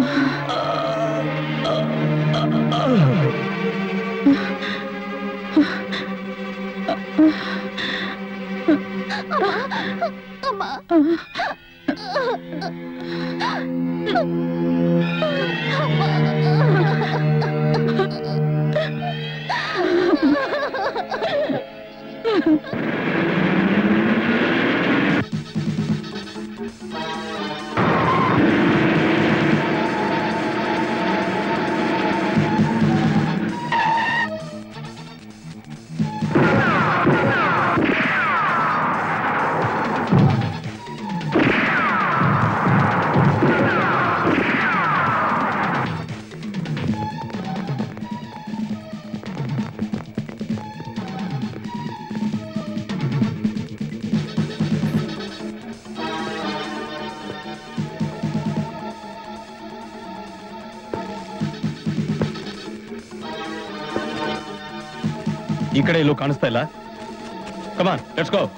ಈ ಕಡೆ ಎಲ್ಲೂ ಕಾಣಿಸ್ತಾ ಇಲ್ಲ ಕಮಾನ್ ಲೆಟ್ಸ್ ಗೋ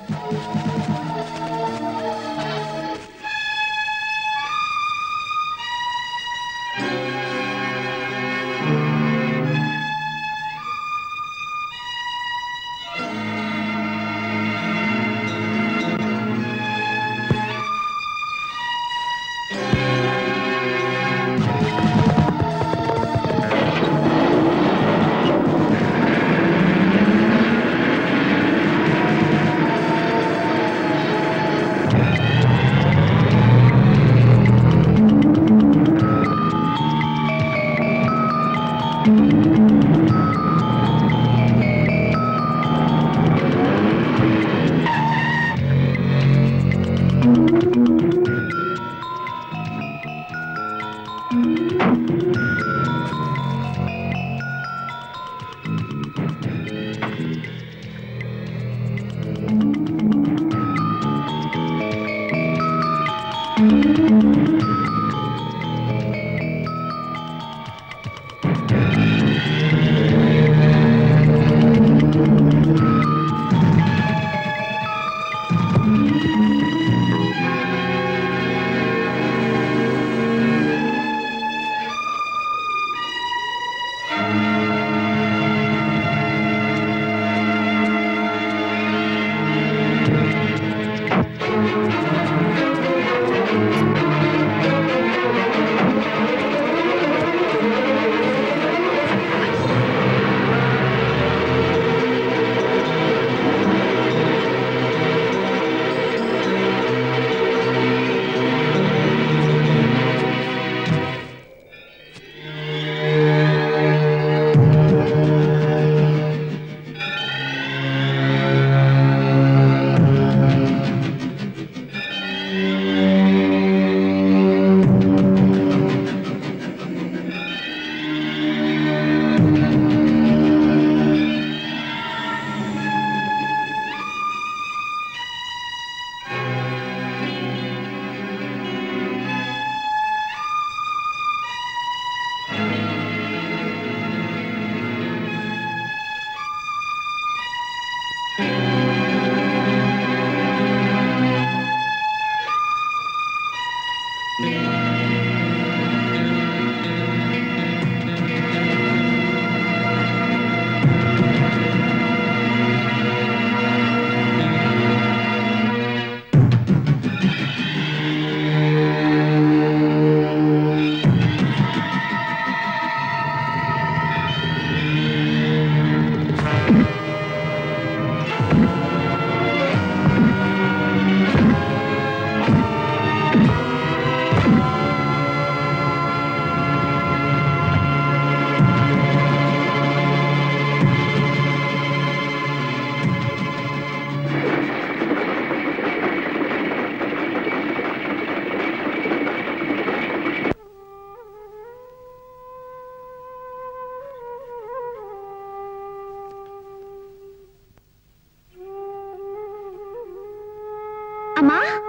ಅಮ್ಮ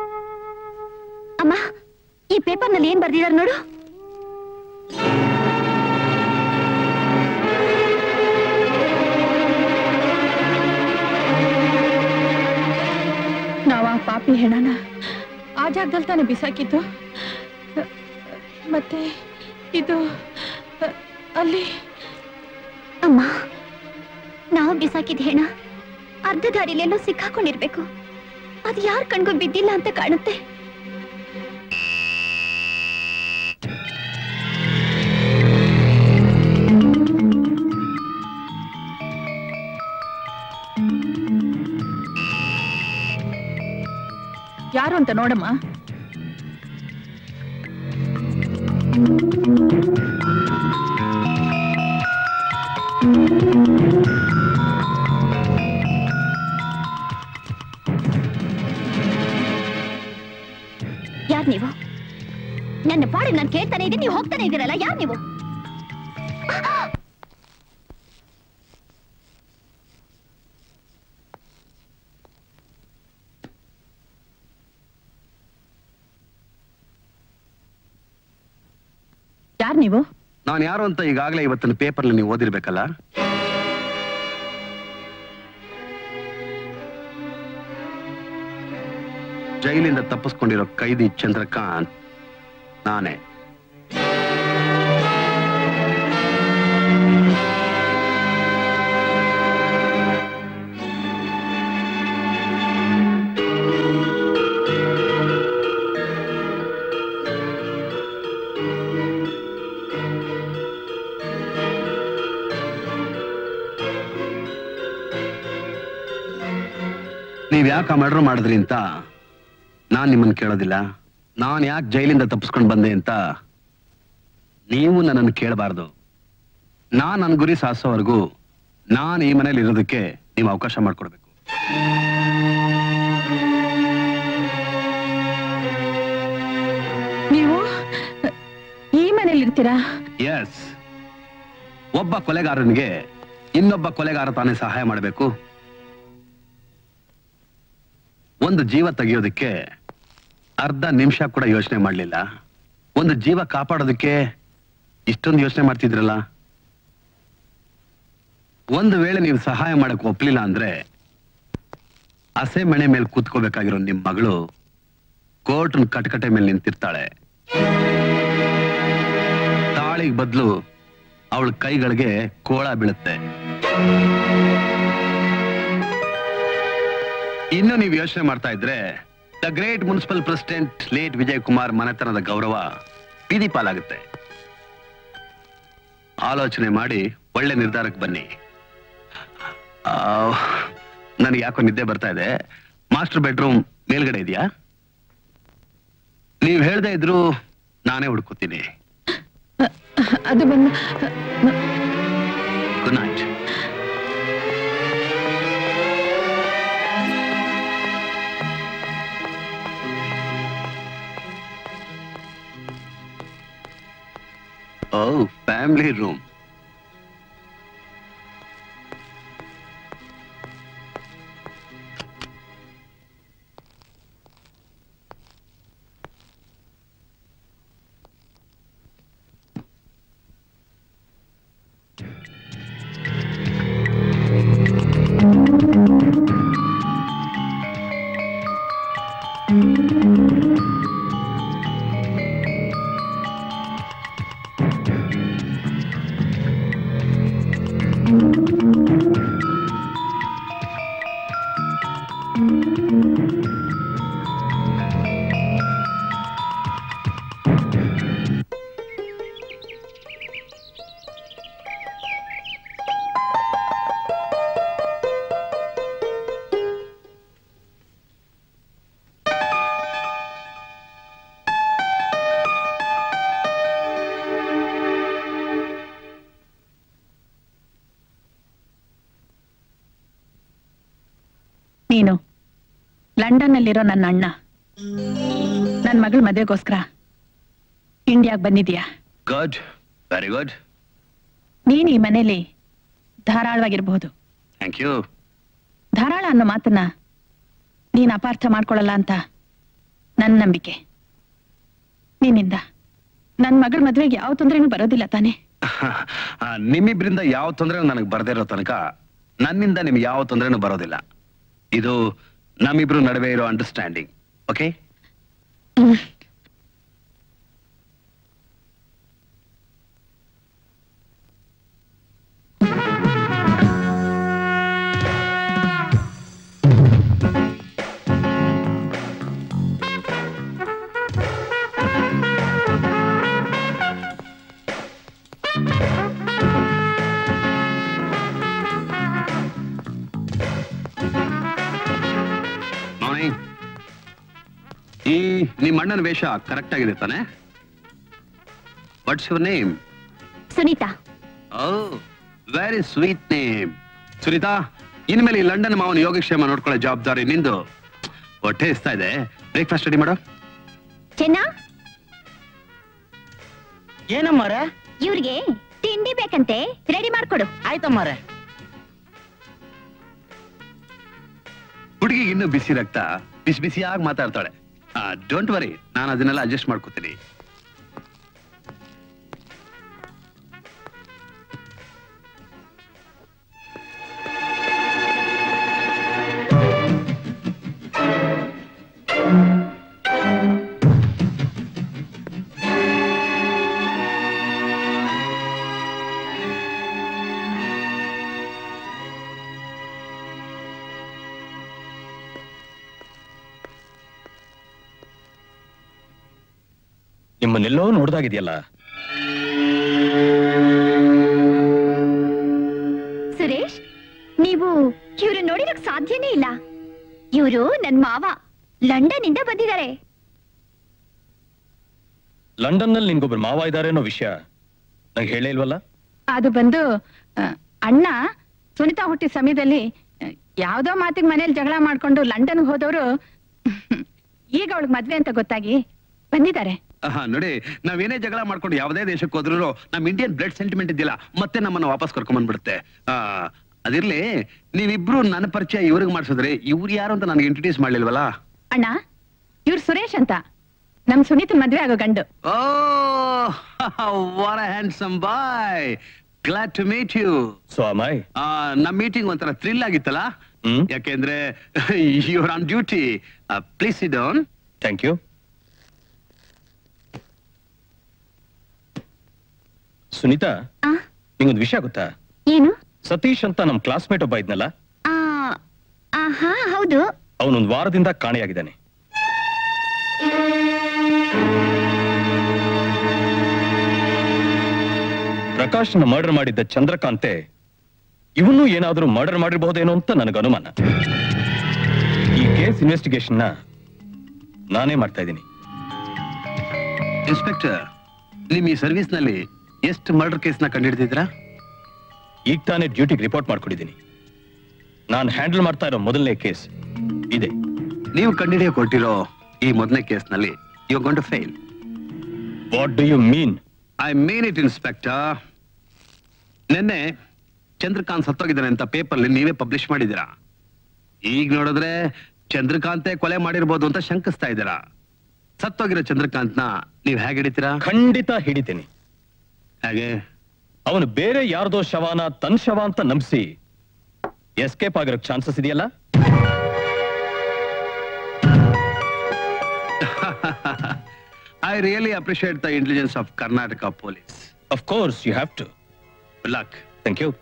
ಅಮ್ಮ ಈ ಪೇಪರ್ನಲ್ಲಿ ಏನ್ ಬರ್ದಿದಾರೆ ನೋಡು ನಾವ್ ಆ ಪಾಪಿ ಹೆಣನ ಆ ಜಾಗದಲ್ಲಿ ತಾನೇ ಬಿಸಾಕಿದ್ದು ಮತ್ತೆ ಇದು ಅ, ಅಲ್ಲಿ ಅಮ್ಮ ನಾವು ಬಿಸಾಕಿದ ಹೆಣ ಅರ್ಧ ದಾರಿಲೆಲ್ಲೋ ಸಿಕ್ಕಾಕೊಂಡಿರ್ಬೇಕು ಅದು ಯಾರ ಕಣ್ಗೂ ಬಿದ್ದಿಲ್ಲ ಅಂತ ಕಾಣುತ್ತೆ ಯಾರು ಅಂತ ನೋಡಮ್ಮ ಯಾರ್ ನೀವು ನನ್ನ ಪಾಡಿಗೆ ನಾನು ಕೇಳ್ತಾನೆ ಇದ್ದೀನಿ ನೀವು ಹೋಗ್ತಾನೆ ಇದ್ದೀರಲ್ಲ ಯಾರ್ ನೀವು ಯಾರು ನೀವು ನಾನು ಯಾರು ಅಂತ ಈಗಾಗಲೇ ಇವತ್ತಿನ ಪೇಪರ್ಲಿ ನೀವು ಓದಿರ್ಬೇಕಲ್ಲ ಜೈಲಿಂದ ತಪ್ಪಿಸ್ಕೊಂಡಿರೋ ಕೈದಿ ಚಂದ್ರಕಾಂತ್ ನಾನೇ ನೀವ್ ಯಾಕೆ ಮರ್ಡರ್ ಮಾಡಿದ್ರಿ ಅಂತ ನಾನ್ ನಿಮ್ಮನ್ನ ಕೇಳೋದಿಲ್ಲ ನಾನ್ ಯಾಕೆ ಜೈಲಿಂದ ತಪ್ಪಿಸ್ಕೊಂಡು ಬಂದೆ ಅಂತ ನೀವು ನನ್ನನ್ನು ಕೇಳಬಾರ್ದು ನಾನ್ ನನ್ನ ಗುರಿ ಸಾಧಿಸೋವರೆಗೂ ನಾನ್ ಈ ಮನೇಲಿ ಇರೋದಕ್ಕೆ ನೀವು ಅವಕಾಶ ಮಾಡ್ಕೊಡ್ಬೇಕು ನೀವು ಈ ಮನೇಲಿ ಇರ್ತೀರಾ ಎಸ್ ಒಬ್ಬ ಕೊಲೆಗಾರನಿಗೆ ಇನ್ನೊಬ್ಬ ಕೊಲೆಗಾರ ತಾನೇ ಸಹಾಯ ಮಾಡಬೇಕು ಒಂದು ಜೀವ ತೆಗೆಯೋದಕ್ಕೆ ಅರ್ಧ ನಿಮಿಷ ಕೂಡ ಯೋಚನೆ ಮಾಡಲಿಲ್ಲ ಒಂದು ಜೀವ ಕಾಪಾಡೋದಕ್ಕೆ ಇಷ್ಟೊಂದು ಯೋಚನೆ ಮಾಡ್ತಿದ್ರಲ್ಲ ಒಂದು ವೇಳೆ ನೀವು ಸಹಾಯ ಮಾಡಕ್ ಒಪ್ಲಿಲ್ಲ ಅಂದ್ರೆ ಹಸೆ ಮಣೆ ಮೇಲೆ ಕೂತ್ಕೋಬೇಕಾಗಿರೋ ನಿಮ್ ಮಗಳು ಕೋರ್ಟ್ ಕಟಕಟೆ ಮೇಲೆ ನಿಂತಿರ್ತಾಳೆ ತಾಳಿಗೆ ಬದಲು ಅವಳ ಕೈಗಳಿಗೆ ಕೋಳ ಬೀಳುತ್ತೆ ಇನ್ನು ನೀವು ಯೋಚನೆ ಮಾಡ್ತಾ ಇದ್ರೆ the great municipal president late Vijay Kumar ಮನೆತನದ ಗೌರವ ಬೀದಿ ಪಾಲಾಗುತ್ತೆ ಆಲೋಚನೆ ಮಾಡಿ ಒಳ್ಳೆ ನಿರ್ಧಾರಕ್ಕೆ ಬನ್ನಿ ನನಗೆ ಯಾಕೋ ನಿದ್ದೆ ಬರ್ತಾ ಇದೆ ಮಾಸ್ಟರ್ ಬೆಡ್ರೂಮ್ ಮೇಲ್ಗಡೆ ಇದೆಯಾ ನೀವು ಹೇಳ್ದೆ ಇದ್ರು ನಾನೇ ಹುಡ್ಕೋತೀನಿ ಅದು ಬಂದು good night oh family room ನೀನು ಲಂಡನ್ನಲ್ಲಿರೋ ನನ್ನ ಅಣ್ಣ ನನ್ನ ಮಗಳ ಮದುವೆಗೋಸ್ಕರ ಇಂಡಿಯಾಗ್ ಬಂದಿದ್ಯಾ ಗುಡ್ ವೆರಿ ಗುಡ್ ನೀನ್ ಈ ಮನೇಲಿ ಧಾರಾಳವಾಗಿರ್ಬಹುದು ಥ್ಯಾಂಕ್ ಯು ಧಾರಾಳ ಅನ್ನೋ ಮಾತನ್ನ ನೀನ್ ಅಪಾರ್ಥ ಮಾಡ್ಕೊಳ್ಳಲ್ಲ ಅಂತ ನನ್ನ ನಂಬಿಕೆ ನಿನ್ನಿಂದ ನನ್ ಮಗಳ ಮದ್ವೆಗೆ ಯಾವ ತೊಂದರೆನೂ ಬರೋದಿಲ್ಲ ತಾನೇ ನಿಮ್ಮಿಬ್ರಿಂದ ಯಾವ ತೊಂದರೆ ನನಗೆ ಬರ್ದೇ ಇರೋ ತನಕ ನನ್ನಿಂದ ನಿಮ್ಗೆ ಯಾವ ತೊಂದರೆನೂ ಬರೋದಿಲ್ಲ ಇದು ನಮ್ಮಿಬ್ರು ನಡುವೆ ಇರೋ ಅಂಡರ್ಸ್ಟ್ಯಾಂಡಿಂಗ್ ಓಕೆ ನಿಮ್ಮ ಅಣ್ಣನ ವೇಷ ಕರೆಕ್ಟ್ ಆಗಿದೆ ತಾನೆ what's your name Sunita oh very sweet name Sunita ಇನ್ಮೇಲೆ ಈ ಲಂಡನ್ ಮಾವನ ಯೋಗಕ್ಷೇಮ ನೋಡ್ಕೊಳ್ಳೋ ಜವಾಬ್ದಾರಿ ನಿಂದು ಹೊಟ್ಟೆ ಇಸ್ತಾ ಇದೆ ಬ್ರೇಕ್ಫಾಸ್ಟ್ ರೆಡಿ ಮಾಡೋ ಚೆನ್ನ ಏನಮ್ಮರ ಇವ್ರಿಗೆ ತಿಂಡಿ ಬೇಕಂತೆ ರೆಡಿ ಮಾಡ್ಕೊಡು ಆಯ್ತಮ್ಮರ ಹುಡುಗಿಗೆ ಇನ್ನೂ ಬಿಸಿ ರಕ್ತ ಬಿಸಿ ಬಿಸಿಯಾಗಿ ಮಾತಾಡ್ತಾಳೆ ಡೋಂಟ್ ವರಿ ನಾನು ಅದನ್ನೆಲ್ಲ ಅಡ್ಜಸ್ಟ್ ಮಾಡ್ಕೋತೀನಿ ನಿಮ್ಮನ್ನೆಲ್ಲೋ ನೋಡ್ದಾಗಿದೆಯಲ್ಲ ಸುರೇಶ್ ನೀವು ಇವ್ರು ನೋಡಿರಕ್ ಸಾಧ್ಯನೇ ಇಲ್ಲ ಇವರು ನನ್ ಮಾವ ಲಂಡನ್ ಇಂದ ಬಂದಿದ್ದಾರೆ ಲಂಡನ್ ನಲ್ಲಿ ನಿನ್ಗೊಬ್ರು ಮಾವ ಇದ್ದಾರೆ ಅನ್ನೋ ವಿಷಯ ನಂಗೆ ಹೇಳೇ ಇಲ್ವಲ್ಲ ಅದು ಬಂದು ಆ, ಅಣ್ಣ ಸುನಿತಾ ಹುಟ್ಟಿದ ಸಮಯದಲ್ಲಿ ಆ, ಯಾವ್ದೋ ಮಾತಿಗೆ ಮನೇಲಿ ಜಗಳ ಮಾಡ್ಕೊಂಡು ಲಂಡನ್ಗೆ ಹೋದವರು ಈಗ ಅವಳಿಗೆ ಮದ್ವೆ ಅಂತ ಗೊತ್ತಾಗಿ ಬಂದಿದ್ದಾರೆ ಆಹಾ, ನೋಡಿ ನಾವೇನೇ ಜಗಳ ಮಾಡ್ಕೊಂಡು ಯಾವುದೇ ದೇಶಕ್ಕೆ ಹೋದ್ರು ನಮ್ ಇಂಡಿಯನ್ ಬ್ಲಡ್ ಸೆಂಟಿಮೆಂಟ್ ಇದ್ದಿಲ್ಲ ಮತ್ತೆ ನಮ್ಮನ್ನ ವಾಪಸ್ ಕರ್ಕೊಂಡ್ ಬಂದ್ಬಿಡುತ್ತೆ ಆ ಅದಿರ್ಲಿ ನೀವಿಬ್ರು ನನ್ನ ಪರಿಚಯ ಇವ್ರಿಗೆ ಮಾಡಿಸಿದ್ರೆ ಇವ್ರು ಯಾರು ಅಂತ ನನಗೆ ಇಂಟ್ರೊಡ್ಯೂಸ್ ಮಾಡ್ಲಿಲ್ವಲ್ಲ ಅಣ್ಣ ಇವ್ರು ಸುರೇಶ್ ಅಂತ ನಮ್ ಸುನೀತನ್ ಮದ್ವೆ ಆಗೋ ಗಂಡು oh what a handsome boy glad to meet you so ಅಮಾಯ್ ನಮ್ ಮೀಟಿಂಗ್ ಒಂಥರ ಥ್ರಿಲ್ ಆಗಿತ್ತಲ್ಲ ಹ್ಮ್ ಯಾಕೆಂದ್ರೆ your on duty please it down thank you Sunita ಆ, ನಿಂಗೊಂದು ವಿಷಯ ಗೊತ್ತಾ ಏನು ಸತೀಶ್ ಅಂತ ನಮ್ ಕ್ಲಾಸ್ಮೇಟ್ ಒಬ್ಬ ಇದ್ನಲ್ಲ ಆ, ಆಹಾ ಹೌದು ಅವನೊಂದು ವಾರದಿಂದ ಕಾಣೆಯಾಗಿದ್ದಾನೆ ಪ್ರಕಾಶ್ನ ಮರ್ಡರ್ ಮಾಡಿದ್ದ ಚಂದ್ರಕಾಂತೆ ಇವನು ಏನಾದ್ರೂ ಮರ್ಡರ್ ಮಾಡಿರಬಹುದೇನೋ ಅಂತ ನನಗೆ ಅನುಮಾನ ಈ ಕೇಸ್ ಇನ್ವೆಸ್ಟಿಗೇಷನ್ ನಾನೇ ಮಾಡ್ತಾ ಇದ್ದೀನಿ ಇನ್ಸ್ಪೆಕ್ಟರ್ ನಿಮ್ ಈ ಸರ್ವಿಸ್ ನಲ್ಲಿ ಎಷ್ಟು ಮರ್ಡರ್ ಕೇಸ್ ನ ಕಂಡಿಡ್ದಿದ್ರಾ ಈಗ ತಾನೇ ಡ್ಯೂಟಿಗೆ ರಿಪೋರ್ಟ್ ಮಾಡ್ಕೊಂಡಿದ್ದೀನಿ ನಾನು ಹ್ಯಾಂಡಲ್ ಮಾಡ್ತಾ ಇರೋ ಮೊದಲನೇ ಕೇಸ್ ಇದೆ ನೀವು ಕಂಡಿಡಿಯ ಕೊಟ್ಟಿರೋ ಈ ಮೊದಲನೇ ಕೇಸ್ ನಲ್ಲಿ you gonna fail what do you mean I mean it inspector ನಿನ್ನೆ ಚಂದ್ರಕಾಂತ್ ಸತ್ತೋಗಿದ್ದಾನೆ ಅಂತ ಪೇಪರ್ ನೀವೇ ಪಬ್ಲಿಷ್ ಮಾಡಿದ್ದೀರಾ ಈಗ ನೋಡಿದ್ರೆ ಚಂದ್ರಕಾಂತೆ ಕೊಲೆ ಮಾಡಿರ್ಬೋದು ಅಂತ ಶಂಕಿಸ್ತಾ ಇದ್ದೀರಾ ಸತ್ತೋಗಿರೋ ಚಂದ್ರಕಾಂತ್ನ ನೀವ್ ಹೇಗೆ ಹಿಡಿತೀರಾ ಖಂಡಿತ ಹಿಡಿತೀನಿ ಹೇಗೆ ಅವನು ಬೇರೆ ಯಾರ್ದೋ ಶವಾನ ತನ್ ಶವ ಅಂತ ನಂಬಿಸಿ ಎಸ್ಕೇಪ್ ಆಗಿರೋ ಚಾನ್ಸಸ್ ಇದೆಯಲ್ಲ I really appreciate the intelligence of Karnataka police of course you have to luck thank you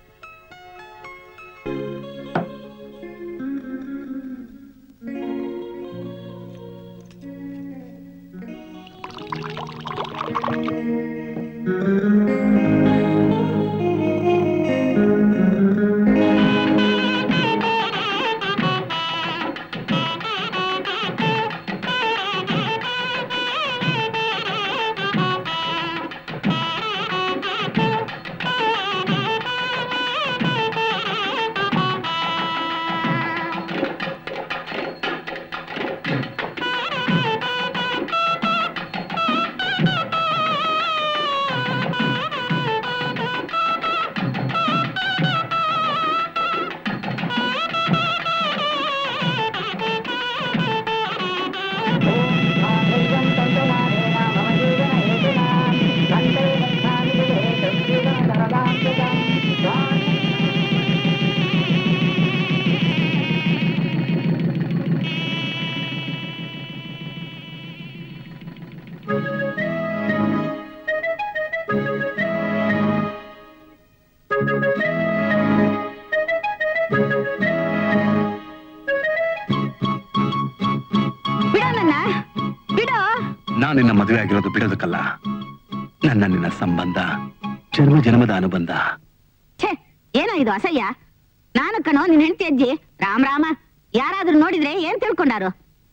ಬಿಡೋ ನನ್ನ ಬಿಡೋ ನಾನು ನಿನ್ನ ಮದುವೆ ಆಗಿರೋದು ಬಿಡೋದಕ್ಕಲ್ಲ ನನ್ನ ನಿನ್ನ ಸಂಬಂಧ ಜನ್ಮ ಜನ್ಮದ ಅನುಬಂಧ ಛೇ ಏನೋ ಇದು ಅಸಹ್ಯ ನಾನು ಕಣೋ ನಿನ್ ಹೆಂಡತಿ ಅಜ್ಜಿ ರಾಮ್ ರಾಮ ಯಾರಾದ್ರೂ ನೋಡಿದ್ರೆ ಏನ್ ತಿಳ್ಕೊಂಡಾರು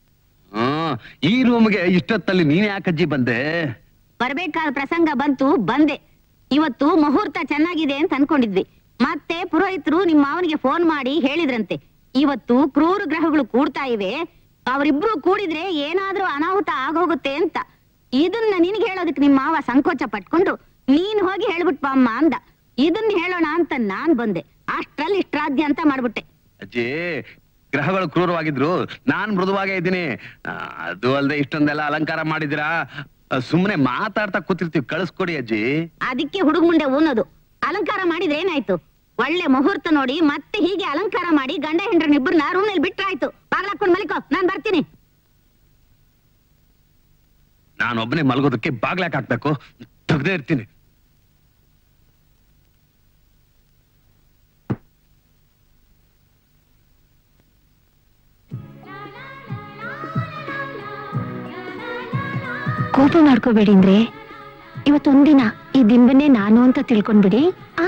ಹ್ಮ್ ಈ ರೂಮ್ಗೆ ಇಷ್ಟೊತ್ತಲ್ಲಿ ನೀನ್ ಯಾಕಜ್ಜಿ ಬಂದೆ ಬರ್ಬೇಕಾದ ಪ್ರಸಂಗ ಬಂತು ಬಂದೆ ಇವತ್ತು ಮುಹೂರ್ತ ಚೆನ್ನಾಗಿದೆ ಅಂತ ಅನ್ಕೊಂಡಿದ್ವಿ ಮತ್ತೆ ಪುರೋಹಿತರು ನಿಮ್ಮ ಮಾವನಿಗೆ ಫೋನ್ ಮಾಡಿ ಹೇಳಿದ್ರಂತೆ ಇವತ್ತು ಕ್ರೂರ ಗ್ರಹಗಳು ಕೂಡ್ತಾ ಇವೆ ಅವರಿಬ್ರು ಕೂಡಿದ್ರೆ ಏನಾದ್ರೂ ಅನಾಹುತ ಆಗೋಗುತ್ತೆ ಅಂತ ಇದನ್ನ ನಿನ್ಗೆ ಹೇಳೋದಕ್ಕೆ ನಿಮ್ಮ ಮಾವ ಸಂಕೋಚ ಪಟ್ಕೊಂಡು ನೀನ್ ಹೋಗಿ ಹೇಳ್ಬಿಟ್ ಬಾ ಅಮ್ಮ ಅಂದ ಇದನ್ನ ಹೇಳೋಣ ಅಂತ ನಾನ್ ಬಂದೆ ಅಷ್ಟ್ರಲ್ಲಿ ಇಷ್ಟ್ರಾಧ್ಯ ಅಂತ ಮಾಡ್ಬಿಟ್ಟೆ ಅಜ್ಜಿ ಗ್ರಹಗಳು ಕ್ರೂರವಾಗಿದ್ರು ನಾನ್ ಮೃದುವಾಗೇ ಇದ್ದೀನಿ ಆ, ಅದು ಅಲ್ದೆ ಇಷ್ಟೊಂದೆಲ್ಲ ಅಲಂಕಾರ ಮಾಡಿದಿರಾ ಸುಮ್ಮನೆ ಮಾತಾಡ್ತಾ ಕೂತಿರ್ತೀವಿ ಕಳಿಸ್ಕೊಡಿ ಅಜ್ಜಿ ಅದಕ್ಕೆ ಹುಡುಗ ಮುಂಡೆ ಊನೋದು ಅಲಂಕಾರ ಮಾಡಿದ್ರೆ ಏನಾಯ್ತು ಒಳ್ಳೆ ಮುಹೂರ್ತ ನೋಡಿ ಮತ್ತೆ ಹೀಗೆ ಅಲಂಕಾರ ಮಾಡಿ ಗಂಡ ಹೆಂಡ್ರನ್ನಿಬ್ಬರನ್ನ ರೂಮ್ನಲ್ಲಿ ಬಿಟ್ರಾಯ್ತು ಬಾಗ್ಲಾಕೊಂಡ್ ಮಲಿಕೋ ನಾನ್ ಬರ್ತೀನಿ ನಾನೊಬ್ಬನೇ ಮಲಗೋದಕ್ಕೆ ಬಾಗ್ಲಾಕ್ ಹಾಕ್ಬೇಕು ತೆಗ್ದೇ ಇರ್ತೀನಿ ಕೋಪ ಮಾಡ್ಕೋಬೇಡಿ ಅಂದ್ರೆ ಇವತ್ತೊಂದಿನ ಈ ದಿಂಬನ್ನೇ ನಾನು ಅಂತ ತಿಳ್ಕೊಂಡ್ಬಿಡಿ ಆ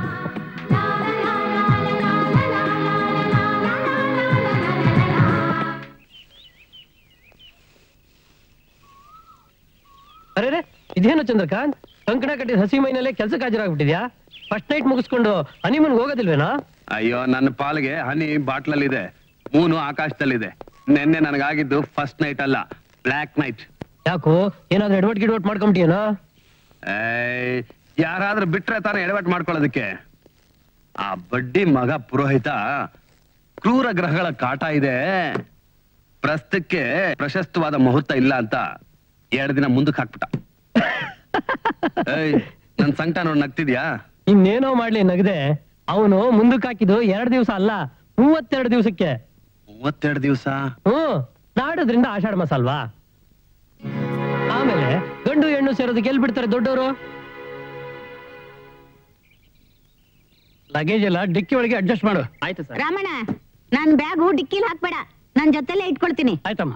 ಅರೆ ಇದೇನು ಚಂದ್ರಕಾಂತ್ ಕಂಕಣ ಕಟ್ಟಿದ ಹಸಿ ಮೈನಲ್ಲೇ ಕೆಲ್ಸಕ್ಕೆ ಹಾಜರಾಗ್ಬಿಟ್ಟಿದ್ಯಾ ಫಸ್ಟ್ ನೈಟ್ ಮುಗಿಸ್ಕೊಂಡು ಹನಿಮೂನ್ ಹೋಗೋದಿಲ್ವೇನಾ ಅಯ್ಯೋ ನನ್ನ ಪಾಲ್ಗೆ ಹನಿ ಬಾಟ್ಲಲ್ಲಿದೆ ಮೂನು ಆಕಾಶದಲ್ಲಿದೆ ನಿನ್ನೆ ನನಗಾಗಿದ್ದು ಫಸ್ಟ್ ನೈಟ್ ಅಲ್ಲ ಬ್ಲ್ಯಾಕ್ ನೈಟ್ ಯಾಕೋ ಏನಾದ್ರೂ ಎಡವಟ್ ಗಿಡವಟ್ ಮಾಡ್ಕೊಂಬಿಟ್ಟಿಯೇನೋ ಏಯ್, ಯಾರಾದ್ರೂ ಬಿಟ್ರೆ ತಾನೇ ಎಡವಟ್ ಮಾಡ್ಕೊಳ್ಳೋದಕ್ಕೆ ಆ ಬಡ್ಡಿ ಮಗ ಪುರೋಹಿತ ಕ್ರೂರ ಗ್ರಹಗಳ ಕಾಟ ಇದೆ ಪ್ರಸ್ತಕ್ಕೆ ಪ್ರಶಸ್ತವಾದ ಮುಹೂರ್ತ ಇಲ್ಲ ಅಂತ ಎರಡು ದಿನ ಮುಂದಕ್ಕೆ ಹಾಕ್ಬಿಟ್ಟ ಏಯ್ ನನ್ ಸಂಕಟ ನೋಡ್ ನಗ್ತಿದ್ಯಾ ಇನ್ನೇನೋ ಮಾಡ್ಲಿ ನಗದೆ ಅವನು ಮುಂದಕ್ಕೆ ಹಾಕಿದ್ದು ಎರಡ್ ದಿವಸ ಅಲ್ಲ ಮೂವತ್ತೆರಡು ದಿವಸಕ್ಕೆ ಮೂವತ್ತೆರಡು ದಿವಸ ಹ್ಮ್ ನಾಡೋದ್ರಿಂದ ಆಷಾಢ ಮಾಸ ಅಲ್ವಾ ಆಮೇಲೆ ಗಂಡು ಹೆಣ್ಣು ಸೇರೋದಕ್ಕೆ ಎಲ್ಲಿ ಬಿಡ್ತಾರೆ ದೊಡ್ಡವರು ಲಗೇಜ್ ಎಲ್ಲ ಡಿಕ್ಕಿ ಒಳಗೆ ಅಡ್ಜಸ್ಟ್ ಮಾಡು ಆಯ್ತು ಸರ್ ರಾಮಣ್ಣ ನನ್ ಬ್ಯಾಗು ಡಿಕ್ಕಿಲ್ ಹಾಕ್ಬೇಡ ನನ್ ಜೊತೆಲೆ ಇಟ್ಕೊಳ್ತೀನಿ ಆಯ್ತಮ್ಮ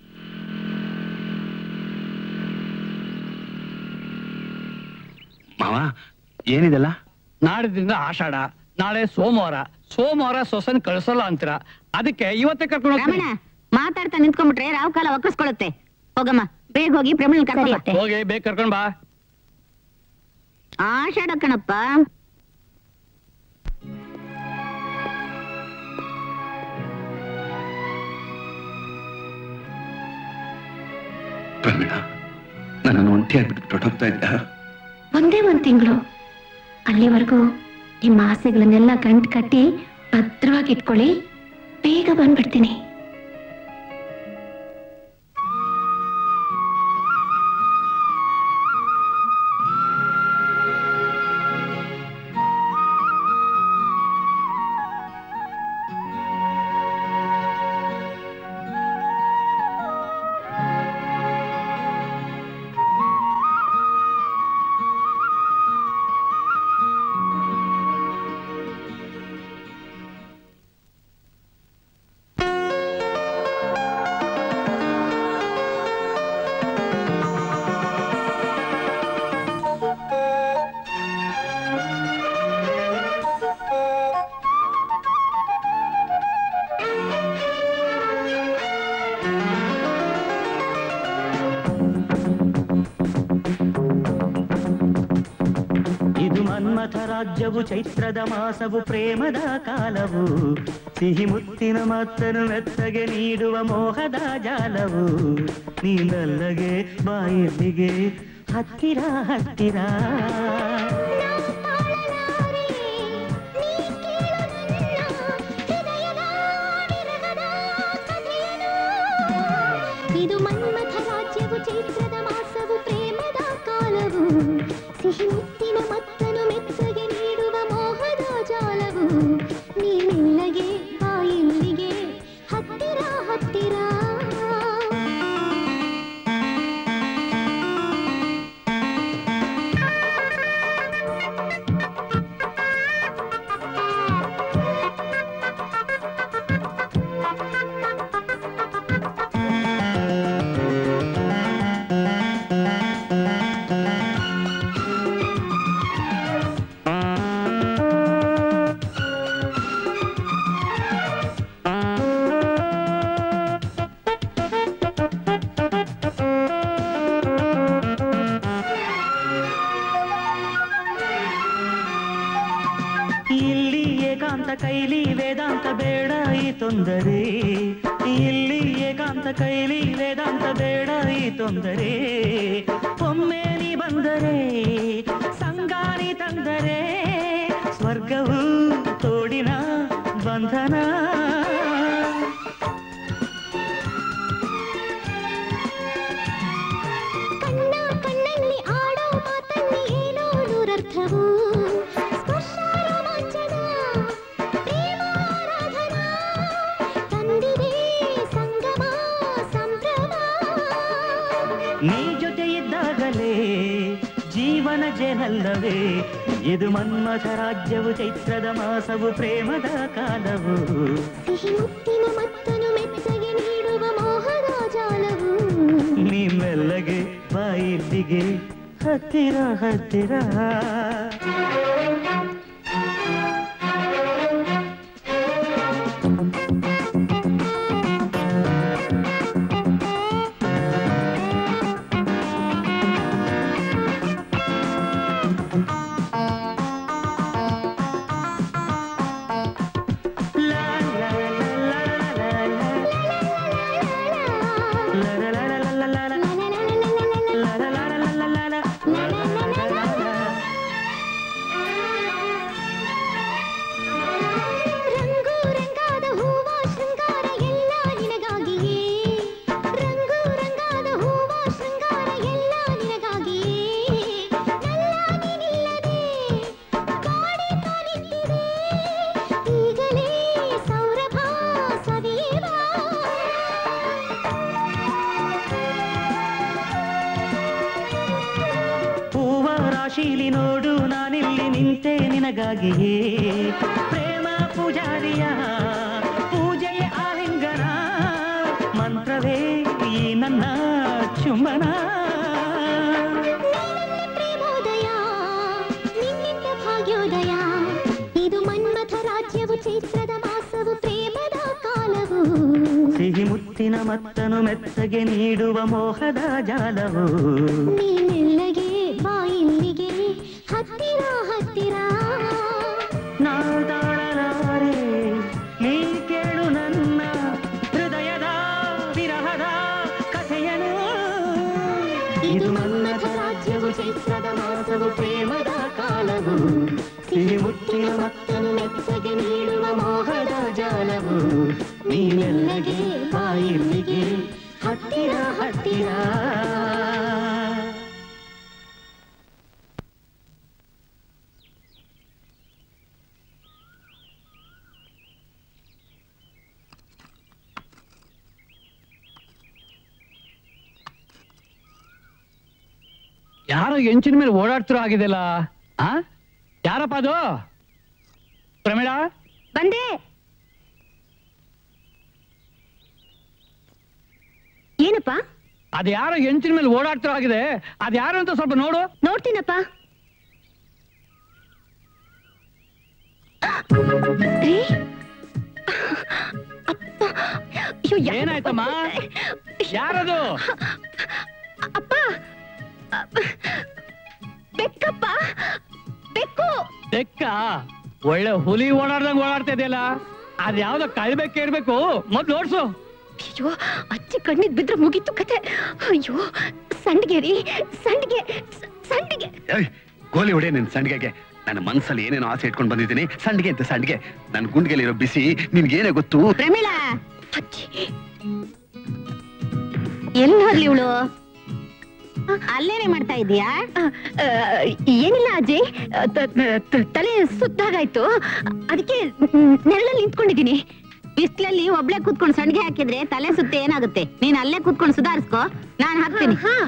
ಮಾವ ಏನಿದೆಲ್ಲ ನಾಡಿದ್ರಿಂದ ಆಷಾಢ ನಾಳೆ ಸೋಮವಾರ ಸೋಮವಾರ ಸೊಸನ್ ಕಳಿಸಲ್ಲ ಅಂತೀರ ಅದಕ್ಕೆ ಇವತ್ತೇ ಕರ್ಕೊಂಡು ಹೋಗ್ತೀನಿ ರಾಮಣ್ಣ ಮಾತಾಡ್ತಾ ನಿಂತ್ಕೊಂಡ್ಬಿಟ್ರೆ ರಾವ್ ಕಾಲ ಒಕ್ಕರ್ಸ್ಕೊಳುತ್ತೆ ಹೋಗಮ್ಮ ಬೇಗ ಹೋಗಿ ಪ್ರಮಿಳ್ ಕರ್ಕೊಂಡು ಬಾ. ಹೋಗಿ ಬೇಗ ಕರ್ಕೊಂಡ್ ಬಾ ಆಷಾಢ ಕಣಪ್ಪ ಪ್ರವೀಣ ನನ್ನನ್ನು ಒಂಟಿಯಾಗಿ ಬಿಟ್ಟು ಹೊರಟೋಗ್ತಾ ಇದ್ದ ಒಂದೇ ಒಂದ್ ತಿಂಗಳು ಅಲ್ಲಿವರೆಗೂ ನಿಮ್ಮ ಆಸೆಗಳನ್ನೆಲ್ಲ ಗಂಟು ಕಟ್ಟಿ ಭದ್ರವಾಗಿ ಇಟ್ಕೊಳ್ಳಿ ಬೇಗ ಬಂದ್ಬಿಡ್ತೀನಿ ಇದು ಮನ್ಮಥ ರಾಜ್ಯವು ಚೈತ್ರದ ಮಾಸವು ಪ್ರೇಮದ ಕಾಲವು ಸಿಹಿ ಮುತ್ತಿನ ಮಾತನು ಮೆತ್ತಗೆ ನೀಡುವ ಮೋಹದ ಜಾಲವು ನೀನಲ್ಲಗೆ ಬಾಯಿಗೆ ಹತ್ತಿರ ಹತ್ತಿರ ಇದು ಮನ್ಮಥ ರಾಜ್ಯವು ಚೈತ್ರದ ಮಾಸವು ಪ್ರೇಮದ ಕಾಲವು ಸಿಹಿ ಮುತ್ತಿನ ಮತ್ತನು ಮೆತ್ತಗೆ ನೀಡುವ ಮೋಹದ ಜಾಲವು ನೀನೆಲ್ಲಗೆ ಬಾಯಿಲ್ಲಿಗೆ ಹತ್ತಿರ ಹತ್ತಿರ ಇಲ್ಲಿ ಏಕಾಂತ ಕೈಲಿ ವೇದಾಂತ ಬೇಡ ಈ ತೊಂದರೆ ಇಲ್ಲಿ ಏಕಾಂತ ಕೈಲಿ ವೇದಾಂತ ಬೇಡ ಈ ತೊಂದರೆ ಒಮ್ಮೆ ನೀ ಬಂದರೆ ಸಂಗಾನಿ ತಂದರೆ ಸ್ವರ್ಗವು ತೋಡಿನ ಬಂಧನ ಕಣ್ಣ ಕಣ್ಣಲ್ಲಿ ಆಡೋ ಮಾತಲ್ಲಿ ಏನೋ ನೂರರ್ಥವು ಸ್ಪರ್ಶ ರೋಮಾಂಚನ ಪ್ರೇಮ ಆರಾಧನಾ ತಂದಿದೆ ಸಂಗಮ ಸಂಭ್ರಮ ನೀ ಜೊತೆ ಇದ್ದಾಗಲೇ ಜೀವನ ಜೇನಲ್ಲವೇ ಇದು ಮನ್ಮಥ ರಾಜ್ಯವು ಚೈತ್ರದ ಮಾಸವು ಪ್ರೇಮದ ಕಾಲವು ಸಿಹಿ ಮುತ್ತಿನ ಮತ್ತನು ಮೆತ್ತಗೆ ನೀಡುವ ಮೋಹದ ಜಾಲವು ನೀ ಮೆಲ್ಲಗೆ ಬಾಯಿಲ್ಲಿಗೆ ಹತ್ತಿರ ಹತ್ತಿರ ಲಾ ಲಾ ಲಾ ಲಾ ಲಾ ಲಾ. ಲಾ ಲಾ ಲಾ ಲಾ ಲಾ ಲಾ ಲಾ. ಲಾ ಲಾ ಲಾ ಲಾ ಲಾ ಲಾ ಲಾ. ರಂಗು ರಂಗಾದ ಹೂವ ಶೃಂಗಾರ ಎಲ್ಲ ನಿನಗಾಗಿಯೇ ರಂಗು ರಂಗಾದ ಹೂವ ಶೃಂಗಾರ ಎಲ್ಲ ನಿನಗಾಗಿಯೇ ನಲ್ಲಾಗಿ ನಿಲ್ಲದೆ ಗಾಡಿ ಕಾಲಿಟ್ಟಿದೆ ಈಗಲೇ ಸೌರಭ ಸವಿಯೇವಾ ಹೂವ ರಾಶಿಲಿ ನೋಡು ನಾನಿಲ್ಲಿ ನಿಂತೆ ನಿನಗಾಗಿಯೇ ಪ್ರೇಮ ಪೂಜಾರಿಯ ಪೂಜೆಯ ಆಲಿಂಗನ ಮಂತ್ರವೇ ಈ ನನ್ನ ಚುಂಬನ ನೀನನ್ನ ಪ್ರೇಮೋದಯ ನಿನ್ನಿಂದ ಭಾಗ್ಯೋದಯ ಇದು ಮನ್ಮಥ ರಾಜ್ಯವು ಚೈತ್ರದ ಮಾಸವು ಪ್ರೇಮದ ಕಾಲವು ಸಿಹಿ ಮುತ್ತಿನ ಮತ್ತನು ಮೆತ್ತಗೆ ನೀಡುವ ಮೋಹದ ಜಾಲವು ನೀನೆಲ್ಲಗೆ ಬಾಯಿಲ್ಲಿಗೆ ಹತ್ತಿರ ಹತ್ತಿರ ನಾದಾಳಲಾರೆ ನೀ ಕೇಳು ನನ್ನ ಹೃದಯದ ವಿರಹದ ಕಥೆಯನು ಇದು ಮನ್ಮಥ ರಾಜ್ಯವು ಚೈತ್ರದ ಮಾಸವು ಪ್ರೇಮದ ಕಾಲವು ಸಿಹಿ ಮುತ್ತಿನ ಮತ್ತನು ಮೆತ್ತಗೆ ನೀಡುವ ಮೋಹದ ಜಾಲವು ನೀನೆಲ್ಲಗೆ ಬಾಯಿಲ್ಲಿಗೆ ಹತ್ತಿರ ಹತ್ತಿರ ಯಾರೋ ಎಂಚಿನ ಮೇಲೆ ಓಡಾಡ್ತಿರೋ ಆಗಿದೆಲ್ಲ ಆ ಯಾರಪ್ಪ ಅದು ಪ್ರಮೀಳಾ ಬಂದೆ ಏನಪ್ಪ ಅದ್ ಯಾರೋ ಎಂಚಿನ ಮೇಲೆ ಓಡಾಡ್ತಿರೋ ಆಗಿದೆ ಅದ್ ಯಾರು ಅಂತ ಸ್ವಲ್ಪ ನೋಡು ನೋಡ್ತೀನಪ್ಪ ಏ? ಅಪ್ಪ. ಅಯ್ಯೋ, ಯಾಕಪ್ಪ ಏನಾಯ್ತಮ್ಮ? ಯಾರದು ಅಪ್ಪ ಬೆಕ್ಕಪ್ಪ ಬೆಕ್ಕು ಬೆಕ್ಕ ಒಳ್ಳೆ ಹುಲಿ ಓಡಾಡ್ದಂಗ್ ಓಡಾಡ್ತಾ ಇದೆಯಲ್ಲ ಅದ್ ಯಾವ್ದೋ ಕಳ್ಬೇಕೆ ಇರ್ಬೇಕು ಮೊದ್ಲು ಓಡ್ಸು ಅಯ್ಯೋ ಅಚ್ಚಿ ಕಣ್ಣಿದ್ ಬಿದ್ರೆ ಮುಗೀತು ಕತೆ ಅಯ್ಯೋ ಸಂಡಿಗೆ ರೀ ಸಂಡಿಗೆ ಸ- ಸಂಡಿಗೆ ಏಯ್, ಗೋಲಿ ಹೊಡೆ ನಿನ್ ಸಂಡಿಗೆಗೆ ನನ್ನ ಮನ್ಸಲ್ಲಿ ಏನೇನೋ ಆಸೆ ಇಟ್ಕೊಂಡು ಬಂದಿದ್ದೀನಿ ಸಂಡಿಗೆ ಅಂತ ಸಂಡಿಗೆ ನನ್ನ ಗುಂಡಿಗೆಲಿರೋ ಬಿಸಿ ನಿನ್ಗೇನೇ ಗೊತ್ತು ಪ್ರಮೀಳಾ ಅಚ್ಚಿ ಎಲ್ಲಿ ಹೋದ್ಲಿ ಇವಳು ಅಲ್ಲೇನೆ ಮಾಡ್ತಾ ಇದೀಯಾ ಆ, ಆ, ಏನಿಲ್ಲ ಅಜ್ಜಿ ತ- ತ- ತಲೆ ಸುತ್ತಾಗಾಯ್ತು ಅದಕ್ಕೆ ನೆರಳಲ್ಲಿ ನಿಂತ್ಕೊಂಡಿದ್ದೀನಿ ಬಿಸ್ಲಲ್ಲಿ ಒಬ್ಳೆ ಕೂತ್ಕೊಂಡು ಸಂಡಿಗೆ ಹಾಕಿದ್ರೆ ತಲೆ ಸುತ್ತೆ ಏನಾಗುತ್ತೆ ನೀನ್ ಅಲ್ಲೇ ಕೂತ್ಕೊಂಡು ಸುಧಾರಿಸ್ಕೋ ನಾನ್ ಹಾಕ್ತೀನಿ ಹಾ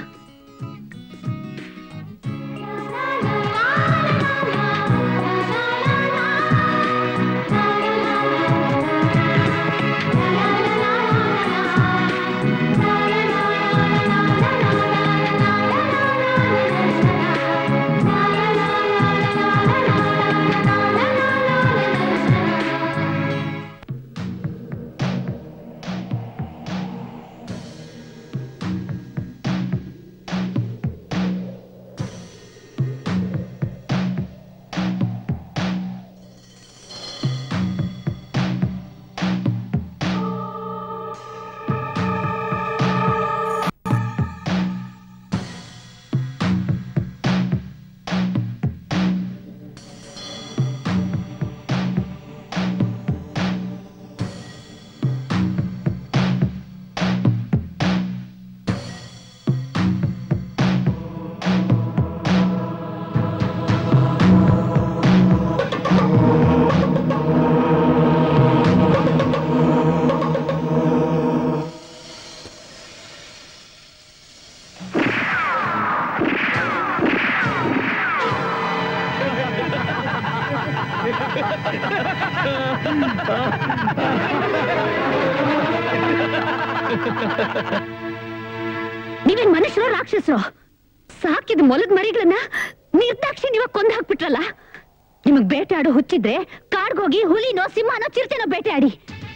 ನೀವೇನ್ ಮನುಷ್ಯರು ರಾಕ್ಷಸರು ಸಾಕಿದ ಮೊಲದ ಮರಿಗಳನ್ನ ನಿರ್ದಾಕ್ಷಿಣ್ಯವಾಗಿ ಕೊಂದು ಹಾಕ್ಬಿಟ್ರಲ್ಲ ನಿಮಗ್ ಬೇಟೆ ಆಡೋ ಹುಚ್ಚಿದ್ರೆ ಕಾಡ್ಗೋಗಿ ಹುಲಿನೋ ಸಿಂಹನೋ ಚಿರತೆನೋ ಬೇಟೆ ಆಡಿ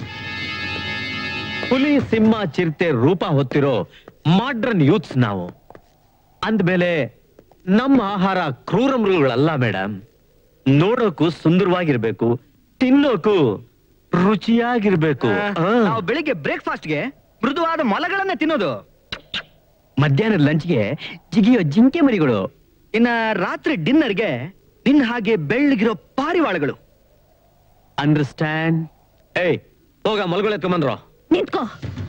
ಹುಲಿ ಸಿಂಹ ಚಿರತೆ ರೂಪ ಹೊತ್ತಿರೋ ಮಾಡ್ರನ್ ಯೂತ್ಸ್ ನಾವು ಅಂದ್ಮೇಲೆ ನಮ್ಮ ಆಹಾರ ಕ್ರೂರ ಮೃಗಗಳಲ್ಲ ಮೇಡಮ್ ನೋಡೋಕು ಸುಂದರವಾಗಿರ್ಬೇಕು ತಿನ್ನೋಕು ರುಚಿಯಾಗಿರ್ಬೇಕು ಆ. ನಾವು ಬೆಳಿಗ್ಗೆ ಬ್ರೇಕ್ಫಾಸ್ಟ್ಗೆ ಮೃದುವಾದ ಮೊಲಗಳನ್ನೇ ತಿನ್ನೋದು ಮಧ್ಯಾಹ್ನದ ಲಂಚ್ಗೆ ಜಿಗಿಯೋ ಜಿಂಕೆ ಮರಿಗಳು ಇನ್ನ ರಾತ್ರಿ ಡಿನ್ನರ್ಗೆ ನಿನ್ನ ಹಾಗೆ ಬೆಳ್ಳಗಿರೋ ಪಾರಿವಾಳಗಳು ಅಂಡರ್ಸ್ಟ್ಯಾಂಡ್ ಏಯ್ ಹೋಗ ಮಲ್ಗಳು ಎತ್ಕೊಂಬಂದ್ರು ನಿಂತ್ಕೋ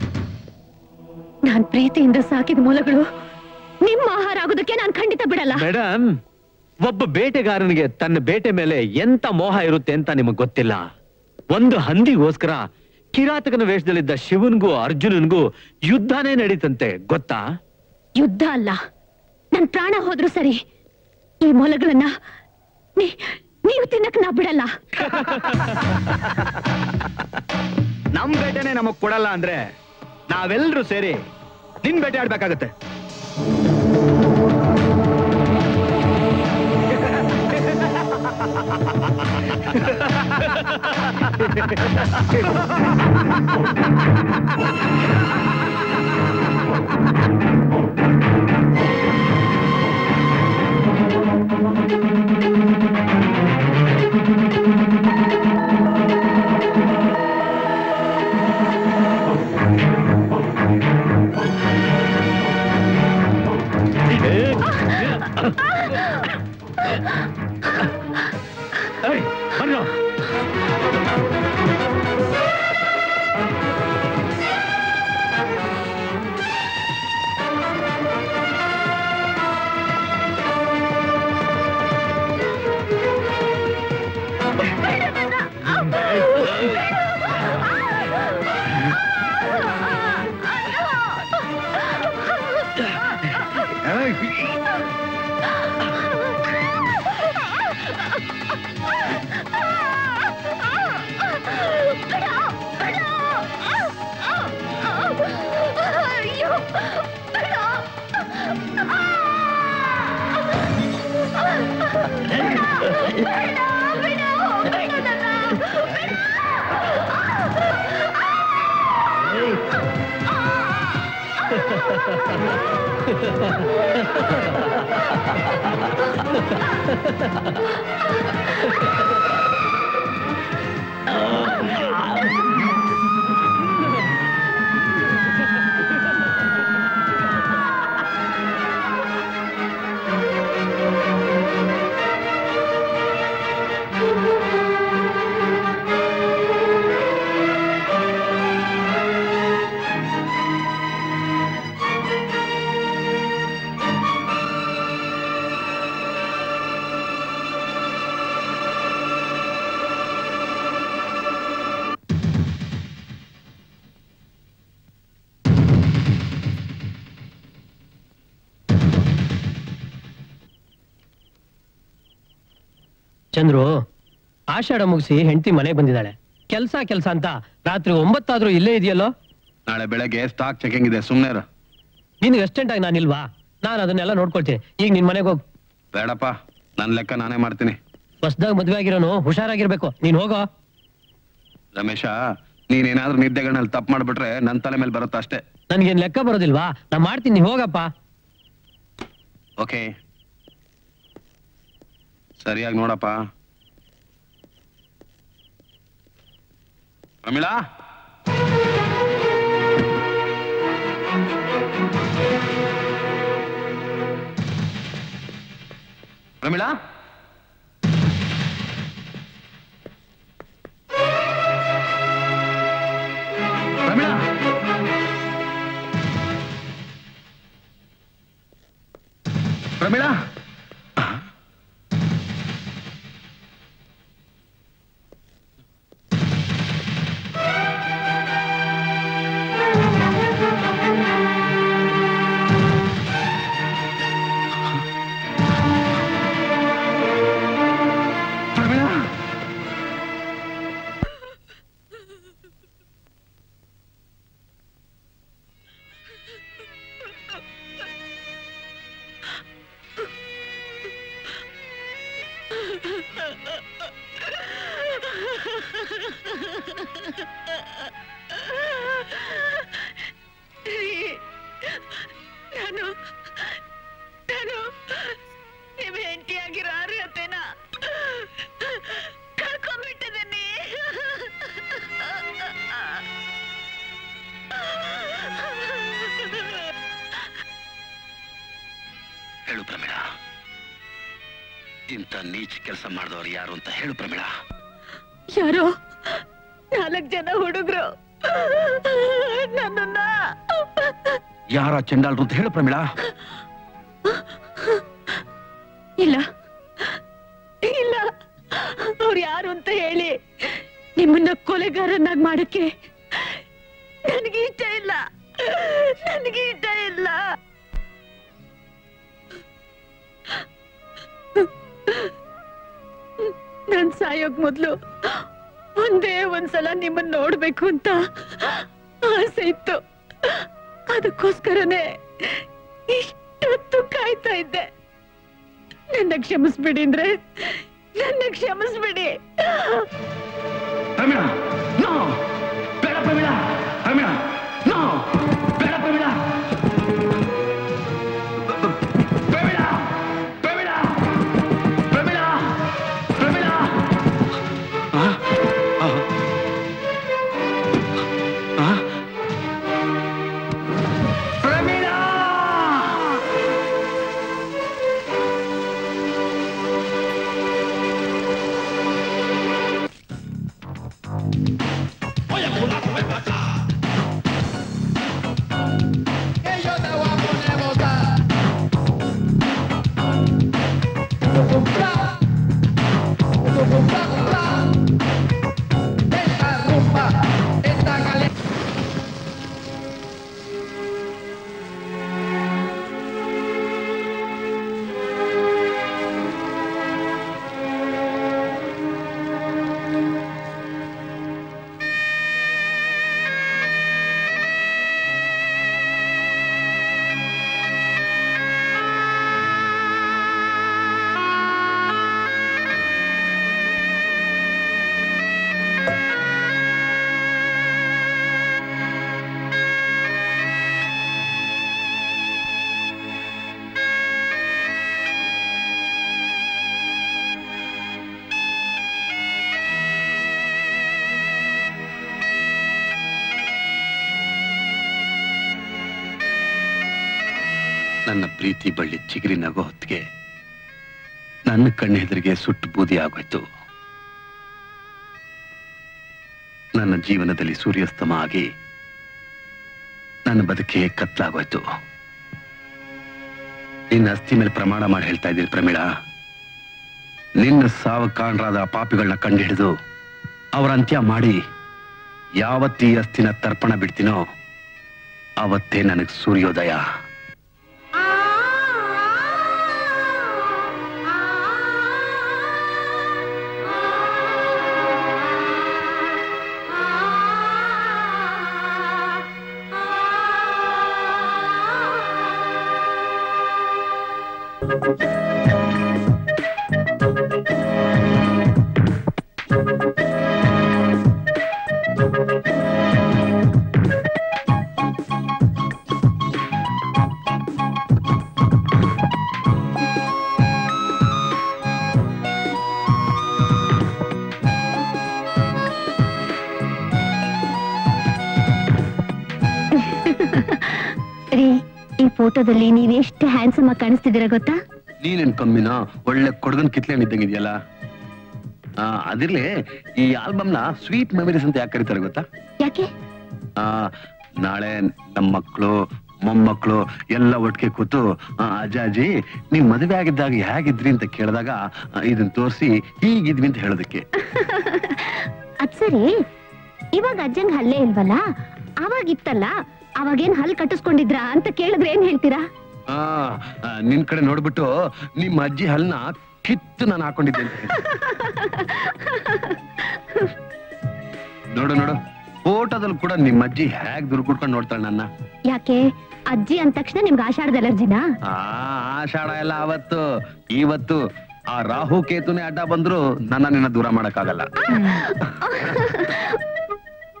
ನಾನ್ ಪ್ರೀತಿಯಿಂದ ಸಾಕಿದ ಮೊಲಗಳು ನಿಮ್ಮ ಆಹಾರ ಆಗೋದಕ್ಕೆ ನಾನ್ ಖಂಡಿತ ಬಿಡಲ್ಲ ಮೇಡಮ್ ಒಬ್ಬ ಬೇಟೆಗಾರನಿಗೆ ತನ್ನ ಬೇಟೆ ಮೇಲೆ ಎಂತ ಮೋಹ ಇರುತ್ತೆ ಅಂತ ನಿಮಗ್ ಗೊತ್ತಿಲ್ಲ ಒಂದು ಹಂದಿಗೋಸ್ಕರ ಕಿರಾತಕನ ವೇಷದಲ್ಲಿದ್ದ ಶಿವನ್ಗೂ ಅರ್ಜುನನ್ಗೂ ಯುದ್ಧನೇ ನಡೀತಂತೆ ಗೊತ್ತಾ ಯುದ್ಧ ಅಲ್ಲ ನನ್ ಪ್ರಾಣ ಹೋದ್ರು ಸರಿ ಈ ಮೊಲಗಳನ್ನ ನೀ- ನೀವು ತಿನ್ನಕ್ ನಾ ಬಿಡಲ್ಲ ನಮ್ ಬೇಟೆನೆ ನಮಗ್ ಕೊಡಲ್ಲ ಅಂದ್ರೆ ನಾವೆಲ್ಲರೂ ಸೇರಿ ನಿನ್ ಬೇಟೆ ಆಡ್ಬೇಕಾಗತ್ತೆ ಏಯ್, ಬನ್ರೋ. ಚಂದ್ರು ಆಷಾಢ ಮುಗಿಸಿ ಹೆಂಡತಿ ಮನೆಗೆ ಬಂದಿದ್ದಾಳೆ ಕೆಲ್ಸ ಕೆಲ್ಸ ಅಂತ ರಾತ್ರಿ ಒಂಬತ್ತಾದ್ರೂ ಇಲ್ಲೇ ಇದೆಯಲ್ಲೋ ನಾಳೆ ಬೆಳಗ್ಗೆ ಸ್ಟಾಕ್ ಚೆಕಿಂಗ್ ಇದೆ ಸುಮ್ನೆ ಇರು. ನಿನ್ಗೆ ಅರ್ಜೆಂಟ್ ಆಗಿ ನಾನಿಲ್ವಾ ನಾನು ಅದನ್ನೆಲ್ಲ ನೋಡ್ಕೊಳ್ತೀನಿ ಈಗ ನಿನ್ ಮನೆಗೆ ಹೋಗ್ ಬೇಡಪ್ಪ ನನ್ ಲೆಕ್ಕ ನಾನೇ ಮಾಡ್ತೀನಿ ಹೊಸ್ದಾಗ ಮದ್ವೆ ಆಗಿರೋನು ಹುಷಾರಾಗಿರ್ಬೇಕು ನೀನ್ ಹೋಗೋ ರಮೇಶ ನೀನೇನಾದ್ರೂ ನಿದ್ದೆಗಳನ್ನಲ್ಲಿ ತಪ್ಪು ಮಾಡ್ಬಿಟ್ರೆ ನನ್ ತಲೆ ಮೇಲೆ ಬರುತ್ತಾ ಅಷ್ಟೇ ನನ್ಗೇನ್ ಲೆಕ್ಕ ಬರೋದಿಲ್ವಾ ನಾ ಮಾಡ್ತೀನಿ ನೀನ್ ಹೋಗಪ್ಪ ಓಕೆ ಸರಿಯಾಗಿ ನೋಡಪ್ಪ ಪ್ರಮೀಳಾ ಪ್ರಮೀಳಾ ಪ್ರಮೀಳಾ ಪ್ರಮೀಳಾ ನಾನು ನಾನು ನಿಮ್ ಹೆಂಡತಿಯಾಗಿರೋ ಅರ್ಹತೆನ ಕಳ್ಕೊಂಡ್ಬಿಟ್ಟಿದ್ದೀನಿ ಹೇಳು ಪ್ರಮೀಳ ಇಂಥ ನೀಚ ಕೆಲಸ ಮಾಡಿದವರು ಯಾರು ಅಂತ ಹೇಳು ಪ್ರಮೀಳ ಯಾರೋ ನಾಲ್ಕು ಜನ ಹುಡುಗರು ನನ್ನನ್ನ ಯಾರ ಚಂಡಾಲ್ರು ಅಂತ ಹೇಳು ಪ್ರಮೀಳ ಇಲ್ಲ ಇಲ್ಲ ಅವ್ರು ಯಾರು ಅಂತ ಹೇಳಿ ನಿಮ್ಮನ್ನ ಕೊಲೆಗಾರನಾಗ್ ಮಾಡಕ್ಕೆ ನನಗೆ ಇಷ್ಟ ಇಲ್ಲ ನನಗೆ ಇಷ್ಟ ಇಲ್ಲ ನಾನ್ ಸಾಯೋಕ್ ಮೊದ್ಲು ಒಂದೇ ಒಂದ್ಸಲ ನಿಮ್ಮನ್ನ ನೋಡ್ಬೇಕು ಅಂತ ಆಸೆ ಇತ್ತು ಅದಕ್ಕೋಸ್ಕರನೇ ಇಷ್ಟೊತ್ತು ಕಾಯ್ತಾ ಇದ್ದೆ ನನ್ನ ಕ್ಷಮಿಸ್ಬಿಡಿ ಅಂದ್ರೆ ನನ್ನ ಕ್ಷಮಿಸ್ಬಿಡಿ ಪ್ರಮೀಳ ನೋ ಬೇಡ ಪ್ರಮೀಳ ಪ್ರಮೀಳ ನೋ ಬೇಡ ಪ್ರಮೀಳ ಪ್ರಮೀಳ ಪ್ರಮೀಳ ಪ್ರಮೀಳ ಪ್ರಮೀಳ ಆ? ಆ? ಆ? ಪ್ರಮೀಳ ನನ್ನ ಪ್ರೀತಿ ಬಳ್ಳಿ ಚಿಗುರಿ ನಗೋ ಹೊತ್ತಿಗೆ ನನ್ನ ಕಣ್ಣೆದುರಿಗೆ ಸುಟ್ಟು ಬೂದಿ ಆಗೋಯ್ತು ನನ್ನ ಜೀವನದಲ್ಲಿ ಸೂರ್ಯಾಸ್ತಮ ಆಗಿ ನನ್ನ ಬದುಕೆ ಕತ್ಲಾಗೋಯ್ತು ನಿನ್ನ ಅಸ್ಥಿ ಮೇಲೆ ಪ್ರಮಾಣ ಮಾಡಿ ಹೇಳ್ತಾ ಇದ್ದೀನಿ ಪ್ರಮೀಳ ನಿನ್ನ ಸಾವು ಕಾಣರಾದ ಆ ಪಾಪಿಗಳನ್ನ ಕಂಡುಹಿಡಿದು ಅವರ ಅಂತ್ಯ ಮಾಡಿ ಯಾವತ್ತೀ ಅಸ್ಥಿನ ತರ್ಪಣ ಬಿಡ್ತೀನೋ ಅವತ್ತೇ ನನಗೆ ಸೂರ್ಯೋದಯ ರೀ ಈ ಫೋಟೋದಲ್ಲಿ ನೀವ್ ಎಷ್ಟು ಹ್ಯಾಂಡ್ಸಮ್ ಆಗಿ ಕಾಣಿಸ್ತಿದ್ದೀರಾ ಗೊತ್ತಾ ನೀನೇನ್ ಕಮ್ಮಿನ ಒಳ್ಳೆ ಕೊಡಗನ್ ಕಿತ್ಲೆ ಇದ್ದಂಗಿದ್ಯಲ್ಲ ಆ ಅದಿರ್ಲಿ ಈ ಆಲ್ಬಮ್ನ ಸ್ವೀಟ್ ಮೆಮರೀಸ್ ಅಂತ ಯಾಕೆ ಕರೀತಾರೆ ಗೊತ್ತಾ ಯಾಕೆ ಆ ನಾಳೆ ನಮ್ಮ ಮಕ್ಕಳು ಮೊಮ್ಮಕ್ಕಳು ಎಲ್ಲ ಒಟ್ಟಿಗೆ ಕೂತು ಆ, ಅಜ್ಜಾಜಿ ನೀವ್ ಮದುವೆ ಆಗಿದ್ದಾಗ ಹೇಗಿದ್ರಿ ಅಂತ ಕೇಳಿದಾಗ ಆ, ಇದನ್ನ ತೋರಿಸಿ ಹೀಗಿದ್ವಿ ಅಂತ ಹೇಳೋದಕ್ಕೆ ಅದ್ ಸರಿ ಇವಾಗ ಅಜ್ಜಂಗ್ ಹಲ್ಲೇ ಇಲ್ವಲ್ಲ ಅವಾಗಿತ್ತಲ್ಲ ಅವಾಗೇನ್ ಹಲ್ ಕಟ್ಟಿಸ್ಕೊಂಡಿದ್ರಾ ಅಂತ ಕೇಳಿದ್ರೆ ಏನ್ ಹೇಳ್ತೀರಾ ಆ ಆ, ನಿನ್ ಕಡೆ ನೋಡ್ಬಿಟ್ಟು ನಿಮ್ ಅಜ್ಜಿ ಹಲ್ನ ಕಿತ್ತು ನಾನು ಹಾಕೊಂಡಿದ್ದೆ ಅಂತ ಹೇಳಿ. ನೋಡು ನೋಡು ಫೋಟೋದಲ್ಲಿ ಕೂಡ ನಿಮ್ ಅಜ್ಜಿ ಹೇಗ್ ದುರ್ಗುಡ್ಕೊಂಡು ನೋಡ್ತಾಳೆ ನನ್ನ ಯಾಕೆ ಅಜ್ಜಿ ಅಂದ ತಕ್ಷಣ ನಿಮ್ಗೆ ಆಷಾಢದ ಅಲರ್ಜಿನಾ ಆ ಆಷಾಢ ಎಲ್ಲ ಅವತ್ತು ಇವತ್ತು ಆ ರಾಹು ಕೇತುನೇ ಅಡ್ಡ ಬಂದ್ರು ನನ್ನ ನಿನ್ನ ದೂರ ಮಾಡಕ್ಕಾಗಲ್ಲ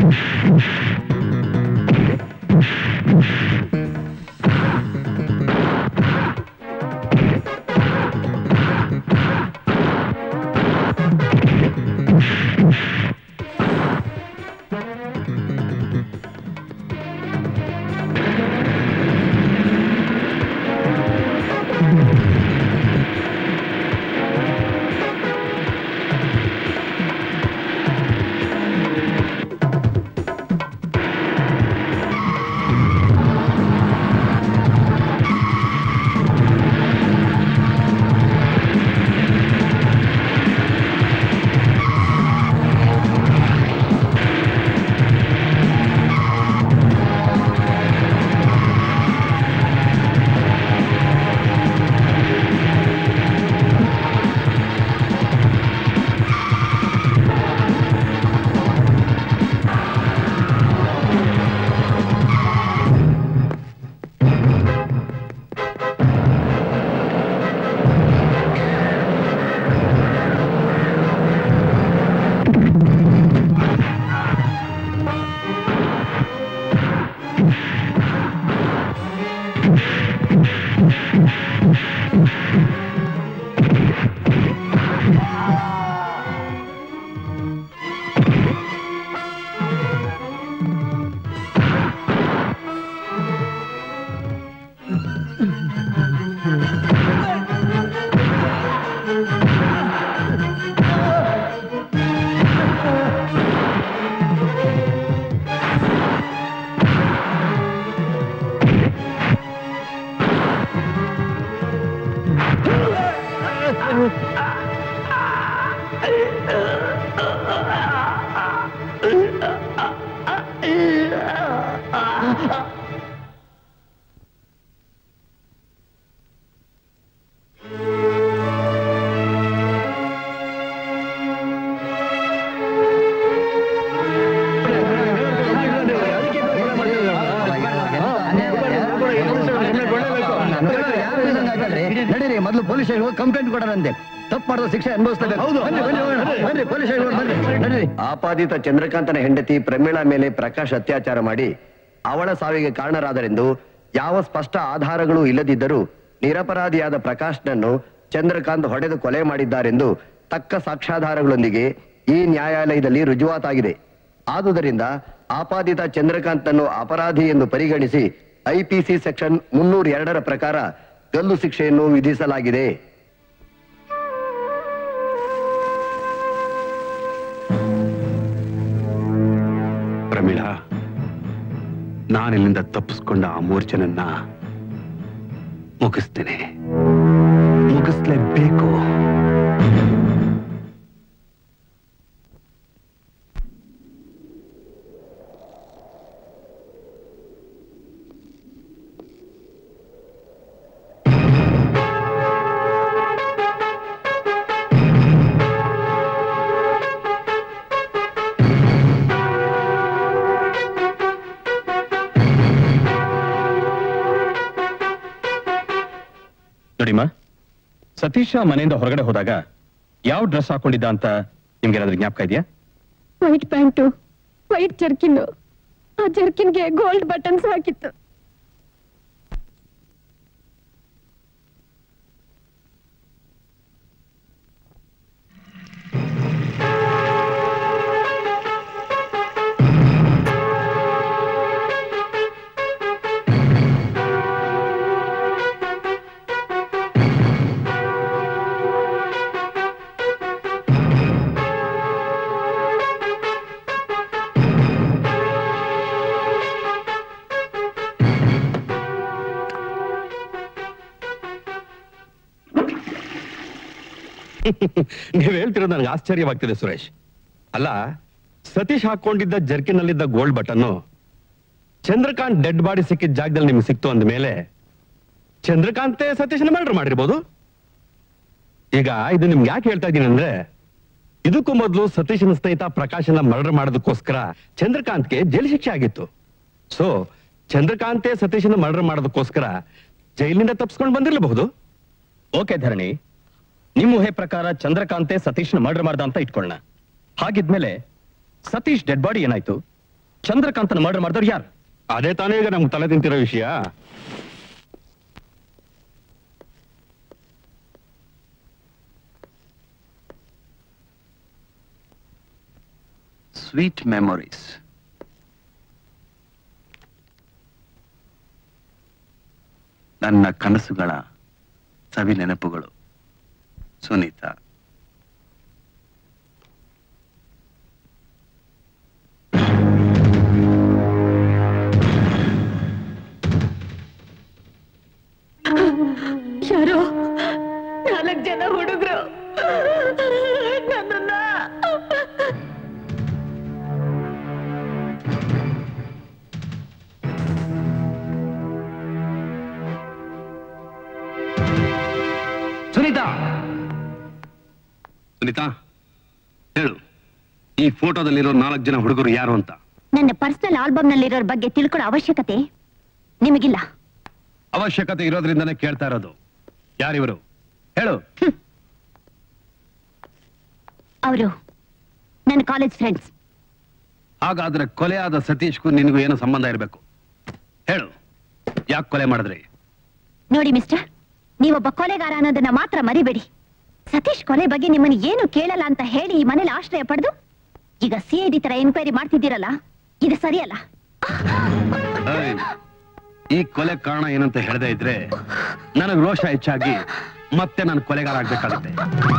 ನಡೀರಿ ಮೊದಲು ಪೊಲೀಸ್ ಸ್ಟೇಷನ್ ಹೋಗಿ ಕಂಪ್ಲೇಂಟ್ ಕೊಡೋರಂತೆ ತಪ್ಪು ಮಾಡಿದ ಶಿಕ್ಷೆ ಅನುಭವಿಸ್ತಾರೆ ಬನ್ನಿ ಬನ್ನಿ ಹೋಗೋಣ. ಬನ್ನಿ ಪೊಲೀಸ್ ಸ್ಟೇಷನ್ ಬನ್ನಿ ನಡೀರಿ ಆಪಾದಿತ ಚಂದ್ರಕಾಂತನ ಹೆಂಡತಿ ಪ್ರಮೀಳಾ ಮೇಲೆ ಪ್ರಕಾಶ್ ಅತ್ಯಾಚಾರ ಮಾಡಿ ಅವಳ ಸಾವಿಗೆ ಕಾರಣರಾದರೆಂದು ಯಾವ ಸ್ಪಷ್ಟ ಆಧಾರಗಳು ಇಲ್ಲದಿದ್ದರೂ ನಿರಪರಾಧಿಯಾದ ಪ್ರಕಾಶ್ನನ್ನು ಚಂದ್ರಕಾಂತ್ ಹೊಡೆದು ಕೊಲೆ ಮಾಡಿದ್ದಾರೆಂದು ತಕ್ಕ ಸಾಕ್ಷ್ಯಾಧಾರಗಳೊಂದಿಗೆ ಈ ನ್ಯಾಯಾಲಯದಲ್ಲಿ ರುಜುವಾತಾಗಿದೆ ಆದುದರಿಂದ ಆಪಾದಿತ ಚಂದ್ರಕಾಂತನ್ನು ಅಪರಾಧಿ ಎಂದು ಪರಿಗಣಿಸಿ ಐಪಿಸಿ ಸೆಕ್ಷನ್ ಮುನ್ನೂರ ಎರಡರ ಪ್ರಕಾರ ಗಲ್ಲು ಶಿಕ್ಷೆಯನ್ನು ವಿಧಿಸಲಾಗಿದೆ ಪ್ರಮೀಳಾ ನಾನಿಲ್ಲಿಂದ ತಪ್ಪಿಸ್ಕೊಂಡ ಆ ಮೂರ್ಛನನ್ನ ಮುಗಿಸ್ತೇನೆ ಮುಗಿಸ್ಲೇಬೇಕು ನೋಡಿಮ್ಮ ಸತೀಶ ಮನೆಯಿಂದ ಹೊರಗಡೆ ಹೋದಾಗ ಯಾವ ಡ್ರೆಸ್ ಹಾಕೊಂಡಿದ್ದ ಅಂತ ನಿಮ್ಗೇನಾದ್ರೂ ಜ್ಞಾಪಕ ಇದೆಯಾ ವೈಟ್ ಪ್ಯಾಂಟು ವೈಟ್ ಜರ್ಕಿನ್ ಆ ಜರ್ಕಿನ್ಗೆ ಗೋಲ್ಡ್ ಬಟನ್ಸ್ ಹಾಕಿತ್ತು ನೀವ್ ಹೇಳ್ತಿರೋದು ನನಗೆ ಆಶ್ಚರ್ಯವಾಗ್ತಿದೆ ಸುರೇಶ್ ಅಲ್ಲ ಸತೀಶ್ ಹಾಕೊಂಡಿದ್ದ ಜರ್ಕಿನಲ್ಲಿದ್ದ ಗೋಲ್ಡ್ ಬಟನ್ನು ಚಂದ್ರಕಾಂತ್ ಡೆಡ್ ಬಾಡಿ ಸಿಕ್ಕಿದ ಜಾಗದಲ್ಲಿ ನಿಮ್ಗೆ ಸಿಕ್ತು ಅಂದ ಮೇಲೆ ಚಂದ್ರಕಾಂತೆ ಸತೀಶನ ಮರ್ಡರ್ ಮಾಡಿರ್ಬೋದು ಈಗ ಇದು ನಿಮ್ಗೆ ಯಾಕೆ ಹೇಳ್ತಾ ಇದ್ದೀನಿ ಅಂದ್ರೆ ಇದಕ್ಕೂ ಮೊದಲು ಸತೀಶನ ಸ್ನೇಹಿತ ಪ್ರಕಾಶನ ಮರ್ಡರ್ ಮಾಡೋದಕ್ಕೋಸ್ಕರ ಚಂದ್ರಕಾಂತ್ಗೆ ಜೈಲು ಶಿಕ್ಷೆ ಆಗಿತ್ತು ಸೊ ಚಂದ್ರಕಾಂತೆ ಸತೀಶನ ಮರ್ಡರ್ ಮಾಡೋದಕ್ಕೋಸ್ಕರ ಜೈಲಿನಿಂದ ತಪ್ಪಿಸ್ಕೊಂಡು ಬಂದಿರಬಹುದು ಓಕೆ ಧರಣಿ ನಿಮ್ಮ ಊಹೆ ಪ್ರಕಾರ ಚಂದ್ರಕಾಂತೆ ಸತೀಶ್ನ ಮರ್ಡರ್ ಮಾಡ್ದ ಅಂತ ಇಟ್ಕೊಳ್ಳೋಣ ಹಾಗಿದ್ಮೇಲೆ ಸತೀಶ್ ಡೆಡ್ ಬಾಡಿ ಏನಾಯ್ತು ಚಂದ್ರಕಾಂತನ ಮರ್ಡರ್ ಮಾಡಿದವ್ರು ಯಾರು ಅದೇ ತಾನೇ ಈಗ ನಮ್ಗೆ ತಲೆ ತಿಂತಿರೋ ವಿಷಯ ಸ್ವೀಟ್ ಮೆಮೊರೀಸ್ ನನ್ನ ಕನಸುಗಳ ಸವಿ ನೆನಪುಗಳು ಸುನೀತಾ ಯಾರೋ ನಾಲ್ಕು ಜನ ಹುಡುಗರು ನನ್ನನ್ನ ಸುನೀತಾ ಸುನೀತಾ ಹೇಳು ಈ ಫೋಟೋದಲ್ಲಿರೋ ನಾಲ್ಕು ಜನ ಹುಡುಗರು ಯಾರು ಅಂತ ನನ್ನ ಪರ್ಸನಲ್ ಆಲ್ಬಮ್ ನಲ್ಲಿರೋರ್ ಬಗ್ಗೆ ತಿಳ್ಕೊಳ್ಳೋ ಅವಶ್ಯಕತೆ ನಿಮಗಿಲ್ಲ ಅವಶ್ಯಕತೆ ಇರೋದ್ರಿಂದನೇ ಕೇಳ್ತಾ ಇರೋದು ಯಾರಿವರು ಹೇಳು ಅವರು ನನ್ನ ಕಾಲೇಜ್ ಫ್ರೆಂಡ್ಸ್ ಹಾಗಾದ್ರೆ ಕೊಲೆಯಾದ ಸತೀಶ್ಗೂ ನಿನಗೂ ಏನೋ ಸಂಬಂಧ ಇರಬೇಕು ಹೇಳು ಯಾಕೆ ಕೊಲೆ ಮಾಡಿದ್ರಿ ನೋಡಿ ಮಿಸ್ಟರ್ ನೀವೊಬ್ಬ ಕೊಲೆಗಾರ ಅನ್ನೋದನ್ನ ಮಾತ್ರ ಮರಿಬೇಡಿ ಸತೀಶ್ ಕೊಲೆ ಬಗ್ಗೆ ನಿಮ್ಮನ್ನ ಏನು ಕೇಳಲ್ಲ ಅಂತ ಹೇಳಿ ಈ ಮನೇಲಿ ಆಶ್ರಯ ಪಡೆದು ಈಗ ಸಿ ಐ ಡಿ ತರ ಎನ್ಕ್ವೈರಿ ಮಾಡ್ತಿದ್ದೀರಲ್ಲ ಇದು ಸರಿಯಲ್ಲ ಏಯ್, ಈ ಕೊಲೆ ಕಾರಣ ಏನಂತ ಹೇಳದೇ ಇದ್ರೆ ನನಗ್ ರೋಷ ಹೆಚ್ಚಾಗಿ ಮತ್ತೆ ನಾನು ಕೊಲೆಗಾರ ಆಗ್ಬೇಕಾಗುತ್ತೆ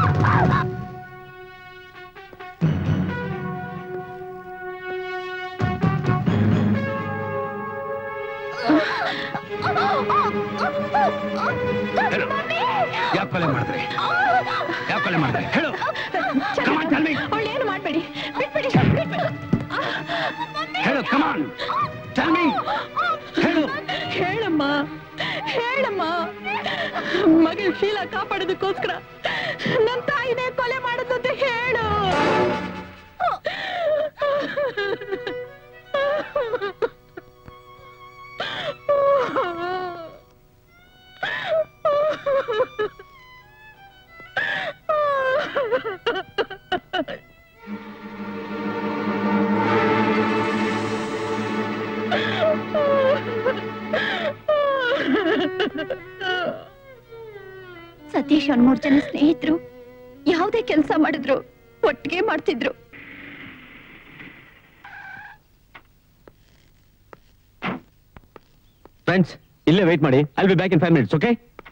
ಹೇಳು ಯಾಕೆ ಕೊಲೆ ಮಾಡಿದ್ರಿ ಯಾಕೆ ಕೊಲೆ ಮಾಡಿದ್ರಿ ಹೇಳು Come on, tell me. ಅವಳೇನು ಮಾಡ್ಬೇಡಿ ಬಿಟ್ಬಿಡಿ ಬಿಟ್ಬಿಡಿ ಹೇಳು ಕಮಾನ್ ಟೆಲ್ ಮೀ ಹೇಳು ಹೇಳಮ್ಮ ಹೇಳಮ್ಮ ಮಗಳ ಶೀಲ ಕಾಪಾಡೋದಕ್ಕೋಸ್ಕರ ನನ್ನ ತಾಯಿನೇ ಕೊಲೆ ಮಾಡೋದಂತ ಹೇಳು ಸತೀಶ್ ಅವ್ರ ಮೂರ್ ಜನ ಸ್ನೇಹಿತರು ಯಾವುದೇ ಕೆಲಸ ಮಾಡಿದ್ರು ಒಟ್ಟಿಗೆ ಮಾಡ್ತಿದ್ರು ಫ್ರೆಂಡ್ಸ್ ಇಲ್ಲೇ ವೇಟ್ ಮಾಡಿ I'll be back in five minutes okay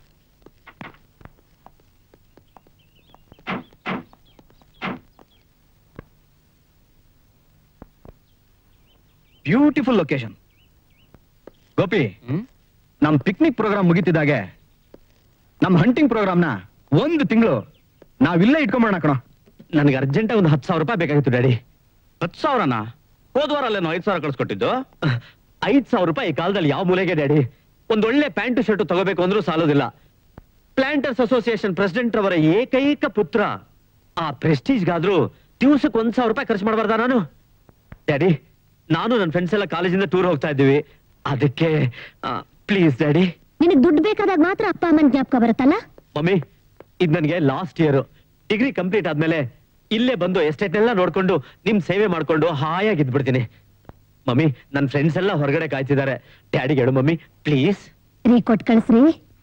beautiful location Gopi ನಮ್ ಪಿಕ್ನಿಕ್ ಪ್ರೋಗ್ರಾಮ್ ಮುಗಿತಿದ್ದಾಗೆ ನಮ್ ಹಂಟಿಂಗ್ ಪ್ರೋಗ್ರಾಮ್ನ ಒಂದು ತಿಂಗಳು ನಾವಿಲ್ಲೇ ಇಟ್ಕೊಂಬೋಣ ಕಣೋ ನನಗೆ ಅರ್ಜೆಂಟ್ ಒಂದು ಹತ್ತು ಸಾವಿರ ರೂಪಾಯಿ ಬೇಕಾಗಿತ್ತು ಡ್ಯಾಡಿ ಹತ್ತು ಸಾವಿರನಾ ಹೋದ್ವಾರ ಅಲ್ಲೇನೋ ಐದು ಸಾವಿರ ಕಳ್ಸ್ಕೊಟ್ಟಿದ್ದು ಐದ್ ಸಾವಿರ ರೂಪಾಯಿ ಈ ಕಾಲದಲ್ಲಿ ಯಾವ ಮೂಲೆಗೆ ಡ್ಯಾಡಿ ಒಂದ್ ಒಳ್ಳೆ ಪ್ಯಾಂಟ್ ಶರ್ಟ್ ತಗೋಬೇಕು ಅಂದ್ರೂ ಸಾಲೋದಿಲ್ಲ ಪ್ಲಾಂಟರ್ಸ್ ಅಸೋಸಿಯೇಷನ್ ಪ್ರೆಸಿಡೆಂಟ್ ರವರ ಏಕೈಕ ಪುತ್ರ ಆ ಪ್ರೆಸ್ಟೀಜ್ಗಾದ್ರೂ ದಿವಸಕ್ಕೆ ಒಂದ್ ಸಾವಿರ ರೂಪಾಯಿ ಖರ್ಚು ಮಾಡಬಾರ್ದ ನಾನು ಡ್ಯಾಡಿ ನಾನು ನನ್ನ ಫ್ರೆಂಡ್ಸ್ ಎಲ್ಲ ಕಾಲೇಜಿಂದ ಟೂರ್ ಹೋಗ್ತಾ ಇದ್ದೀವಿ ಅದಕ್ಕೆ ಪ್ಲೀಸ್ ಡ್ಯಾಡಿ ನಿನಗ್ ದುಡ್ಡು ಬೇಕಾದಾಗ ಮಾತ್ರ ಅಪ್ಪ ಅಮ್ಮನ ಜ್ಞಾಪಕ ಬರುತ್ತಲ್ಲ ಮಮ್ಮಿ ಇದ್ ನನಗೆ ಲಾಸ್ಟ್ ಇಯರ್ ಡಿಗ್ರಿ ಕಂಪ್ಲೀಟ್ ಆದ್ಮೇಲೆ ಇಲ್ಲೇ ಬಂದು ಎಸ್ಟೇಟ್ನೆಲ್ಲ ನೋಡ್ಕೊಂಡು ನಿಮ್ ಸೇವೆ ಮಾಡ್ಕೊಂಡು ಹಾಯಾಗಿ ಇದ್ಬಿಡ್ತೀನಿ ಮಮ್ಮಿ ನನ್ನ ಫ್ರೆಂಡ್ಸ್ ಎಲ್ಲ ಹೊರಗಡೆ ಕಾಯ್ತಿದ್ದಾರೆ ಡ್ಯಾಡಿಗೆ ಹೇಳು ಮಮ್ಮಿ ಪ್ಲೀಸ್ ರೀ ಕೊಟ್ ಕಳ್ಸ್ರಿ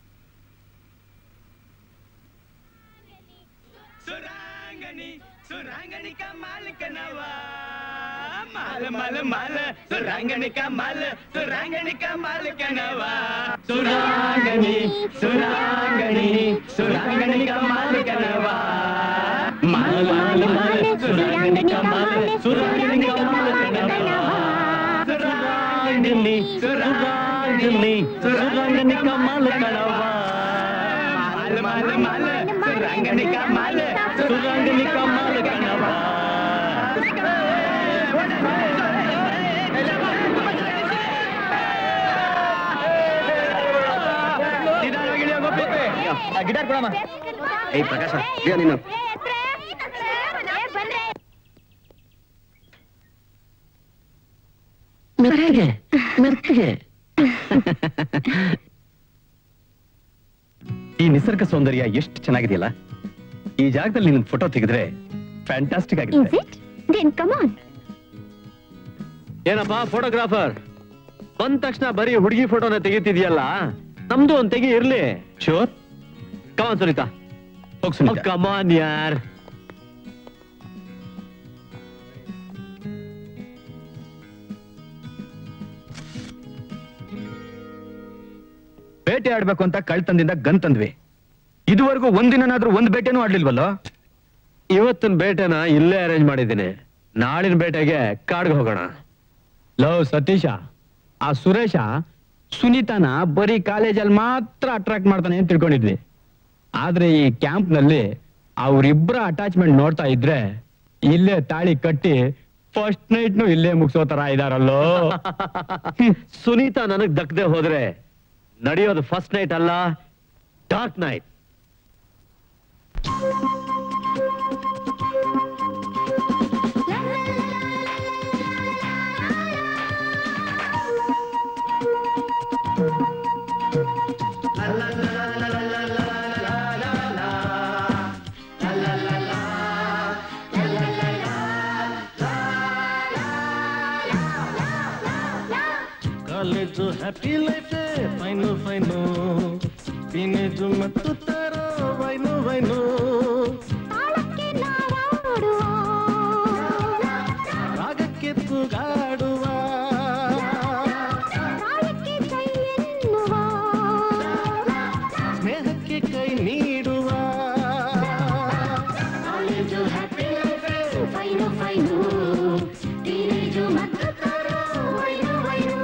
ಮಾಲ ಮಾಲ ಮಾಲ ಸುರಾಂಗಣಿ ಕಮಾಲ ಸುರಾಂಗಣಿ ಕಮಾಲ ಕನವ ಸುರಾಂಗಣಿ ಸುರಾಂಗಣಿ ಸುರಾಂಗಣಿ ಕಮಾಲ ಕನವ ಮಾಲ ಮಾಲ ಮಾಲ ಸುರಾಂಗಣಿ ಕಮಾಲ ಸುರಾಂಗಣಿ ಕಮಾಲ ಕನವ ಸುರಾಂಗಣಿ ಸುರಾಂಗಣಿ ಸುರಾಂಗಣಿ ಕಮಾಲ ಕನವ ಮಾಲ ಮಾಲ ಮಾಲ ಸುರಾಂಗಣಿ ಕಮಾಲ ಸುರಾಂಗಣಿ ಕಮಾಲ ಕನವ ಗಿಟಾರ್ ಕೊಡಮ್ಮ ಏಯ್ ಪ್ರಕಾಶ ಈಗ ನೀನು ಮೆತ್ತಗೆ ಮೆತ್ತಗೆ ಈ ನಿಸರ್ಗ ಸೌಂದರ್ಯ ಎಷ್ಟು ಚೆನ್ನಾಗಿದೆಯಲ್ಲ ಈ ಜಾಗದಲ್ಲಿ ನಿನ್ ಫೋಟೋ ತೆಗೆದ್ರೆ ಫ್ಯಾಂಟಾಸ್ಟಿಕ್ ಇಸ್ ಆಗಿದೆ ಇಟ್ ದೆನ್ ಕಮ್ ಆನ್ ಏನಪ್ಪ ಫೋಟೋಗ್ರಾಫರ್ ಬಂದ ತಕ್ಷಣ ಬರೀ ಹುಡುಗಿ ಫೋಟೋನ ತೆಗಿತಿದ್ಯಲ್ಲ ನಮ್ದು ಒಂದ್ ತೆಗಿ ಇರ್ಲಿ ಶೋರ್ ಕಮಾನ್ ಸುನೀತಾ ಹೋಗ್ ಸುನೀತಾ. ಕಮಾನ್ ಯಾರ್ ಬೇಟೆ ಆಡ್ಬೇಕು ಅಂತ ಕಳ್ತಂದಿಂದ ಗನ್ ತಂದ್ವಿ ಇದುವರೆಗೂ ಒಂದಿನಾದ್ರೂ ಒಂದ್ ಬೇಟೆನೂ ಆಡ್ಲಿಲ್ವಲ್ಲೋ ಇವತ್ತಿನ ಬೇಟೆನ ಇಲ್ಲೇ ಅರೇಂಜ್ ಮಾಡಿದ್ದೀನಿ ನಾಳಿನ ಬೇಟೆಗೆ ಕಾಡ್ಗೆ ಹೋಗೋಣ ಲವ್ ಸತೀಶ ಆ ಸುರೇಶ ಸುನೀತಾನ ಬರೀ ಕಾಲೇಜಲ್ಲಿ ಮಾತ್ರ ಅಟ್ರಾಕ್ಟ್ ಮಾಡ್ತಾನೆ ಅಂತ ತಿಳ್ಕೊಂಡಿದ್ವಿ ಆದ್ರೆ ಈ ಕ್ಯಾಂಪ್ ನಲ್ಲಿ ಅವ್ರಿಬ್ರ ಅಟ್ಯಾಚ್ಮೆಂಟ್ ನೋಡ್ತಾ ಇದ್ರೆ ಇಲ್ಲೇ ತಾಳಿ ಕಟ್ಟಿ ಫಸ್ಟ್ ನೈಟ್ನು ಇಲ್ಲೇ ಮುಗಿಸೋ ತರ ಇದಾರಲ್ಲೋ ಸುನೀತಾ ನನಗ್ ದಕ್ಕದೆ ಹೋದ್ರೆ ನಡೆಯೋದು ಫಸ್ಟ್ ನೈಟ್ ಅಲ್ಲ dark night college happy life fine fine teenage ಮತ್ತು ತರೋ ವೈನು ವೈನು ರಾಗಕ್ಕೆ ತೂಗಾಡುವ ಸ್ನೇಹಕ್ಕೆ ಕೈ ನೀಡುವ college happy life fine fine teenage ಮತ್ತು ತರೋ ವೈನು ವೈನು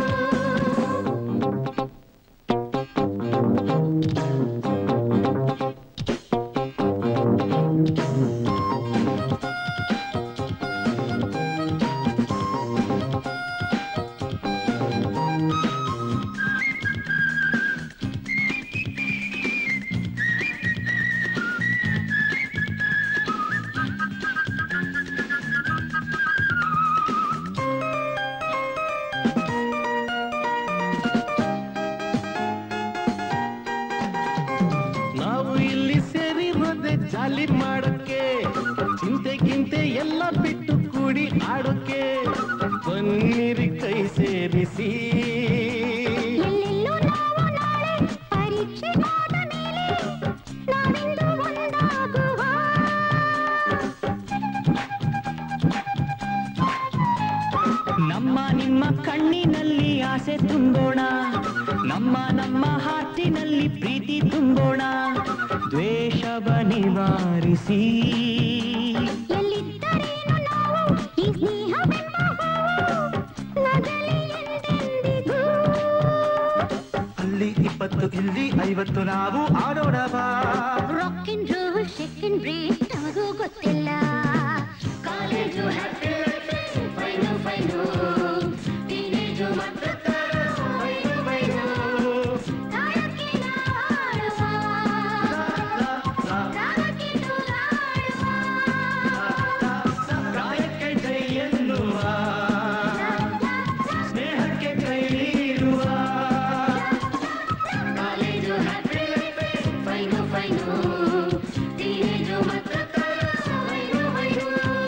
ನಾವು ಇಲ್ಲಿ ಸೇರಿರೋದೆ ಜಾಲಿ ಮಾಡಕ್ಕೆ ಚಿಂತೆ ಗಿಂತೆ ಎಲ್ಲ ಬಿಟ್ಟು ಕೂಡಿ ಆಡೋಕೆ ಬನ್ನಿರಿ ಕೈ ಸೇರಿಸಿ ನಮ್ಮ ನಿಮ್ಮ ಕಣ್ಣಿನಲ್ಲಿ ಆಸೆ ತುಂಬೋಣ ನಮ್ಮ ನಮ್ಮ ಹಾಟಿನಲ್ಲಿ ಪ್ರೀತಿ ತುಂಬೋಣ ದ್ವೇಷವ ನಿವಾರಿಸಿ ಅಲ್ಲಿ ಇಪ್ಪತ್ತು ಇಲ್ಲಿ ಐವತ್ತು ನಾವು ಆಡೋಣ ಬಾ rock and roll shake and break ನಮಗೂ ಗೊತ್ತಿಲ್ಲ college happy fine fine teenage ಮತ್ತು ಫೈನು ಫೈನು ತಾಳಕ್ಕೆ ನಾಡುವ ರಾಗಕ್ಕೆ ಪ್ರಾಯಕ್ಕೆ ಜೈ ಎನ್ನುವ ಸ್ನೇಹಕ್ಕೆ ಕೈ ನೀಡುವ college happy fine fine teenage ಮತ್ತು ಫೈನು ಫೈನು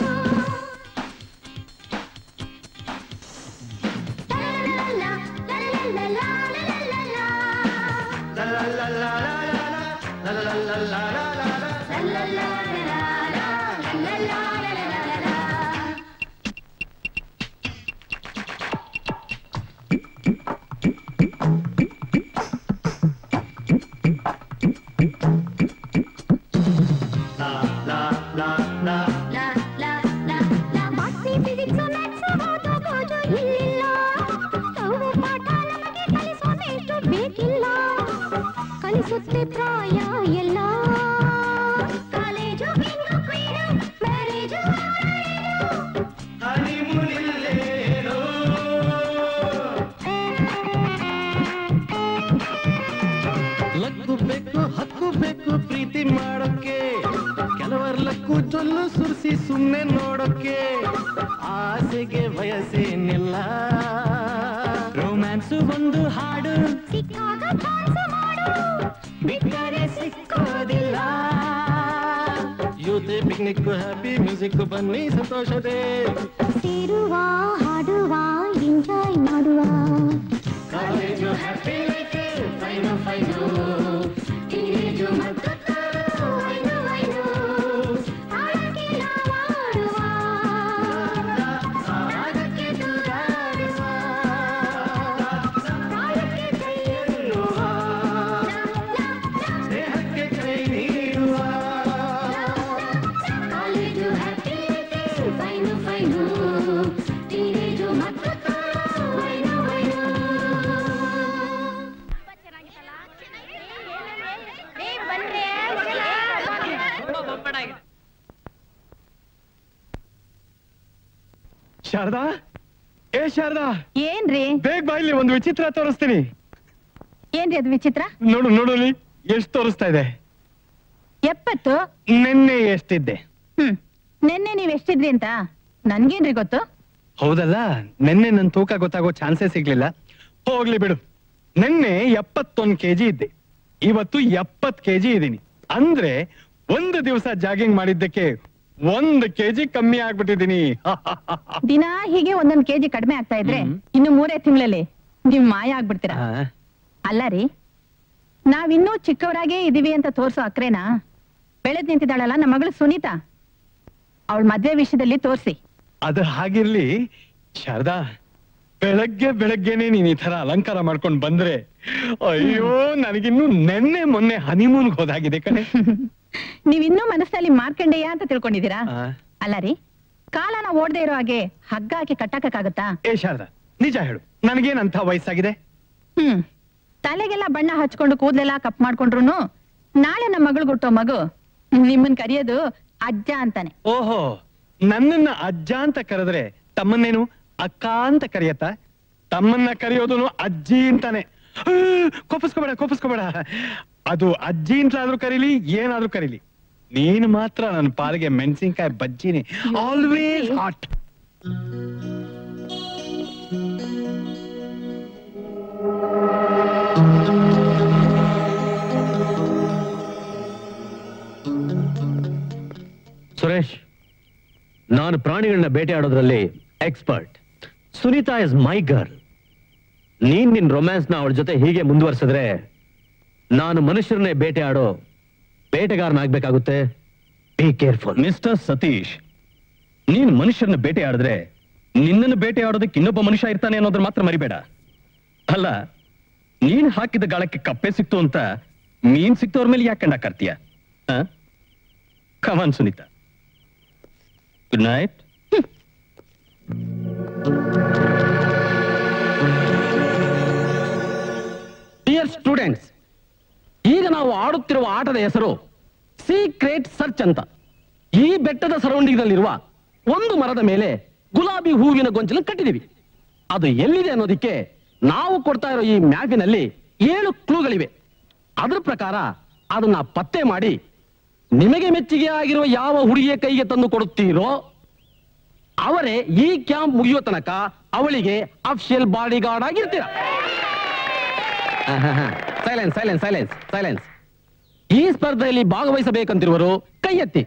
ಬಾಟ್ಲಿ ಫಿಸಿಕ್ಸ್ ಮ್ಯಾಥ್ಸ್ ಓದೋ ಬೋಜು ಇಲ್ಲಿಲ್ಲ ತವು ಪಾಠ ನಮಗೆ ಕಲಿಸೋದೆಷ್ಟು ಬೇಕಿಲ್ಲ ಕಲಿಸುತ್ತೆ ಪ್ರಾಯ ಎಲ್ಲ college king queen marriage luck ಬೇಕು ಹಕ್ಕು ಬೇಕು ಪ್ರೀತಿ ಮಾಡೋಕೆ ಕೆಲವರ ಲಕ್ಕು ಜೊಲ್ಲು ಸುರಿಸಿ ಸುಮ್ಮನೆ ನೋಡೋಕೆ ಆಸೆಗೆ ವಯಸ್ಸೇನಿಲ್ಲ ರೊಮ್ಯಾನ್ಸು ಒಂದು ಹಾಡು ಸಿಕ್ಕಾಗ ಚಾನ್ಸ್ ಮಾಡು ಬಿಟ್ಟರೆ ಸಿಕ್ಕೋದಿಲ್ಲ ಯೂತೆ ಪಿಕ್ನಿಕ್ ಹ್ಯಾಪಿ ಮ್ಯೂಸಿಕ್ ಬನ್ನಿ ಸಂತೋಷದೇ ಸೇರುವ ಹಾಡುವ ಶಾರದಾ ಏ ಶಾರದಾ ಏನ್ರಿ ಬೇಗ ಬಾ ಇಲ್ಲಿ ಒಂದು ವಿಚಿತ್ರ ತೋರಿಸ್ತೀನಿ ಏನ್ರಿ ಅದು ವಿಚಿತ್ರ ನೋಡು ನೋಡು ಇಲ್ಲಿ ಎಷ್ಟು ತೋರಿಸ್ತಾ ಇದೆ ಎಪ್ಪತ್ತು ನಿನ್ನೆ ಎಷ್ಟಿದ್ದೆ ಹ್ಮ್ ನಿನ್ನೆ ನೀವ್ ಎಷ್ಟಿದ್ರಿ ಅಂತ ನನ್ಗೇನ್ರಿ ಗೊತ್ತು ಹೌದಲ್ಲ ನಿನ್ನೆ ನನ್ ತೂಕ ಗೊತ್ತಾಗೋ ಚಾನ್ಸೇ ಸಿಗ್ಲಿಲ್ಲ ಹೋಗ್ಲಿ ಬಿಡು ನಿನ್ನೆ ಎಪ್ಪತ್ತೊಂದ್ ಕೆಜಿ ಇದ್ದೆ ಇವತ್ತು ಎಪ್ಪತ್ ಕೆಜಿ ಇದೀನಿ ಅಂದ್ರೆ ಒಂದು ದಿವಸ ಜಾಗಿಂಗ್ ಮಾಡಿದ್ದಕ್ಕೆ ಒಂದು ಕೆಜಿ ಕಮ್ಮಿ ಆಗ್ಬಿಟ್ಟಿದೀನಿ ದಿನ ಹೀಗೆ ಒಂದೊಂದ್ ಕೆಜಿ ಕಡಿಮೆ ಆಗ್ತಾ ಇದ್ರೆ ಇನ್ನು ಮೂರೇ ತಿಂಗಳಲ್ಲಿ ನೀವ್ ಮಾಯ ಆಗ್ಬಿಡ್ತೀರಾ ಅಲ್ಲ ರೀ ನಾವಿನ್ನೂ ಚಿಕ್ಕವರಾಗೇ ಇದೀವಿ ಅಂತ ತೋರ್ಸೋ ಅಕ್ರೇನ ಬೆಳೆದ್ ನಿಂತಿದ್ದಾಳಲ್ಲ ನಮ್ಮ ಮಗಳು ಸುನೀತಾ ಅವಳ ಮದ್ವೆ ವಿಷಯದಲ್ಲಿ ತೋರ್ಸಿ ಅದು ಹಾಗಿರ್ಲಿ ಶಾರದಾ ಬೆಳಗ್ಗೆ ಬೆಳಗ್ಗೆನೆ ನೀನ್ ಈ ತರ ಅಲಂಕಾರ ಮಾಡ್ಕೊಂಡ್ ಬಂದ್ರೆ ಅಯ್ಯೋ ನನಗಿನ್ನು ನೆನ್ನೆ ಮೊನ್ನೆ ಹನಿಮೂನ್ಗೆ ಹೋದಾಗಿದೆ ಕಣೆ ನೀವಿನ್ನೂ ಮನಸ್ಸಲ್ಲಿ ಮಾರ್ಕಂಡೇಯ ಅಂತ ತಿಳ್ಕೊಂಡಿದೀರಾ ಅಲ್ಲ ರೀ ಕಾಲನ ಓಡದೆ ಇರೋ ಹಾಗೆ ಹಗ್ಗ ಹಾಕಿ ಕಟ್ಟಾಕಕ್ಕಾಗತ್ತಾ ಏ ಶಾರದಾ ನಿಜ ಹೇಳು ನನಗೇನಂತ ವಯಸ್ಸಾಗಿದೆ ಹ್ಮ್ ತಲೆಗೆಲ್ಲ ಬಣ್ಣ ಹಚ್ಕೊಂಡು ಕೂದಲೆಲ್ಲ ಕಪ್ ಮಾಡ್ಕೊಂಡ್ರು ನಾಳೆ ನಮ್ಮ ಮಗಳು ಹುಟ್ಟೋ ಮಗು ನಿಮ್ಮನ್ ಕರೆಯೋದು ಅಜ್ಜ ಅಂತಾನೆ ಓಹೋ ನನ್ನನ್ನ ಅಜ್ಜ ಅಂತ ಕರೆದ್ರೆ ತಮ್ಮನ್ನೇನು ಅಕ್ಕ ಅಂತ ಕರೆಯತ್ತ ತಮ್ಮನ್ನ ಕರೆಯೋದು ಅಜ್ಜಿ ಅಂತಾನೆ ಆ, ಕೋಪಿಸ್ಕೋಬೇಡ ಕೋಪಿಸ್ಕೋಬೇಡ ಅದು ಅಜ್ಜಿ ಅಂತಲಾದ್ರೂ ಕರೀಲಿ ಏನಾದ್ರೂ ಕರೀಲಿ ನೀನು ಮಾತ್ರ ನನ್ನ ಪಾಲಿಗೆ ಮೆಣಸಿನ್ಕಾಯಿ ಬಜ್ಜಿನಿ ಆಲ್ವೇಸ್ ಹಾಟ್ ಸುರೇಶ್ ನಾನು ಪ್ರಾಣಿಗಳನ್ನ ಬೇಟೆಯಾಡೋದ್ರಲ್ಲಿ expert Sunita is my girl ನೀನ್ ನಿನ್ ರೊಮ್ಯಾನ್ಸ್ ನ ಅವಳ ಜೊತೆ ಹೀಗೆ ಮುಂದುವರ್ಸಿದ್ರೆ ನಾನು ಮನುಷ್ಯರನ್ನೇ ಬೇಟೆಯಾಡೋ ಬೇಟೆಗಾರನಾಗ್ಬೇಕಾಗುತ್ತೆ ಬಿ ಕೇರ್ಫುಲ್ ಮಿಸ್ಟರ್ ಸತೀಶ್ ನೀನ್ ಮನುಷ್ಯರನ್ನ ಬೇಟೆ ಆಡಿದ್ರೆ ನಿನ್ನನ್ನು ಬೇಟೆ ಆಡೋದಕ್ಕೆ ಇನ್ನೊಬ್ಬ ಮನುಷ್ಯ ಇರ್ತಾನೆ ಅನ್ನೋದ್ರ ಮಾತ್ರ ಮರಿಬೇಡ ಅಲ್ಲ ನೀನ್ ಹಾಕಿದ ಗಾಳಕ್ಕೆ ಕಪ್ಪೆ ಸಿಕ್ತು ಅಂತ ಮೀನ್ ಸಿಕ್ತವ್ರ ಮೇಲೆ ಯಾಕೆ ಕಂಡ ಕರ್ತೀಯ come on Sunita good night dear students ಈಗ ನಾವು ಆಡುತ್ತಿರುವ ಆಟದ ಹೆಸರು ಸೀಕ್ರೆಟ್ ಸರ್ಚ್ ಅಂತ ಈ ಬೆಟ್ಟದ ಸರೌಂಡಿಂಗ್ ನಲ್ಲಿರುವ ಒಂದು ಮರದ ಮೇಲೆ ಗುಲಾಬಿ ಹೂವಿನ ಗೊಂಚಲು ಕಟ್ಟಿದೀವಿ ಅದು ಎಲ್ಲಿದೆ ಅನ್ನೋದಕ್ಕೆ ನಾವು ಕೊಡ್ತಾ ಇರೋ ಈ ಮ್ಯಾಪಿನಲ್ಲಿ ಏಳು ಕ್ಲೂಗಳಿವೆ ಅದ್ರ ಪ್ರಕಾರ ಅದನ್ನ ಪತ್ತೆ ಮಾಡಿ ನಿಮಗೆ ಮೆಚ್ಚುಗೆ ಆಗಿರುವ ಯಾವ ಹುಡುಗಿಯ ಕೈಗೆ ತಂದು ಕೊಡುತ್ತೀರೋ ಅವರೇ ಈ ಕ್ಯಾಂಪ್ ಮುಗಿಯೋ ತನಕ ಅವಳಿಗೆ ಅಫಿಷಿಯಲ್ ಬಾಡಿ ಗಾರ್ಡ್ ಆಗಿರ್ತೀರ ಸೈಲೆನ್ಸ್ ಸೈಲೆನ್ಸ್ ಸೈಲೆನ್ಸ್ ಸೈಲೆನ್ಸ್ ಈ ಸ್ಪರ್ಧೆಯಲ್ಲಿ ಭಾಗವಹಿಸಬೇಕಂತಿರುವರು ಕೈ ಎತ್ತಿ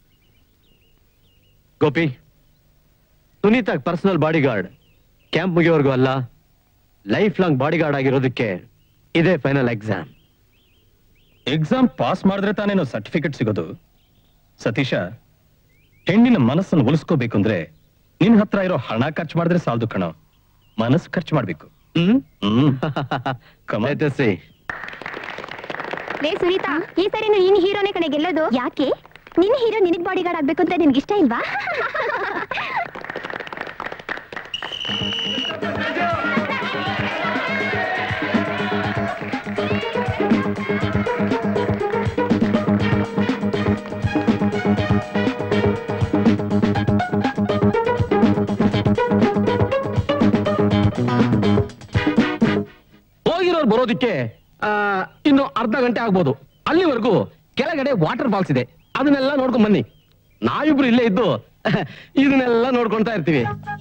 Gopi Sunita personal bodyguard camp ಮುಗಿಯೋವರೆಗೂ ಅಲ್ಲ ಲೈಫ್ ಲಾಂಗ್ ಬಾಡಿ ಗಾರ್ಡ್ ಆಗಿರೋದಕ್ಕೆ ಇದೇ ಫೈನಲ್ ಎಕ್ಸಾಮ್ ಎಕ್ಸಾಮ್ ಪಾಸ್ ಮಾಡಿದ್ರೆ ತಾನೇನೋ ಸರ್ಟಿಫಿಕೇಟ್ ಸಿಗೋದು ಸತೀಶ ಹೆಣ್ಣಿನ ಮನಸ್ಸನ್ನು ಉಳಿಸ್ಕೋಬೇಕು ಅಂದ್ರೆ ನಿನ್ ಹತ್ರ ಇರೋ ಹಣ ಖರ್ಚು ಮಾಡಿದ್ರೆ ಸಾಲದು ಕಣೋ ಮನಸ್ಸು ಖರ್ಚು ಮಾಡ್ಬೇಕು ಹ್ಮ್ ಹ್ಮ್ ಲೇ ಸುನೀತಾ ಈ ಸರಿ ನೀನ್ ಹೀರೋನೇ ಕಡೆ ಗೆಲ್ಲೋದು ಯಾಕೆ ನಿನ್ನ ಹೀರೋ ನಿನಗ್ ಬಾಡಿ ಗಾರ್ಡ್ ಆಗ್ಬೇಕು ಅಂತ ನಿನ್ಗೆ ಇಷ್ಟ ಇಲ್ವಾ ಹೋಗಿರೋರು ಬರೋದಕ್ಕೆ ಆ, ಇನ್ನು ಅರ್ಧ ಗಂಟೆ ಆಗ್ಬೋದು ಅಲ್ಲಿವರೆಗೂ ಕೆಳಗಡೆ ವಾಟರ್ ಫಾಲ್ಸ್ ಇದೆ ಅದನ್ನೆಲ್ಲ ನೋಡ್ಕೊಂಡ್ ಬನ್ನಿ ನಾವಿಬ್ರು ಇಲ್ಲೇ ಇದ್ದು ಇದನ್ನೆಲ್ಲ ನೋಡ್ಕೊಂತಾ ಇರ್ತೀವಿ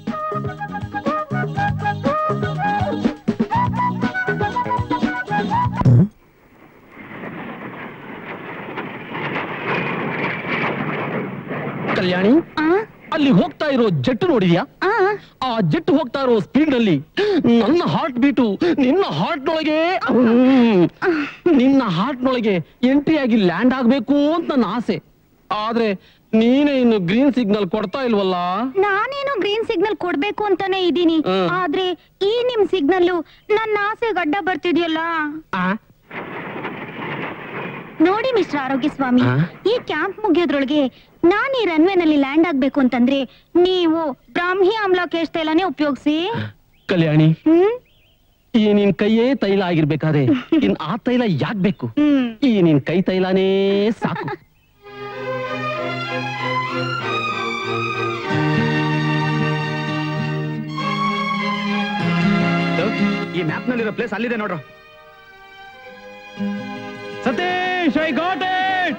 ಕಲ್ಯಾಣಿ ಅಲ್ಲಿ ಹೋಗ್ತಾ ಇರೋ ಜೆಟ್ ನೋಡಿದ್ಯಾ ಆ ಜೆಟ್ ಹೋಗ್ತಾ ಇರೋ ಸ್ಪೀಡ್ ನಲ್ಲಿ ನನ್ನ ಹಾರ್ಟ್ ಬೀಟು ನಿನ್ನ ಹಾರ್ಟ್ ನೊಳಗೆ ಹ್ಮ್. ನಿನ್ನ ಹಾರ್ಟ್ ನೊಳಗೆ ಎಂಟ್ರಿ ಆಗಿ ಲ್ಯಾಂಡ್ ಆಗ್ಬೇಕು ಅಂತ ನನ್ನ ಆಸೆ ಆದ್ರೆ ನೀನೇ ಇನ್ನು ಗ್ರೀನ್ ಸಿಗ್ನಲ್ ಕೊಡ್ತಾ ಇಲ್ವಲ್ಲ ನಾನೇನು ಗ್ರೀನ್ ಸಿಗ್ನಲ್ ಕೊಡ್ಬೇಕು ಅಂತಾನೆ ಇದೀನಿ ಹ್ಮ್. ಆದ್ರೆ ಈ ನಿಮ್ ಸಿಗ್ನಲ್ ನನ್ನ ಆಸೆ ಗಡ್ಡ ಬರ್ತಿದ್ಯಲ್ಲ ನೋಡಿ ಮಿಸ್ಟರ್ ಆರೋಗ್ಯ ಸ್ವಾಮಿ ಆ? ಈ ಕ್ಯಾಂಪ್ ಮುಗಿಯೋದ್ರೊಳಗೆ ನಾನ್ ಈ ರನ್ವೇನಲ್ಲಿ ಲ್ಯಾಂಡ್ ಆಗ್ಬೇಕು ಅಂತಂದ್ರೆ ನೀವು ಬ್ರಾಹ್ಮಿ ಆಮ್ಲಕೇಶ್ ತೈಲನೇ ಉಪಯೋಗಿಸಿ ಕಲ್ಯಾಣಿ ಹ್ಮ್ ಈ ನಿನ್ ಕೈಯೇ ತೈಲ ಆಗಿರ್ಬೇಕಾದ್ರೆ ಇನ್ ಆ ತೈಲ ಯಾಕ್ ಬೇಕು ಈ ನಿನ್ ಕೈ ತೈಲನೇ ಸಾಕು ಈ ಮ್ಯಾಪ್ ನಲ್ಲಿರೋ ಪ್ಲೇಸ್ ಅಲ್ಲಿದೆ ನೋಡ್ರು ಸತೀಶ್ ಐ ಗಾಟ್ ಇಟ್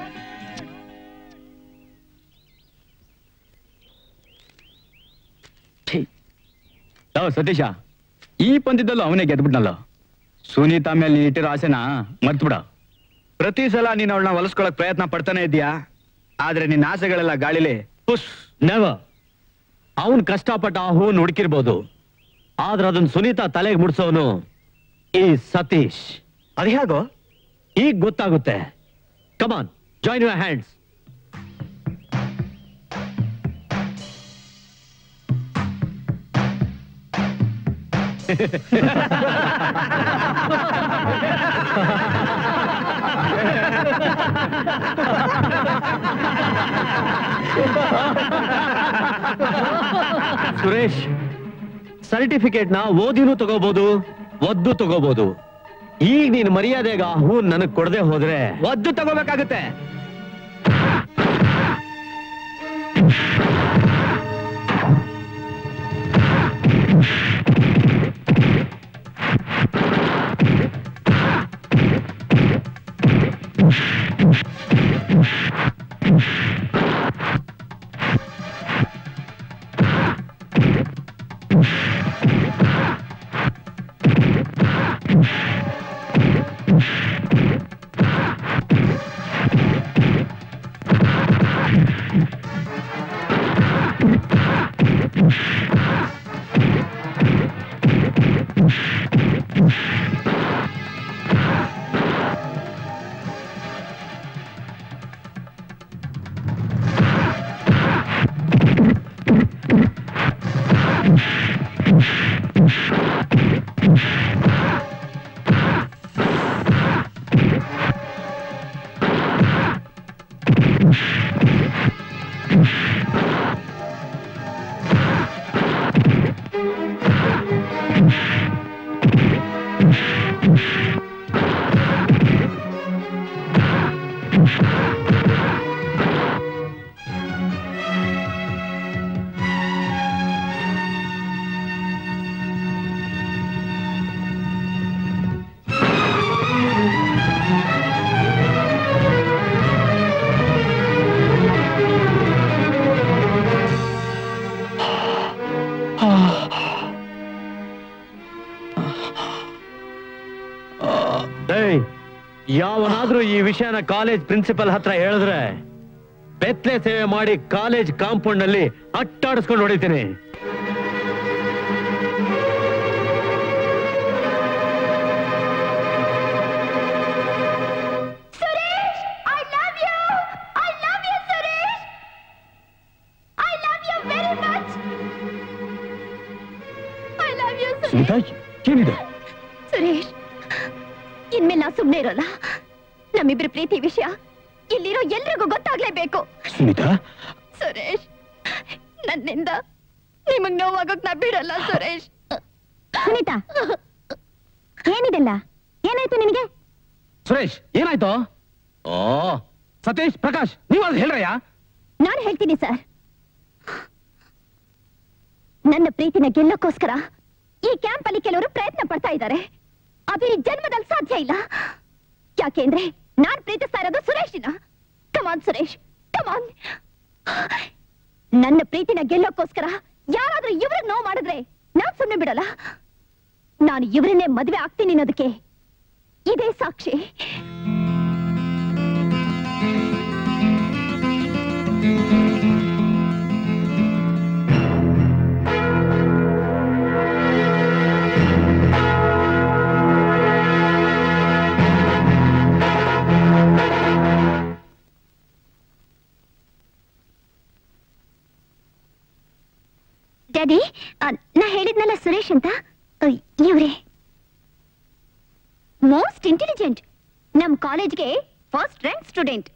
ಲೋ ಸತೀಶ ಈ ಪಂದ್ಯದಲ್ಲೂ ಅವನೇ ಗೆದ್ಬಿಟ್ನಲ್ಲ ಸುನೀತಾ ಮೇಲೆ ನೀನ್ ಇಟ್ಟಿರೋ ಆಸೆನ ಮರ್ತ್ಬಿಡ ಪ್ರತಿ ಸಲ ನೀನ್ ಅವಳನ್ನ ಹೊಲಸ್ಕೊಳಕ್ ಪ್ರಯತ್ನ ಪಡ್ತಾನೆ ಇದೀಯಾ ಆದ್ರೆ ನಿನ್ನ ಆಸೆಗಳೆಲ್ಲ ಗಾಳಿಲಿ ಪುಷ್ ನೆವರ್ ಅವನ್ ಕಷ್ಟಪಟ್ಟ ಆ ಹೂನ್ ಹುಡುಕಿರ್ಬೋದು ಆದ್ರೆ ಅದನ್ನ ಸುನೀತಾ ತಲೆಗೆ ಮುಡ್ಸೋನು ಈ ಸತೀಶ್ ಅದ್ ಹೇಗೋ ಈಗ ಗೊತ್ತಾಗುತ್ತೆ come on join your hands Suresh certificate ನ ಓದಿನೂ ತಗೋಬಹುದು ಒದ್ದು ತಗೋಬಹುದು ಈಗ ನೀನ್ ಮರ್ಯಾದೆಗ ಆ ಹೂ ನನಗ್ ಕೊಡದೆ ಹೋದ್ರೆ ಒದ್ದು ತಗೋಬೇಕಾಗುತ್ತೆ ಏಯ್, ಯಾವನಾದ್ರೂ ಈ ವಿಷಯನ ಕಾಲೇಜ್ ಪ್ರಿನ್ಸಿಪಲ್ ಹತ್ರ ಹೇಳಿದ್ರೆ ಬೆತ್ತಲೆ ಸೇವೆ ಮಾಡಿ ಕಾಲೇಜ್ ಕಾಂಪೌಂಡ್ ನಲ್ಲಿ ಅಟ್ಟಾಡಿಸ್ಕೊಂಡು ಹೊಡಿತೀನಿ Suresh I love you I love you Suresh I love you very much I love you Sunita ಏನಿದೆ ಸುರೇಶ್ ಇನ್ಮೇಲೆ ನಾವು ಸುಮ್ಮನೆ ಇರೋಲ್ಲ ನಮ್ಮಿಬ್ರ ಪ್ರೀತಿ ವಿಷಯ ಇಲ್ಲಿರೋ ಎಲ್ರಿಗೂ ಗೊತ್ತಾಗ್ಲೇಬೇಕು ಸುನೀತಾ ಸುರೇಶ್ ನನ್ನಿಂದ ನಿಮಗ್ ನೋವಾಗೋಕ್ ನಾ ಬಿಡಲ್ಲ ಸುರೇಶ್ ಸುನೀತಾ ಏನಿದೆಲ್ಲ ಏನಾಯ್ತು ನಿನಗೆ ಸುರೇಶ್ ಏನಾಯ್ತು ಓ ಸತೀಶ್ ಪ್ರಕಾಶ್ ನೀವು ಅದು ಹೇಳ್ರಯ್ಯ ನಾನು ಹೇಳ್ತೀನಿ ಸರ್ ನನ್ನ ಪ್ರೀತಿನ ಗೆಲ್ಲಕ್ಕೋಸ್ಕರ ಈ ಕ್ಯಾಂಪ್ ಅಲ್ಲಿ ಕೆಲವರು ಪ್ರಯತ್ನ ಪಡ್ತಾ ಇದ್ದಾರೆ ಅದು ಈ ಜನ್ಮದಲ್ಲಿ ಸಾಧ್ಯ ಇಲ್ಲ ಯಾಕೆಂದ್ರೆ ನಾನ್ ಪ್ರೀತಿಸ್ತಾ ಇರೋದು ಸುರೇಶಿನ ಕಮಾನ್ ಸುರೇಶ್ ಕಮಾನ್ ನನ್ನ ಪ್ರೀತಿನ ಗೆಲ್ಲೋಕ್ಕೋಸ್ಕರ ಯಾರಾದ್ರೂ ಇವ್ರಿಗೆ ನೋವು ಮಾಡಿದ್ರೆ ನಾನ್ ಸುಮ್ಮನೆ ಬಿಡಲ್ಲ ನಾನು ಇವರನ್ನೇ ಮದುವೆ ಆಗ್ತೀನಿ ಅನ್ನೋದಕ್ಕೆ ಇದೇ ಸಾಕ್ಷಿ ಡ್ಯಾಡಿ ಆ, ನಾ ಹೇಳಿದ್ನಲ್ಲ ಸುರೇಶ್ ಅಂತ ಇವ್ರೆ ಮೋಸ್ಟ್ ಇಂಟೆಲಿಜೆಂಟ್ ನಮ್ ಕಾಲೇಜ್ಗೆ ಫಸ್ಟ್ ರ್ಯಾಂಕ್ ಸ್ಟೂಡೆಂಟ್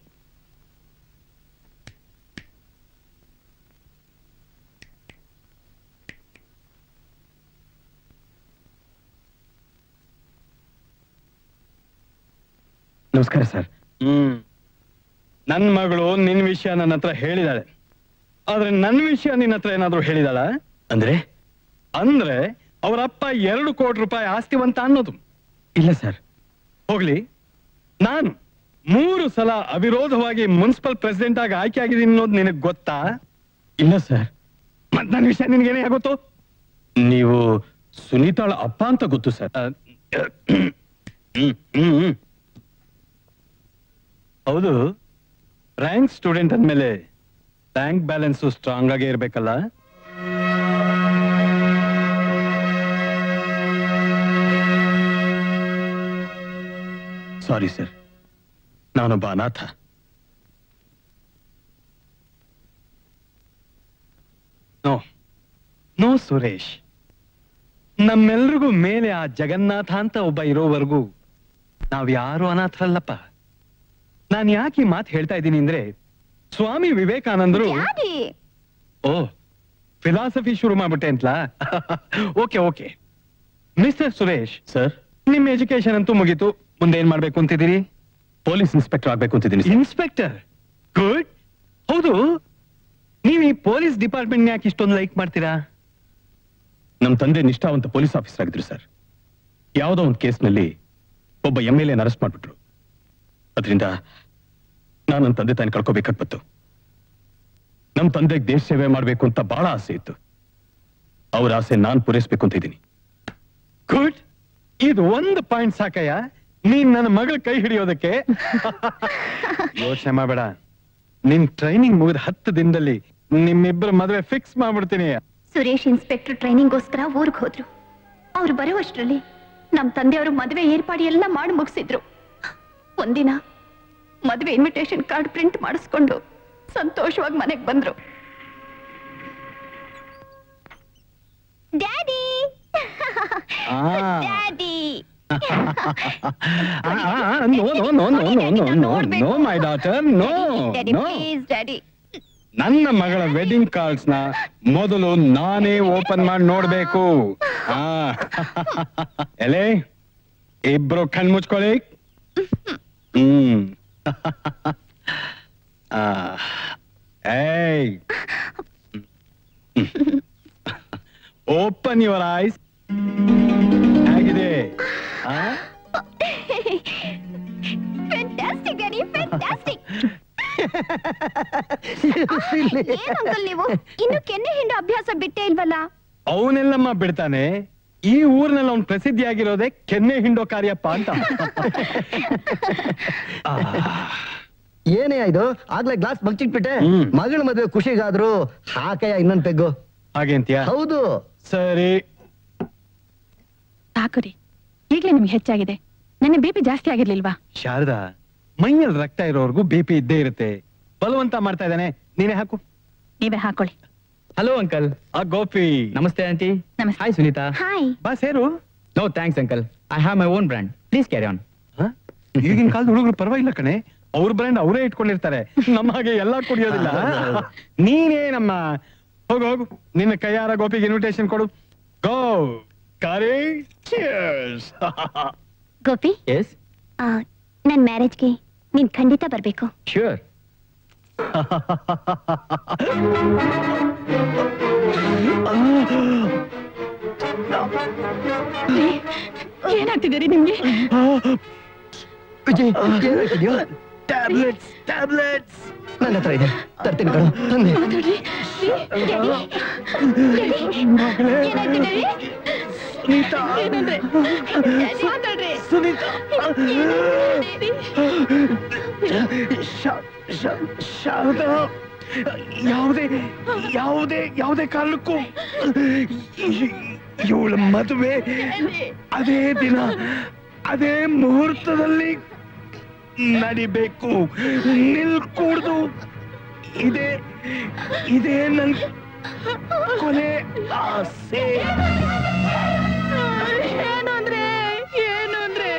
ನಮಸ್ಕಾರ ಸರ್ ಹ್ಮ್ ನನ್ ಮಗಳು ನಿನ್ ವಿಷಯ ನನ್ನ ಹತ್ರ ಹೇಳಿದಾಳೆ ಆದ್ರೆ ನನ್ ವಿಷಯ ನಿನ್ನ ಹತ್ರ ಏನಾದ್ರೂ ಹೇಳಿದಾಳ ಅಂದ್ರೆ ಅಂದ್ರೆ ಅವರಪ್ಪ ಎರಡು ಕೋಟಿ ರೂಪಾಯಿ ಆಸ್ತಿವಂತ ಅನ್ನೋದು ಇಲ್ಲ ಸರ್ ಹೋಗ್ಲಿ ನಾನು ಮೂರು ಸಲ ಅವಿರೋಧವಾಗಿ ಮುನ್ಸಿಪಲ್ ಪ್ರೆಸಿಡೆಂಟ್ ಆಗಿ ಆಯ್ಕೆ ಆಗಿದ್ದೀನಿ ಅನ್ನೋದು ನಿನಗೆ ಗೊತ್ತಾ ಇಲ್ಲ ಸರ್ ಮತ್ ನನ್ನ ವಿಷಯ ನಿನ್ಗೇನೇ ಆಗುತ್ತೋ ನೀವು ಸುನೀತಾಳ ಅಪ್ಪ ಅಂತ ಗೊತ್ತು ಸರ್ ಹ್ಮ್, ಹ್ಮ್, ಹ್ಮ್. ಹೌದು ರ್ಯಾಂಕ್ ಸ್ಟೂಡೆಂಟ್ ಅಂದ್ಮೇಲೆ ಬ್ಯಾಂಕ್ ಬ್ಯಾಲೆನ್ಸ್ ಸ್ಟ್ರಾಂಗ್ ಆಗೇ ಇರ್ಬೇಕಲ್ಲ ಸಾರಿ ಸರ್ ನಾನೊಬ್ಬ ಅನಾಥ ನೋ ನೋ ಸುರೇಶ್ ನಮ್ಮೆಲ್ರಿಗೂ ಮೇಲೆ ಆ ಜಗನ್ನಾಥ ಅಂತ ಒಬ್ಬ ಇರೋವರೆಗೂ ನಾವ್ಯಾರು ಅನಾಥರಲ್ಲಪ್ಪ ನಾನ್ ಯಾಕೆ ಈ ಮಾತು ಹೇಳ್ತಾ ಇದ್ದೀನಿ ಅಂದ್ರೆ ಸ್ವಾಮಿ ವಿವೇಕಾನಂದರು ಓ ಫಿಲಾಸಫಿ ಶುರು ಮಾಡ್ಬಿಟ್ಟೆ ಅಂತಲಾ okay okay mister Suresh sir ನಿಮ್ ಎಜುಕೇಶನ್ ಅಂತೂ ಮುಗೀತು ಮುಂದೆ ಏನ್ ಮಾಡ್ಬೇಕು ಅಂತಿದ್ದೀರಿ ಪೊಲೀಸ್ ಇನ್ಸ್ಪೆಕ್ಟರ್ ಆಗ್ಬೇಕು ಅಂತಿದ್ದೀನಿ ಸರ್. ಇನ್ಸ್ಪೆಕ್ಟರ್ ಗುಡ್ ಹೌದು ನೀವು ಈ ಪೊಲೀಸ್ ಡಿಪಾರ್ಟ್ಮೆಂಟ್ ಯಾಕೆ ಇಷ್ಟೊಂದು ಲೈಕ್ ಮಾಡ್ತೀರಾ ನಮ್ ತಂದೆ ನಿಷ್ಠಾವಂತ ಪೊಲೀಸ್ ಆಫೀಸರ್ ಆಗಿದ್ರು ಸರ್ ಯಾವುದೋ ಒಂದು ಕೇಸ್ನಲ್ಲಿ ಒಬ್ಬ ಎಂ ಎಲ್ ಎನ್ ಅರೆಸ್ಟ್ ಮಾಡ್ಬಿಟ್ರು ಅದರಿಂದ ನಾನು ನನ್ನ ತಂದೆ ತಾನು ಕಳ್ಕೋಬೇಕಾಗ್ ಬಂತು ನಮ್ ತಂದೆಗೆ ದೇಶ ಸೇವೆ ಮಾಡ್ಬೇಕು ಅಂತ ಬಹಳ ಆಸೆ ಇತ್ತು ಅವ್ರ ಆಸೆ ನಾನ್ ಪೂರೈಸ್ಬೇಕು ಅಂತ ಇದ್ದೀನಿ ಗುಡ್ ಇದು ಒಂದು ಪಾಯಿಂಟ್ ಸಾಕಯ್ಯ ನೀನ್ ನನ್ನ ಮಗಳ ಕೈ ಹಿಡಿಯೋದಕ್ಕೆ ಯೋಚನೆ ಮಾಡಬೇಡ ನಿನ್ ಟ್ರೈನಿಂಗ್ ಮುಗಿದ ಹತ್ತು ದಿನದಲ್ಲಿ ನಿಮ್ಮಿಬ್ಬರ ಮದುವೆ ಫಿಕ್ಸ್ ಮಾಡ್ಬಿಡ್ತೀನಿ ಸುರೇಶ್ ಇನ್ಸ್ಪೆಕ್ಟರ್ ಟ್ರೈನಿಂಗ್ಗೋಸ್ಕರ ಊರ್ಗ್ ಹೋದ್ರು ಅವ್ರು ಬರುವಷ್ಟರಲ್ಲಿ ನಮ್ ತಂದೆಯವರು ಮದುವೆ ಏರ್ಪಾಡಿ ಎಲ್ಲ ಮಾಡಿ ಮುಗಿಸಿದ್ರು ಒಂದಿನ ಮದುವೆ ಇನ್ವಿಟೇಷನ್ ಕಾರ್ಡ್ ಪ್ರಿಂಟ್ ಮಾಡಿಸ್ಕೊಂಡು ಸಂತೋಷವಾಗಿ ಮನೆಗ್ ಬಂದ್ರು daddy daddy no no no no no no no no my daughter no daddy no please daddy ನನ್ನ ಮಗಳ ವೆಡ್ಡಿಂಗ್ ಕಾರ್ಡ್ಸ್ ನ ಮೊದಲು ನಾನೇ ಓಪನ್ ಮಾಡಿ ನೋಡ್ಬೇಕು ಆ. ಎಲೆ ಇಬ್ರು ಕಣ್ ಮುಚ್ಕೊಳ್ಳಿ ಹ್ಮ್ ಆ. ಏಯ್ ಓಪನ್ ಯುವರ್ ಐಸ್ ಹೇಗಿದೆ ಆ? ಫ್ಯಾಂಟಾಸ್ಟಿಕ್ ಡ್ಯಾಡಿ ಫ್ಯಾಂಟಾಸ್ಟಿಕ್ ಏನ್ ಅಂಕಲ್ ನೀವು ಇನ್ನು ಕೆನ್ನೆ ಹಿಂಡು ಅಭ್ಯಾಸ ಬಿಟ್ಟೇ ಇಲ್ವಲ್ಲ ಅವನೆಲ್ಲಮ್ಮ ಬಿಡ್ತಾನೆ ಈ ಊರಿನಲ್ಲಿ ಅವ್ನು ಪ್ರಸಿದ್ಧಿಯಾಗಿರೋದೇ ಕೆನ್ನೆ ಹಿಂಡೋ ಕಾರ್ಯಪ್ಪ ಅಂತ ಏನೇ ಇದು ಆಗ್ಲೇ ಗ್ಲಾಸ್ ಬಗ್ಚಿಟ್ಬಿಟ್ಟೆ ಮಗಳ ಮದುವೆ ಖುಷಿಗಾದ್ರು ಹಾಕಯ್ಯ ಇನ್ನೊಂದ್ ಪೆಗ್ಗು ಹಾಗೆ ಅಂತೀಯ ಹೌದು ಸರಿ ಸಾಕು ರೀ ಈಗ್ಲೇ ನಿಮ್ಗೆ ಹೆಚ್ಚಾಗಿದೆ ನನ್ನ ಬಿ ಪಿ ಜಾಸ್ತಿ ಆಗಿರ್ಲಿಲ್ವಾ ಶಾರದಾ ಮೈಯಲ್ಲಿ ರಕ್ತ ಇರೋವರೆಗೂ ಬಿ ಪಿ ಇದ್ದೇ ಇರುತ್ತೆ ಬಲವಂತ ಮಾಡ್ತಾ ಇದ್ದಾನೆ ನೀನೇ ಹಾಕು ನೀವೇ ಹಾಕೊಳ್ಳಿ ಹಲೋ ಅಂಕಲ್ ಆ ಗೋಪಿ ನಮಸ್ತೆ ಆಂಟಿ ನಮಸ್ತೆ ಹಾಯ್ ಸುನೀತಾ ಹಾಯ್ ಬಾ ಸೇರು no thanks uncle I have my own brand please carry on ಈಗಿನ ಕಾಲದ ಹುಡುಗರು ಪರವಾಗಿಲ್ಲ ಕಣೆ ಅವ್ರ ಬ್ರ್ಯಾಂಡ್ ಅವರೇ ಇಟ್ಕೊಂಡಿರ್ತಾರೆ ನಮ್ಮ ಹಾಗೆ ಎಲ್ಲಾ ಕುಡಿಯೋದಿಲ್ಲ ನೀನೇ ನಮ್ಮ ಹೋಗು ಹೋಗು ನಿನ್ನ ಕೈಯಾರ ಗೋಪಿಗೆ ಇನ್ವಿಟೇಷನ್ ಕೊಡು ಗೋ ಕಾರಿ ಗೋಪಿ ಎಸ್ ಆ, ನನ್ ಮ್ಯಾರೇಜ್ಗೆ ನೀನ್ ಖಂಡಿತ ಬರ್ಬೇಕು ಶ್ಯೂರ್ ಏನಾಗ್ತಿದೆ ನಿಮ್ಗೆ ವಿಜಯ್ ಏನಾಗ್ತಿದ್ಯೋ ಟ್ಯಾಬ್ಲೆಟ್ಸ್ ಟ್ಯಾಬ್ಲೆಟ್ಸ್ ನನ್ನ ಹತ್ರ ಇದೆ ತರ್ತೀನಿ ಕಣೋ ತಂದೆ ಮಾತಾಡ್ರಿ ಏನಾಯ್ತು ಡ್ಯಾಡಿ? ಏನಂದ್ರೆ? ಡ್ಯಾಡಿ, ಮಾತಾಡ್ರಿ. ಶಾರದಾ ಯಾವುದೇ ಯಾವುದೇ ಯಾವುದೇ ಕಾರಣಕ್ಕೂ ಇವಳ ಮದುವೆ ಅದೇ ದಿನ ಅದೇ ಮುಹೂರ್ತದಲ್ಲಿ ನಡಿಬೇಕು ನಿಲ್ಕೂಡ್ದು ಇದೇ ಇದೇ ನನ್ ಕೊನೆ ಆಸೆ ಏನು ಅಂದ್ರೆ ಏನು ಅಂದ್ರೆ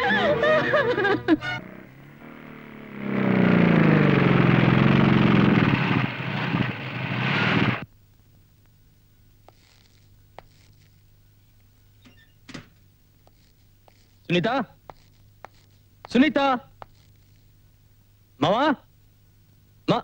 ಸುನೀತಾ ಸುನೀತಾ ಮಾವ ಮಾ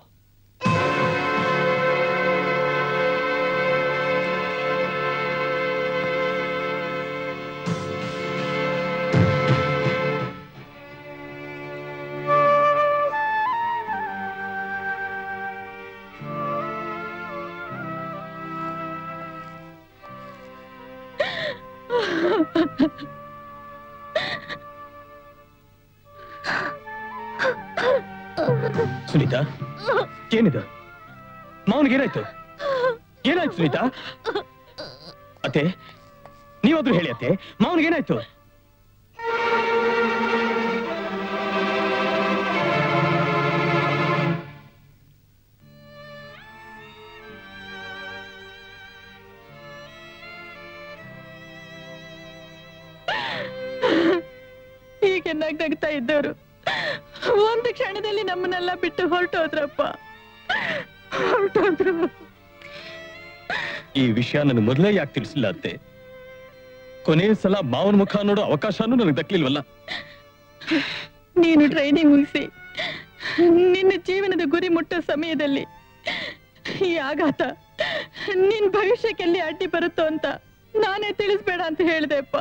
ಸುನೀತಾ ಏನಿದು ಮಾವನಿಗೆ ಏನಾಯ್ತು ಏನಾಯ್ತು ಸುನೀತಾ ಅತ್ತೆ ನೀವಾದ್ರೂ ಹೇಳಿ ಅತ್ತೆ ಮಾವನಿಗೆ ಏನಾಯ್ತು ಹೀಗೆ ನಗ್ ನಗ್ತಾ ಇದ್ದವರು ಒಂದು ಕ್ಷಣದಲ್ಲಿ ನಮ್ಮನ್ನೆಲ್ಲ ಬಿಟ್ಟು ಹೊರಟೋದ್ರಪ್ಪ ಹೊರಟೋದ್ರು ಈ ವಿಷಯ ನನಗೆ ಮೊದಲೇ ಯಾಕೆ ತಿಳಿಸಿಲ್ಲ ಅತ್ತೆ ಕೊನೆಯ ಸಲ ಮಾವನ ಮುಖ ನೋಡೋ ಅವಕಾಶನೂ ನನಗೆ ದಕ್ಲಿಲ್ವಲ್ಲ ನೀನು ಟ್ರೈನಿಂಗ್ ಮುಗಿಸಿ ನಿನ್ನ ಜೀವನದ ಗುರಿ ಮುಟ್ಟೋ ಸಮಯದಲ್ಲಿ ಈ ಆಘಾತ ನಿನ್ ಭವಿಷ್ಯಕ್ಕೆಲ್ಲಿ ಅಡ್ಡಿ ಬರುತ್ತೋ ಅಂತ ನಾನೇ ತಿಳಿಸ್ಬೇಡ ಅಂತ ಹೇಳ್ದೆಪ್ಪ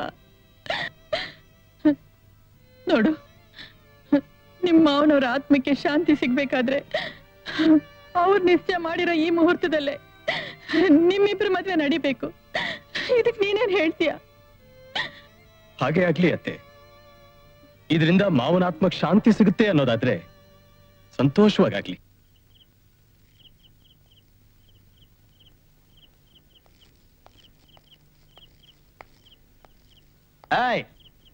ನೋಡು ನಿಮ್ಮ ಮಾವನವ್ರ ಆತ್ಮಕ್ಕೆ ಶಾಂತಿ ಸಿಗ್ಬೇಕಾದ್ರೆ ಅವ್ರು ನಿಶ್ಚಯ ಮಾಡಿರೋ ಈ ಮುಹೂರ್ತದಲ್ಲೇ ನಿಮ್ಮಿಬ್ರ ಮದ್ವೆ ನಡಿಬೇಕು ಇದಕ್ ನೀನೇನ್ ಹೇಳ್ತೀಯ ಹಾಗೆ ಆಗ್ಲಿ ಅತ್ತೆ ಇದರಿಂದ ಮಾವನ ಆತ್ಮಕ್ ಶಾಂತಿ ಸಿಗುತ್ತೆ ಅನ್ನೋದಾದ್ರೆ ಸಂತೋಷವಾಗ್ಲಿ ಏಯ್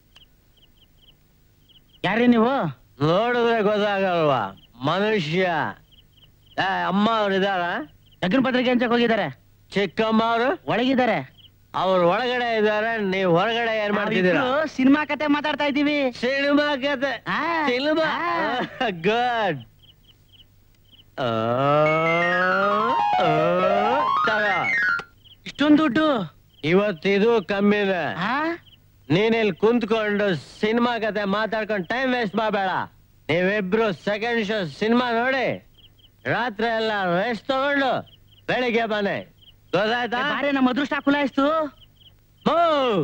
ಯಾರೇ ನೀವು ನೋಡಿದ್ರೆ ಗೊತ್ತಾಗಲ್ವಾ ಮನುಷ್ಯ ಏ, ಅಮ್ಮ ಅವ್ರು ಇದಾರ ಲಗ್ನ ಪತ್ರಿಕೆ ಹಂಚಕ್ ಹೋಗಿದ್ದಾರೆ ಚಿಕ್ಕಮ್ಮ ಅವರು ಒಳಗಿದ್ದಾರೆ ಅವ್ರು ಒಳಗಡೆ ಇದ್ದಾರೆ ನೀವು ಹೊರಗಡೆ ಏನ್ ಮಾಡ್ತಿದ್ದೀರಾ ಸಿನಿಮಾ ಕತೆ ಮಾತಾಡ್ತಾ ಇದ್ದೀವಿ ಸಿನಿಮಾ ಕತೆ ಸಿನಿಮಾ ಗುಡ್ ಇಷ್ಟೊಂದು ದುಡ್ಡು ಇವತ್ತಿದು ಕಮ್ಮಿದೆ ನೀನಿಲ್ಲಿ ಕುಂತ್ಕೊಂಡು ಸಿನಿಮಾ ಕತೆ ಮಾತಾಡ್ಕೊಂಡು ಟೈಮ್ ವೇಸ್ಟ್ ಮಾಡಬೇಡ ನೀವಿಬ್ರು ಸೆಕೆಂಡ್ ಶೋ ಸಿನಿಮಾ ನೋಡಿ ರಾತ್ರಿ ಎಲ್ಲ ರೆಸ್ಟ್ ತಗೊಂಡು ಬೆಳಿಗ್ಗೆ ಬನ್ನಿ ಗೊತ್ತಾಯ್ತಾ ಬಾರೆ ನಮ್ಮ ಅದೃಷ್ಟ ಕುಲಾಯಿಸ್ತು Move!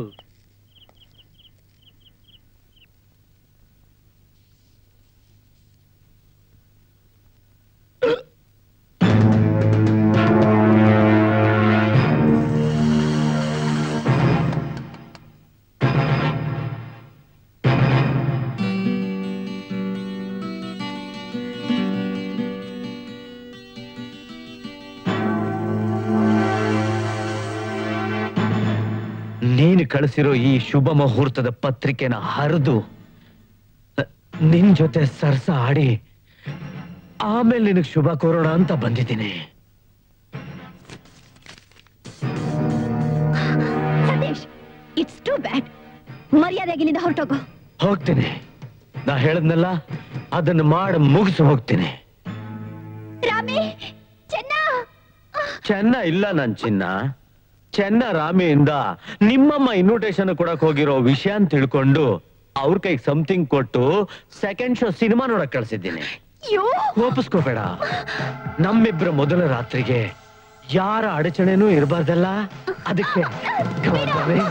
ನೀನು ಕಳಿಸಿರೋ ಈ ಶುಭ ಮುಹೂರ್ತದ ಪತ್ರಿಕೆನ ಹರಿದು ನಿನ್ ಜೊತೆ ಸರ್ಸ ಆಡಿ ಆಮೇಲೆ ನಿನಗೆ ಶುಭ ಕೋರೋಣ ಅಂತ ಬಂದಿದ್ದೀನಿ ಸತೀಶ್ ಇಟ್ಸ್ ಟು ಬ್ಯಾಡ್ ಮರ್ಯಾದೆಗೆ ಇಲ್ಲಿಂದ ಹೊರಟೋಗು ಹೋಗ್ತೀನಿ ನಾ ಹೇಳದ್ನಲ್ಲ ಅದನ್ನ ಮಾಡಿ ಮುಗಿಸಿ ಹೋಗ್ತೀನಿ ರಾಮಿ ಚೆನ್ನ ಚೆನ್ನ ಇಲ್ಲ ನನ್ ಚಿನ್ನ ಚೆನ್ನ ರಾಮಿಯಿಂದ ನಿಮ್ಮಮ್ಮ ಇನ್ವಿಟೇಷನ್ ಕೊಡಕ್ ಹೋಗಿರೋ ವಿಷಯ ಅಂತ ತಿಳ್ಕೊಂಡು ಅವ್ರ ಕೈಗೆ ಸಮಥಿಂಗ್ ಕೊಟ್ಟು ಸೆಕೆಂಡ್ ಶೋ ಸಿನಿಮಾ ನೋಡಕ್ ಕಳ್ಸಿದ್ದೀನಿ ಕೋಪಿಸ್ಕೋಬೇಡ ನಮ್ಮಿಬ್ರ ಮೊದಲ ರಾತ್ರಿಗೆ ಯಾರ ಅಡಚಣೆನೂ ಇರಬಾರ್ದಲ್ಲ ಅದಕ್ಕೆ Come on, darling.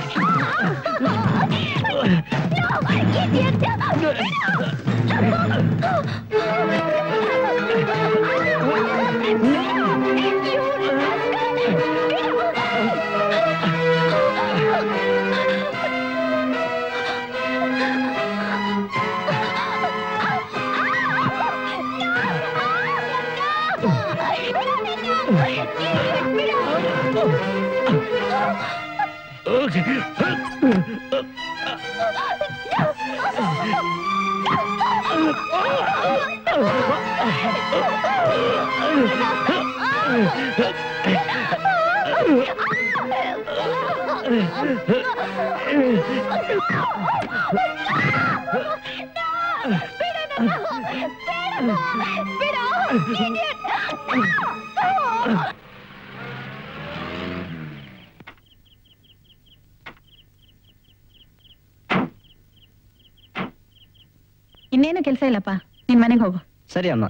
ಇನ್ನೇನು ಕೆಲಸ ಇಲ್ಲಪ್ಪ ನಿನ್ ಮನೆಗೆ ಹೋಗು ಸರಿ ಅಮ್ಮ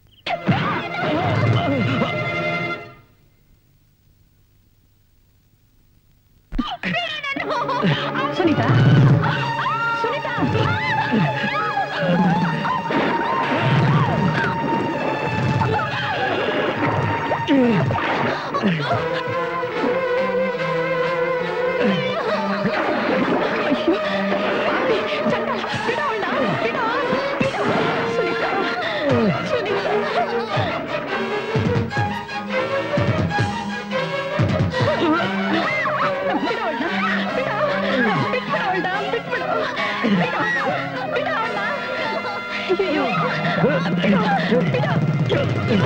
ಸುನೀತಾ ಸುನೀತಾ ಸುನೀತಾ ಸುನೀತಾ ಅಣ್ಣ ಬಿಟ್ಬಿಡು ಬಿಡು ಬಿಡು ಅಣ್ಣ ಅಯ್ಯೋ ಬಿಡು ಬಿಡು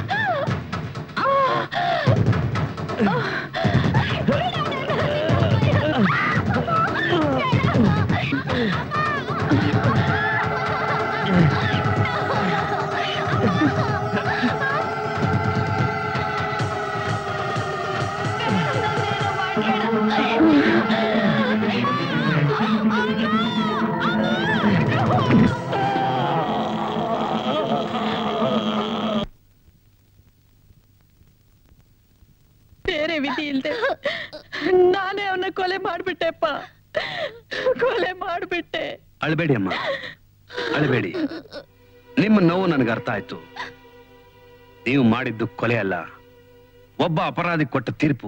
ಬೇರೆ ವಿಧಿ ಇಲ್ದೆ ನಾನೇ ಅವನ್ನ ಕೊಲೆ ಮಾಡ್ಬಿಟ್ಟೆಪ್ಪ ಕೊಲೆ ಮಾಡ್ಬಿಟ್ಟೆ ಅಳಬೇಡಿ ಅಮ್ಮ ಅಳಬೇಡಿ ನಿಮ್ಮ ನೋವು ನನಗೆ ಅರ್ಥ ಆಯ್ತು ನೀವು ಮಾಡಿದ್ದು ಕೊಲೆ ಅಲ್ಲ ಒಬ್ಬ ಅಪರಾಧಿ ಕೊಟ್ಟ ತೀರ್ಪು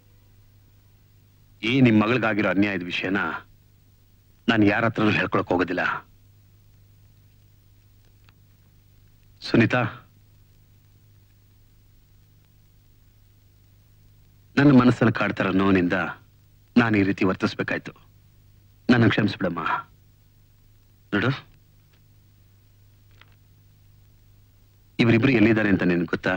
ಈ ನಿಮ್ ಮಗಳಿಗಾಗಿರೋ ಅನ್ಯಾಯದ ವಿಷಯನ ನಾನು ಯಾರ ಹತ್ರನೂ ಹೇಳ್ಕೊಳಕ್ ಹೋಗೋದಿಲ್ಲ ಸುನೀತಾ ನನ್ನ ಮನಸ್ಸಲ್ಲಿ ಕಾಡ್ತಾರ ನೋವಿನಿಂದ ನಾನು ಈ ರೀತಿ ವರ್ತಿಸ್ಬೇಕಾಯ್ತು ನನ್ನ ಕ್ಷಮಿಸ್ಬಿಡಮ್ಮ ನೋಡು ಇವರಿಬ್ರು ಎಲ್ಲಿದ್ದಾರೆ ಅಂತ ನಿನ್ಗೆ ಗೊತ್ತಾ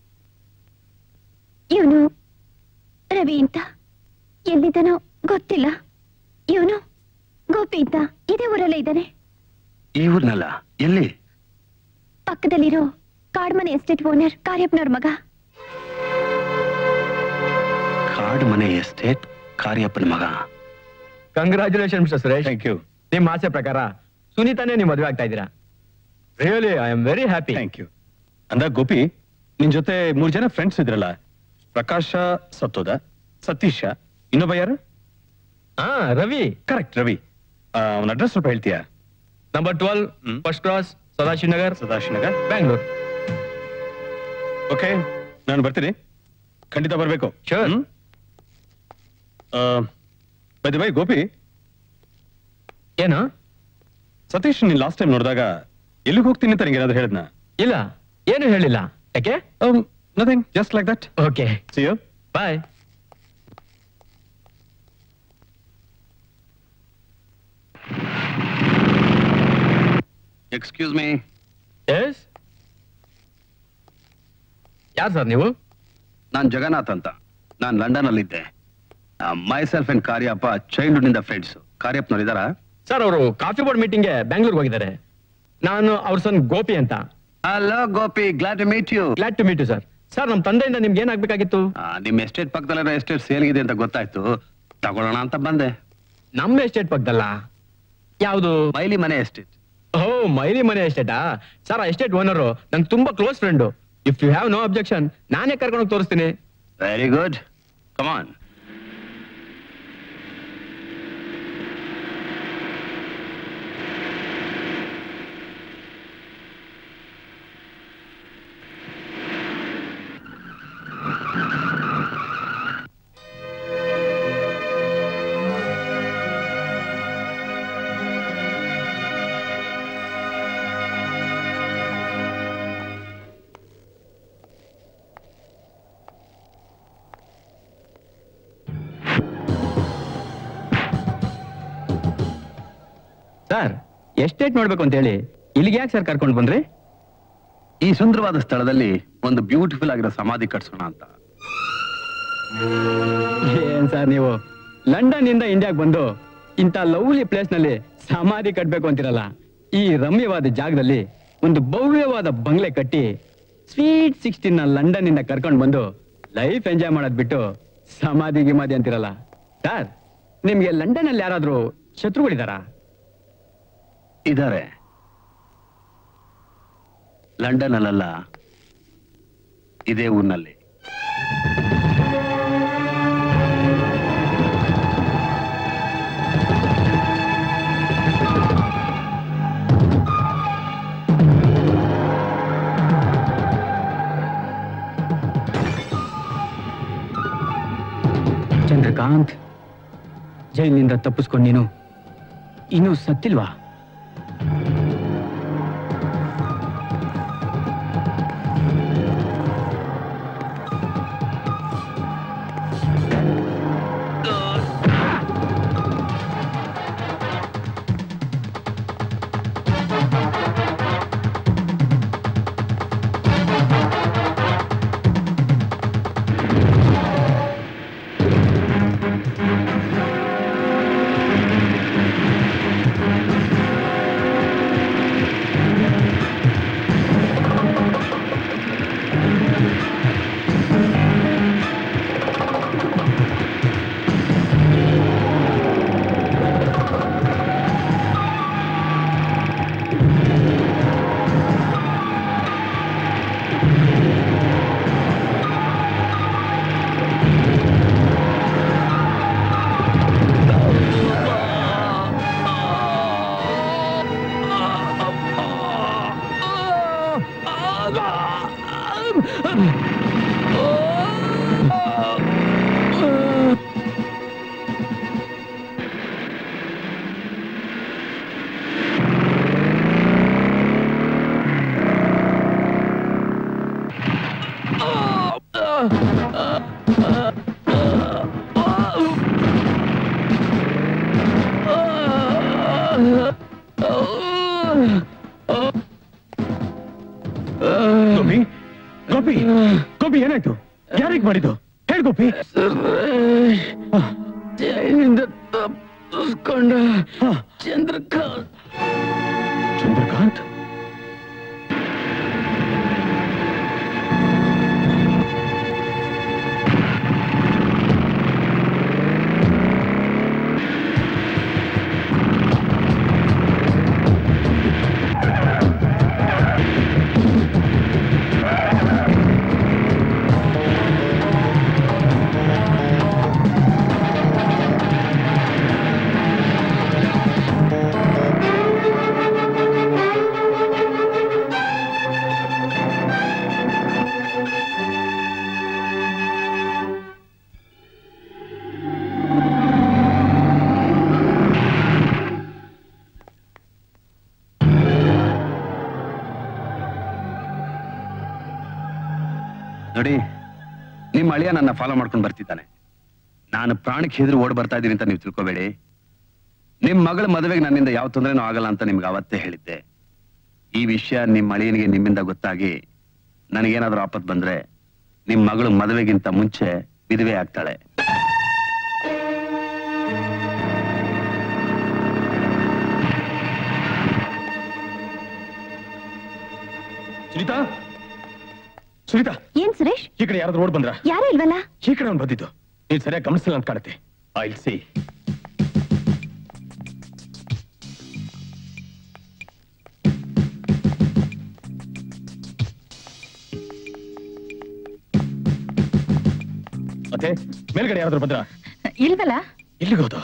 ಇವನು ರವಿ ಅಂತ ಎಲ್ಲಿದ್ದಾನೋ ಗೊತ್ತಿಲ್ಲ ಇವನು ಗೋಪಿ ಅಂತ ಇದೇ ಊರಲ್ಲೇ ಇದ್ದಾನೆ ಈ ಊರ್ನಲ್ಲ ಎಲ್ಲಿ ಪಕ್ಕದಲ್ಲಿರೋ ಕಾಡ್ಮನೆ ಎಸ್ಟೇಟ್ ಓನರ್ ಕಾರ್ಯಪ್ಪನವ್ರ ಮಗ ಕಾಡು ಮನೆ ಎಸ್ಟೇಟ್ ಕಾರ್ಯಪ್ಪನ ಮಗ congratulation mister Suresh thank you ನಿಮ್ಮ ಆಸೆ ಪ್ರಕಾರ ಸುನೀತಾನೇ ನೀವು ಮದುವೆ ಆಗ್ತಾ ಇದ್ದೀರಾ really I am very happy thank you ಅಂದ ಗೋಪಿ ನಿನ್ ಜೊತೆ ಮೂರ್ ಜನ ಫ್ರೆಂಡ್ಸ್ ಇದ್ರಲ್ಲ ಪ್ರಕಾಶ ಸತ್ತೋದ ಸತೀಶ ಇನ್ನೊಬ್ಬ ಯಾರು ಹಾ ರವಿ ಕರೆಕ್ಟ್ ರವಿ ಅವನ ಅಡ್ರೆಸ್ ಸ್ವಲ್ಪ ಹೇಳ್ತೀಯಾ number twelve first cross Sadashivanagar Sadashivanagar Bangalore okay ನಾನು ಬರ್ತೀನಿ ಖಂಡಿತ ಬರ್ಬೇಕು ಬೈ ಬೈ ಗೋಪಿ ಏನು ಸತೀಶ್ ನೀನ್ ಲಾಸ್ಟ್ ಟೈಮ್ ನೋಡಿದಾಗ ಎಲ್ಲಿಗೆ ಹೋಗ್ತೀನಿ ಅಂತ ನಿಂಗೆ ಏನಾದ್ರು ಹೇಳಿದ್ನಾ ಇಲ್ಲ ಏನು ಹೇಳಿಲ್ಲ ಯಾಕೆ nothing just like that okay see you bye excuse me yes ಯಾರು ಸರ್ ನೀವು ನಾನ್ ಜಗನ್ನಾಥ್ ಅಂತ ನಾನ್ ಲಂಡನ್ ಅಲ್ಲಿದ್ದೆ myself and Kariappa childhood ನಿಂದ ಫ್ರೆಂಡ್ಸ್ ಕಾರ್ಯಪ್ಪನವ್ರು ಇದಾರಾ ಸರ್ ಅವರು ಕಾಫಿ ಬೋರ್ಡ್ ಮೀಟಿಂಗ್ಗೆ ಬೆಂಗಳೂರಿಗೆ ಹೋಗಿದ್ದಾರೆ ನಾನು ಅವ್ರ ಸನ್ ಗೋಪಿ ಅಂತ hello Gopi glad to meet you glad to meet you sir sir ನಮ್ಮ ತಂದೆಯಿಂದ ನಿಮ್ಗೆ ಏನಾಗಬೇಕಾಗಿತ್ತು ನಿಮ್ ಎಸ್ಟೇಟ್ ಪಕ್ಕದಲ್ಲಿರೋ ಎಸ್ಟೇಟ್ ಸೇಲ್ಗಿದೆ ಅಂತ ಗೊತ್ತಾಯ್ತು ತಗೊಳ್ಳೋಣ ಅಂತ ಬಂದೆ ನಮ್ಮ ಎಸ್ಟೇಟ್ ಪಕ್ಕದಲ್ಲ ಯಾವುದು ಮೈಲಿ ಮನೆ ಎಸ್ಟೇಟ್ ಓ ಮೈಲಿ ಮನೆ ಎಸ್ಟೇಟಾ ಸರ್ ಆ ಎಸ್ಟೇಟ್ ಓನರು ನಂಗೆ ತುಂಬಾ close friend if you have no objection ನಾನೇ ಕರ್ಕೊಂಡು ತೋರಿಸ್ತೀನಿ very good come on sir estate ನೋಡ್ಬೇಕು ಅಂತ ಹೇಳಿ ಇಲ್ಲಿಗೆ ಯಾಕೆ ಸರ್ ಕರ್ಕೊಂಡು ಬಂದ್ರಿ ಈ ಸುಂದರವಾದ ಸ್ಥಳದಲ್ಲಿ ಒಂದು ಬ್ಯೂಟಿಫುಲ್ ಆಗಿರೋ ಸಮಾಧಿ ಕಟ್ಸೋಣ ಅಂತ ಏನ್ ಸರ್ ನೀವು ಲಂಡನ್ ಇಂದ ಇಂಡಿಯಾಗ್ ಬಂದು ಇಂಥ ಲವ್ಲಿ ಪ್ಲೇಸ್ ನಲ್ಲಿ ಸಮಾಧಿ ಕಟ್ಬೇಕು ಅಂತಿರಲ್ಲ ಈ ರಮ್ಯವಾದ ಜಾಗದಲ್ಲಿ ಒಂದು ಭವ್ಯವಾದ ಬಂಗ್ಲೆ ಕಟ್ಟಿ ಸ್ವೀಟ್ ಸಿಕ್ಸ್ಟೀನ್ ಲಂಡನ್ ಇಂದ ಕರ್ಕೊಂಡು ಬಂದು ಲೈಫ್ ಎಂಜಾಯ್ ಮಾಡೋದ್ ಬಿಟ್ಟು ಸಮಾಧಿ ಗಿಮಾಧಿ ಅಂತಿರಲ್ಲ ಸರ್ ನಿಮ್ಗೆ ಲಂಡನ್ ಅಲ್ಲಿ ಯಾರಾದ್ರೂ ಶತ್ರುಗಳಿದಾರಾ ಇದಾರೆ ಲಂಡನ್ ಅಲ್ಲಲ್ಲ ಇದೇ ಊರಿನಲ್ಲಿ ಚಂದ್ರಕಾಂತ್ ಜೈಲಿನಿಂದ ತಪ್ಪಿಸ್ಕೊಂಡು ನೀನು ಇನ್ನೂ ಸತ್ತಿಲ್ವಾ ಗೋಪಿ ಗೋಪಿ ಗೋಪಿ ಏನಾಯ್ತು ಯಾರಿಗೆ ಮಾಡಿದ್ದು ಹೇಳಿ ಗೋಪಿ ಜೈಲಿಂದ ತಪ್ಪಿಸ್ಕೊಂಡ ಚಂದ್ರಕಾಂತ್ ಚಂದ್ರಕಾಂತ್ ನೋಡಿ ನಿಮ್ಮ ಅಳಿಯ ನನ್ನ ಫಾಲೋ ಮಾಡ್ಕೊಂಡು ಬರ್ತಿದ್ದಾನೆ ನಾನು ಪ್ರಾಣಕ್ಕೆ ಹೆದ್ರು ಓಡ್ ಬರ್ತಾ ಇದ್ದೀನಿ ಅಂತ ನೀವು ತಿಳ್ಕೊಬೇಡಿ ನಿಮ್ ಮಗಳ ಮದುವೆಗೆ ನನ್ನಿಂದ ಯಾವ ತೊಂದರೆನೂ ಆಗಲ್ಲ ಅಂತ ನಿಮ್ಗೆ ಅವತ್ತೇ ಹೇಳಿದ್ದೆ ಈ ವಿಷಯ ನಿಮ್ಮ ಅಳಿಯನಿಗೆ ನಿಮ್ಮಿಂದ ಗೊತ್ತಾಗಿ ನನಗೇನಾದ್ರೂ ಆಪತ್ ಬಂದ್ರೆ ನಿಮ್ ಮಗಳು ಮದುವೆಗಿಂತ ಮುಂಚೆ ವಿಧವೆ ಆಗ್ತಾಳೆ ಸುನೀತಾ ಸುನೀತಾ ಏನ್ ಸುರೇಶ್ ಈ ಕಡೆ ಯಾರಾದ್ರೂ ಓಡ್ ಬಂದ್ರ ಯಾರು ಇಲ್ವಲ್ಲ ಈ ಕಡೆ ಅವ್ನು ಬಂದಿದ್ದು ನೀನ್ ಸರಿಯಾಗಿ ಗಮನಿಸಿಲ್ಲ ಅಂತ ಕಾಣುತ್ತೆ ಐ ಸಿ ಮತ್ತೆ ಮೇಲ್ಗಡೆ ಯಾರಾದ್ರೂ ಬಂದ್ರ ಇಲ್ವಲ್ಲ ಎಲ್ಲಿಗೆ ಹೋದ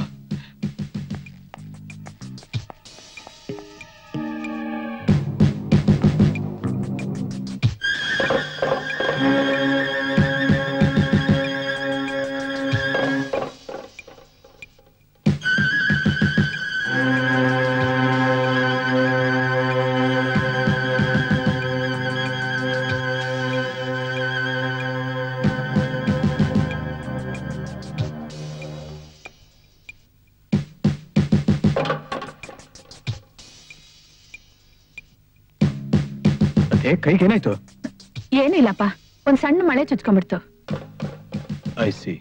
ಮತ್ತೆ ಕೈಗೆ ಏನಾಯ್ತು ಏನಿಲ್ಲಪ್ಪ ಒಂದ್ ಸಣ್ಣ ಮಳೆ ಚುಚ್ಕೊಂಡ್ಬಿಡ್ತು I see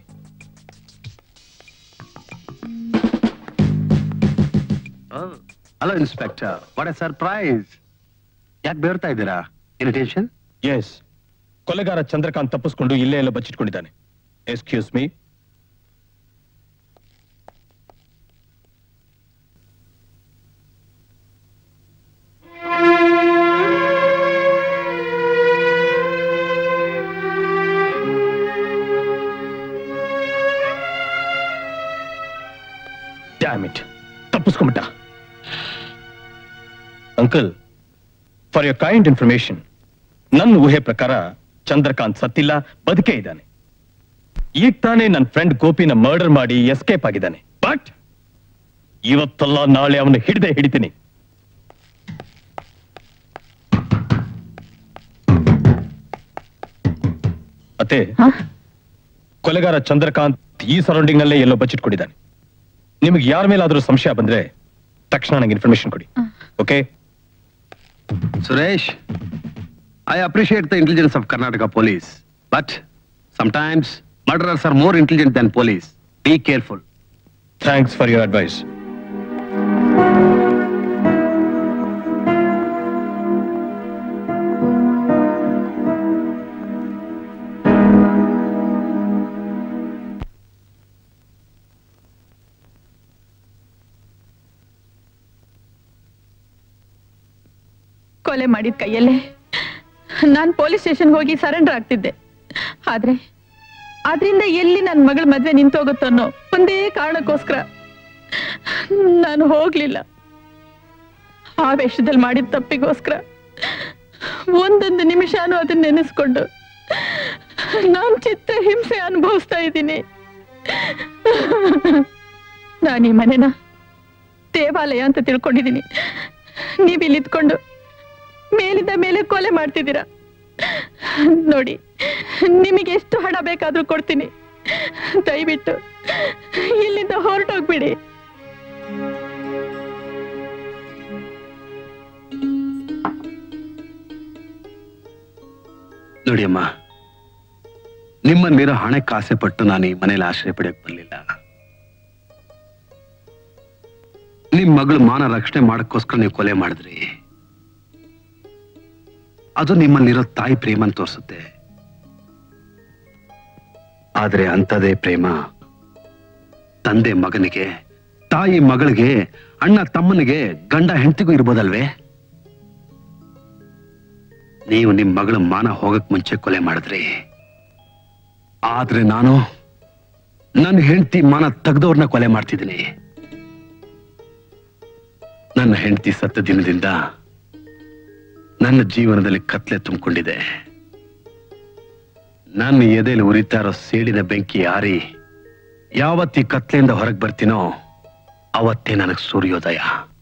hello inspector what a surprise ಯಾಕೆ ಬೇರ್ತಾ ಇದ್ದೀರಾ ಏನು ಟೆನ್ಷನ್ ಎಸ್ ಕೊಲೆಗಾರ ಚಂದ್ರಕಾಂತ್ ತಪ್ಪಿಸ್ಕೊಂಡು ಇಲ್ಲೇ ಎಲ್ಲ ಬಚ್ಚಿಟ್ಕೊಂಡಿದ್ದಾನೆ ಎಕ್ಸ್ಕ್ಯೂಸ್ ಮೀ ಡ್ಯಾಮ್ ಇಟ್ ತಪ್ಪಿಸ್ಕೊಂಬಿಟ್ಟ uncle for your kind information ನನ್ನ ಊಹೆ ಪ್ರಕಾರ ಚಂದ್ರಕಾಂತ್ ಸತ್ತಿಲ್ಲ ಬದುಕೇ ಇದ್ದಾನೆ ಈಗ ತಾನೇ ನನ್ನ ಫ್ರೆಂಡ್ ಗೋಪಿನ ಮರ್ಡರ್ ಮಾಡಿ ಎಸ್ಕೇಪ್ ಆಗಿದ್ದಾನೆ ಬಟ್ ಇವತ್ತಲ್ಲ ನಾಳೆ ಅವನು ಹಿಡಿದೇ ಹಿಡಿತೀನಿ ಅತ್ತೆ ಕೊಲೆಗಾರ ಚಂದ್ರಕಾಂತ್ ಈ ಸರೌಂಡಿಂಗ್ ನಲ್ಲೇ ಎಲ್ಲೋ ಬಚ್ಚಿಟ್ಕೊಂಡಿದ್ದಾನೆ ನಿಮಗೆ ಯಾರ ಮೇಲಾದ್ರೂ ಸಂಶಯ ಬಂದ್ರೆ ತಕ್ಷಣ ನನಗೆ ಇನ್ಫಾರ್ಮೇಶನ್ ಕೊಡಿ okay Suresh I appreciate the intelligence of Karnataka police but sometimes murderers are more intelligent than police be careful thanks for your advice ಕೊಲೆ ಮಾಡಿದ ಕೈಯಲ್ಲೇ ನಾನ್ ಪೊಲೀಸ್ ಸ್ಟೇಷನ್ ಹೋಗಿ ಸರೆಂಡರ್ ಆಗ್ತಿದ್ದೆ ಆದ್ರೆ ಆದ್ರಿಂದ ಎಲ್ಲಿ ನನ್ನ ಮಗಳ ಮದ್ವೆ ನಿಂತೋಗುತ್ತೋ ಅನ್ನೋ ಒಂದೇ ಕಾರಣಕ್ಕೋಸ್ಕರ ನಾನು ಹೋಗ್ಲಿಲ್ಲ ಆವೇಶದಲ್ಲಿ ಮಾಡಿದ ತಪ್ಪಿಗೋಸ್ಕರ ಒಂದೊಂದು ನಿಮಿಷನೂ ಅದನ್ನ ನೆನೆಸ್ಕೊಂಡು ನಾನ್ ಚಿತ್ತ ಹಿಂಸೆ ಅನುಭವಿಸ್ತಾ ಇದ್ದೀನಿ ನಾನು ಈ ಮನೆನ ದೇವಾಲಯ ಅಂತ ತಿಳ್ಕೊಂಡಿದ್ದೀನಿ ನೀವ್ ಇಲ್ಲಿ ಇದ್ಕೊಂಡು ಮೇಲಿಂದ ಮೇಲೆ ಕೊಲೆ ಮಾಡ್ತಿದ್ದೀರಾ ನೋಡಿ ನಿಮಗೆ ಎಷ್ಟು ಹಣ ಬೇಕಾದ್ರೂ ಕೊಡ್ತೀನಿ ದಯವಿಟ್ಟು ಇಲ್ಲಿಂದ ಹೊರಟೋಗ್ಬಿಡಿ ನೋಡಿ ಅಮ್ಮ ನಿಮ್ಮನ್ನಿರೋ ಹಣಕ್ಕೆ ಆಸೆ ಪಟ್ಟು ನಾನು ಈ ಮನೇಲಿ ಆಶ್ರಯ ಪಡೆಯಕ್ ಬರಲಿಲ್ಲ ನಿಮ್ ಮಗಳು ಮಾನ ರಕ್ಷಣೆ ಮಾಡಕ್ಕೋಸ್ಕರ ನೀವು ಕೊಲೆ ಮಾಡಿದ್ರಿ ಅದು ನಿಮ್ಮಲ್ಲಿರೋ ತಾಯಿ ಪ್ರೇಮನ್ ತೋರಿಸುತ್ತೆ ಆದ್ರೆ ಅಂಥದೇ ಪ್ರೇಮ ತಂದೆ ಮಗನಿಗೆ ತಾಯಿ ಮಗಳಿಗೆ ಅಣ್ಣ ತಮ್ಮನಿಗೆ ಗಂಡ ಹೆಂಡತಿಗೂ ಇರ್ಬೋದಲ್ವೇ ನೀವು ನಿಮ್ ಮಗಳ ಮಾನ ಹೋಗಕ್ ಮುಂಚೆ ಕೊಲೆ ಮಾಡಿದ್ರಿ ಆದ್ರೆ ನಾನು ನನ್ನ ಹೆಂಡತಿ ಮಾನ ತೆಗ್ದವ್ರನ್ನ ಕೊಲೆ ಮಾಡ್ತಿದ್ದೀನಿ ನನ್ನ ಹೆಂಡತಿ ಸತ್ತ ದಿನದಿಂದ ನನ್ನ ಜೀವನದಲ್ಲಿ ಕತ್ಲೆ ತುಂಬಿಕೊಂಡಿದೆ ನನ್ನ ಎದೆಯಲ್ಲಿ ಉರಿತಾ ಇರೋ ಸೇಡಿನ ಬೆಂಕಿ ಆರಿ ಯಾವತ್ತಿ ಕತ್ಲೆಯಿಂದ ಹೊರಗೆ ಬರ್ತೀನೋ ಅವತ್ತೇ ನನಗೆ ಸೂರ್ಯೋದಯ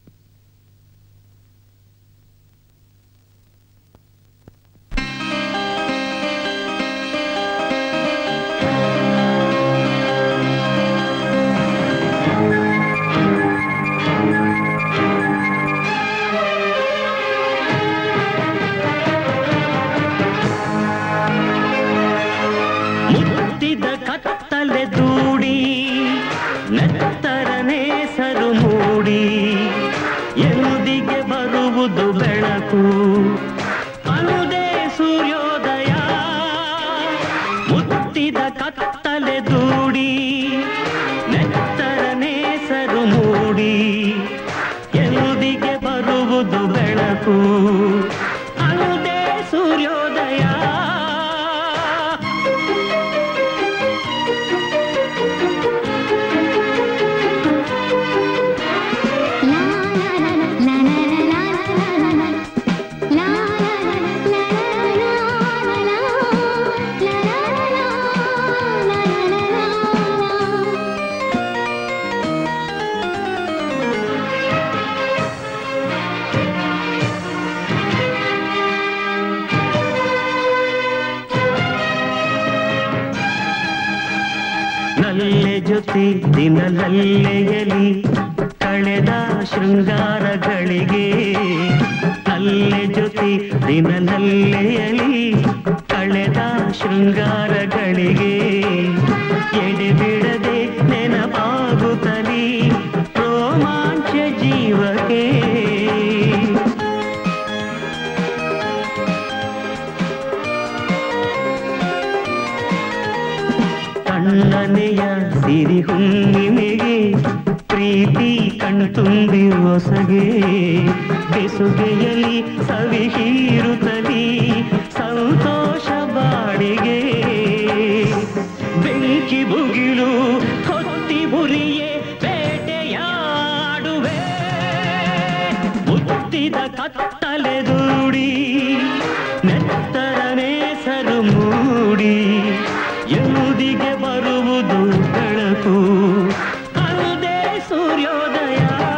ಮುತ್ತಿದ ಕತ್ತಲೆ ದೂಡಿ ನೆತ್ತರನೇ ಸರು ಮೂಡಿ ಎಂದಿಗೆ ಬರುವುದು ಬೆಳಕು ಅನುದೇ ಸೂರ್ಯೋದಯ ಮುತ್ತಿದ ಕತ್ತಲೆ ದೂಡಿ ನೆತ್ತರನೇ ಸರು ಮೂಡಿ ಎಂದಿಗೆ ಬರುವುದು ಬೆಳಕು ಅನುದೇ ಸೂರ್ಯೋದಯ ನಲ್ಲೆ ಜೊತೆ ದಿನಲಲ್ಲೆಯಲಿ ಕಳೆದ ಶೃಂಗಾರಗಳಿಗೆ ನಲ್ಲೆ ಜೊತೆ ದಿನಲಲ್ಲೆಯಲಿ ಕಳೆದ ಶೃಂಗಾರಗಳಿಗೆ ಎಡೆಬಿಡದೆ ನೆನಪಾಗುತ್ತಲಿ ರೋಮಾಂಚ ಜೀವಕ್ಕೆ ಕಣ್ಣನೆಯ ಸಿರಿ ಹುಣ್ಣಿಮೆಗೆ ಪ್ರೀತಿ ಕಣ್ತುಂಬಿ ಹೊಸಗೆ ಬೆಸುಗೆಯಲ್ಲಿ ಸವಿ ಹೀರುತ್ತಲಿ ಸಂತೋಷ ಬಾಡಿಗೆ ಬೆಂಕಿ ಬುಗಿಲು ಹೊತ್ತಿ ಬುರಿಯೇ ಬೇಟೆಯಾಡುವೆ ಮುತ್ತಿದ ಕತ್ತಲೆ ದೂಡಿ ನೆತ್ತರನೇ ಸರು ಮೂಡಿ ಎಂದಿಗೆ ಬರುವುದು ಬೆಳಕು ಅಲ್ಲದೆ ಸೂರ್ಯೋದಯ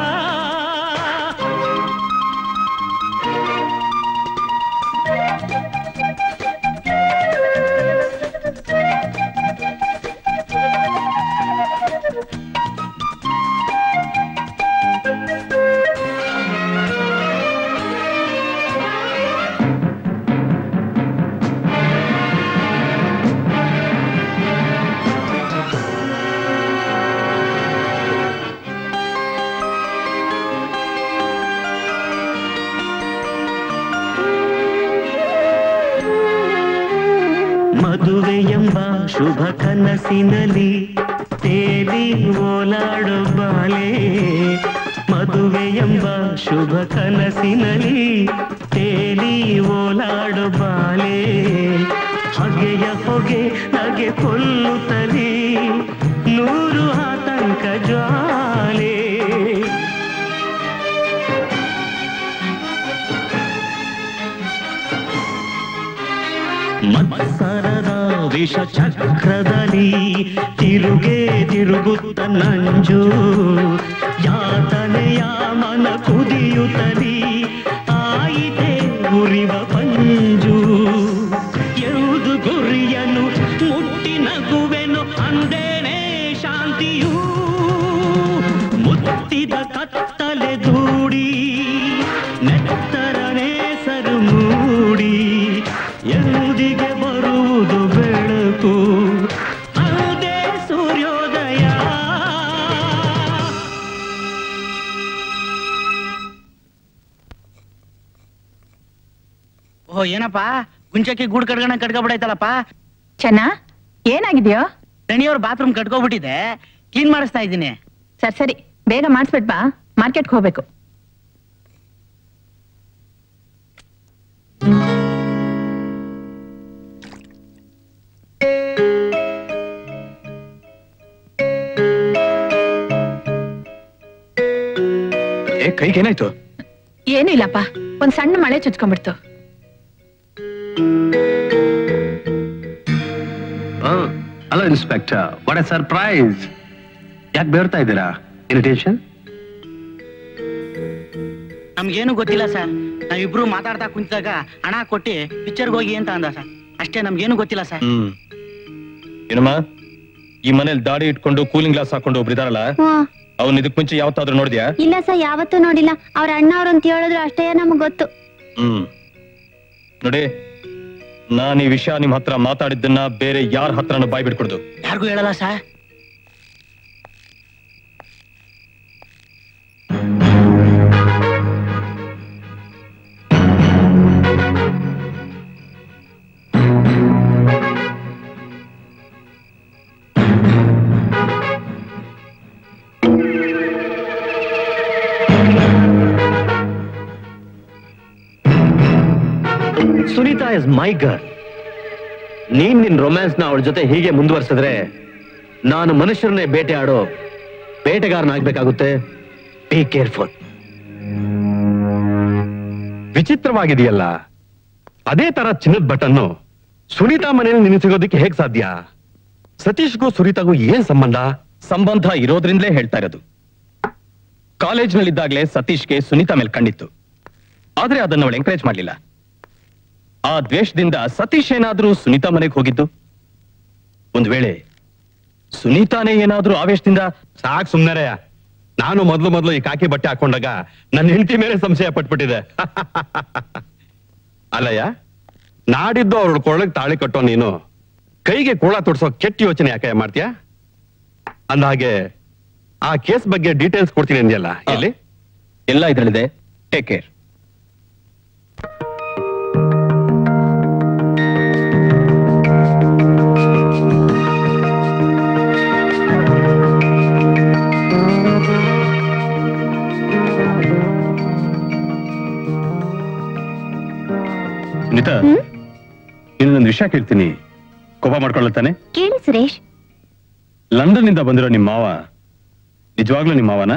ಮದುವೆ ಎಂಬ ಶುಭ ಕನಸಿನಲ್ಲಿ ತೇಲಿ ಓಲಾಡೋ ಬಾಲೆ ಮದುವೆ ಎಂಬ ಶುಭ ಕನಸಿನಲ್ಲಿ ತೇಲಿ ಓಲಾಡೋ ಬಾಲೆ ಹಗೆಯ ಹೊಗೆ ನಗೆ ಕೊಲ್ಲುತ್ತಲೇ ನೂರು ಆತಂಕ ಜ್ವಾಲೆ ಮತ್ಸರದ ವಿಷ ಚಕ್ರದಲ್ಲಿ ತಿರುಗೆ ತಿರುಗುತ್ತ ನಂಜು ಯಾತನೆಯ ಮನ ಕುದಿಯುತ್ತಲಿ ಆಯಿತೆ ಉರಿವ ಪಂಜು ಎವುದು ಗುರಿಯನ್ನು ಮುಟ್ಟಿ ನಗುವೆನು ಅಂದೇನೆ ಶಾಂತಿಯೂ ಮುತ್ತಿದ ಕತ್ತಲೆ ದೂಡಿ ನೆತ್ತರನೇ ಸರು ಮೂಡಿ ಎಂದಿಗೆ ಬ ಓ ಏನಪ್ಪ ಗುಂಚಕ್ಕೆ ಗೂಡ್ ಕಟ್ಕೊಂಡ ಕಟ್ಕೊಬಿಡೈತಲ್ಲಪ್ಪ ಚೆನ್ನ ಏನಾಗಿದ್ಯೋ ದಣಿಯವ್ರ ಬಾತ್ರೂಮ್ ಕಟ್ಕೊಬಿಟ್ಟಿದೆ ಕ್ಲೀನ್ ಮಾಡಿಸ್ತಾ ಇದ್ದೀನಿ ಸರಿ ಸರಿ ಬೇಗ ಮಾಡಿಸ್ಬಿಟ್ ಬಾ ಮಾರ್ಕೆಟ್ಗೆ ಹೋಗ್ಬೇಕು ಏ ಕೈಗೇನಾಯ್ತು ಏನೂ ಇಲ್ಲಪ್ಪ ಒಂದ್ ಸಣ್ಣ ಮಳೆ ಚುಚ್ಕೊಂಡ್ಬಿಡ್ತು hello inspector what a surprise ಯಾಕೆ ಬೇರ್ತಾ ಇದ್ದೀರಾ ಇನ್ವಿಟೇಷನ್ ನಮ್ಗೇನು ಗೊತ್ತಿಲ್ಲ ಸರ್ ನಾವಿಬ್ರು ಮಾತಾಡ್ತಾ ಕುಂತಾಗ ಹಣ ಕೊಟ್ಟಿ ಪಿಕ್ಚರ್ಗೆ ಹೋಗಿ ಅಂತ ಅಂದ ಸರ್ ಅಷ್ಟೇ ನಮ್ಗೇನು ಗೊತ್ತಿಲ್ಲ ಸರ್ ಹ್ಮ್ ಏನಮ್ಮ ಈ ಮನೇಲಿ ದಾಡಿ ಇಟ್ಕೊಂಡು ಕೂಲಿಂಗ್ ಗ್ಲಾಸ್ ಹಾಕೊಂಡು ಒಬ್ರು ಇದಾರಲ್ಲ ಅವ್ನ್ ಇದಕ್ ಮುಂಚೆ ಯಾವತ್ತಾದ್ರೂ ನೋಡಿದ್ಯಾ ಇಲ್ಲ ಸರ್ ಯಾವತ್ತೂ ನೋಡಿಲ್ಲ ಅವ್ರ ಅಣ್ಣ ಅವ್ರು ಅಂತ ಹೇಳಿದ್ರು ಅಷ್ಟೇ ನಮಗ್ ಗೊತ್ತು ಹ್ಮ್ ನೋಡಿ ನಾನ್ ಈ ವಿಷಯ ನಿಮ್ ಹತ್ರ ಮಾತಾಡಿದ್ದನ್ನ ಬೇರೆ ಯಾರ ಹತ್ರನೂ ಬಾಯ್ ಬಿಟ್ಕೊಡ್ದು ಯಾರಿಗೂ ಹೇಳಲ್ಲ sir Sunita is my girl ನೀನ್ ನಿನ್ ರೊಮ್ಯಾನ್ಸ್ ನ ಅವಳ ಜೊತೆ ಹೀಗೆ ಮುಂದುವರ್ಸಿದ್ರೆ ನಾನು ಮನುಷ್ಯರನ್ನೇ ಬೇಟೆ ಆಡೋ ಬೇಟೆಗಾರನಾಗ್ಬೇಕಾಗುತ್ತೆ ಬಿ ಕೇರ್ಫುಲ್ ವಿಚಿತ್ರವಾಗಿದೆಯಲ್ಲ ಅದೇ ತರ ಚಿನ್ನದ ಬಟನ್ನು ಸುನೀತಾ ಮನೆಯಲ್ಲಿ ನಿನಗೆ ಸಿಗೋದಕ್ಕೆ ಹೇಗ್ ಸಾಧ್ಯ ಸತೀಶ್ಗೂ ಸುನೀತಾಗೂ ಏನ್ ಸಂಬಂಧ ಸಂಬಂಧ ಇರೋದ್ರಿಂದಲೇ ಹೇಳ್ತಾ ಇರೋದು ಕಾಲೇಜ್ನಲ್ಲಿದ್ದಾಗಲೇ ಸತೀಶ್ಗೆ ಸುನೀತಾ ಮೇಲೆ ಕಣ್ಣಿತ್ತು ಆದ್ರೆ ಅದನ್ನ ಅವಳು ಎಂಕರೇಜ್ ಮಾಡ್ಲಿಲ್ಲ ಆ ದ್ವೇಷದಿಂದ ಸತೀಶ್ ಏನಾದ್ರೂ ಸುನೀತಾ ಮನೆಗೆ ಹೋಗಿದ್ದು ಒಂದ್ ವೇಳೆ ಸುನೀತಾನೇ ಏನಾದ್ರೂ ಆವೇಶದಿಂದ ಸಾಕ್ ಸುಮ್ನರಯ್ಯ ನಾನು ಮೊದ್ಲು ಮೊದ್ಲು ಈ ಕಾಕಿ ಬಟ್ಟೆ ಹಾಕೊಂಡಾಗ ನನ್ನ ಹೆಂಡತಿ ಮೇಲೆ ಸಂಶಯ ಪಟ್ಬಿಟ್ಟಿದೆ ಅಲ್ಲಯ್ಯ ನಾಡಿದ್ದು ಅವ್ರ ಕೊಳ್ಳಕ್ ತಾಳಿ ಕಟ್ಟೋ ನೀನು ಕೈಗೆ ಕೂಳ ತೊಡ್ಸೋ ಕೆಟ್ಟ ಯೋಚನೆ ಯಾಕೆ ಮಾಡ್ತೀಯಾ ಅಂದಹಾಗೆ ಆ ಕೇಸ್ ಬಗ್ಗೆ ಡೀಟೇಲ್ಸ್ ಕೊಡ್ತೀನಿ ಅಂದ್ಯಲ್ಲ ಎಲ್ಲಿ ಎಲ್ಲ ಇದ್ರಲ್ಲಿದೆ ಟೇಕ್ ಕೇರ್ ಸುನೀತಾ ಇನ್ನೊಂದು ವಿಷಯ ಕೇಳ್ತೀನಿ ಕೋಪ ಮಾಡ್ಕೊಳ್ಳತಾನೆ ಕೇಳಿ ಸುರೇಶ್ ಲಂಡನ್ ಇಂದ ಬಂದಿರೋ ನಿಮ್ಮ ಮಾವ ನಿಜವಾಗ್ಲೂ ನಿಮ್ಮ ಮಾವನ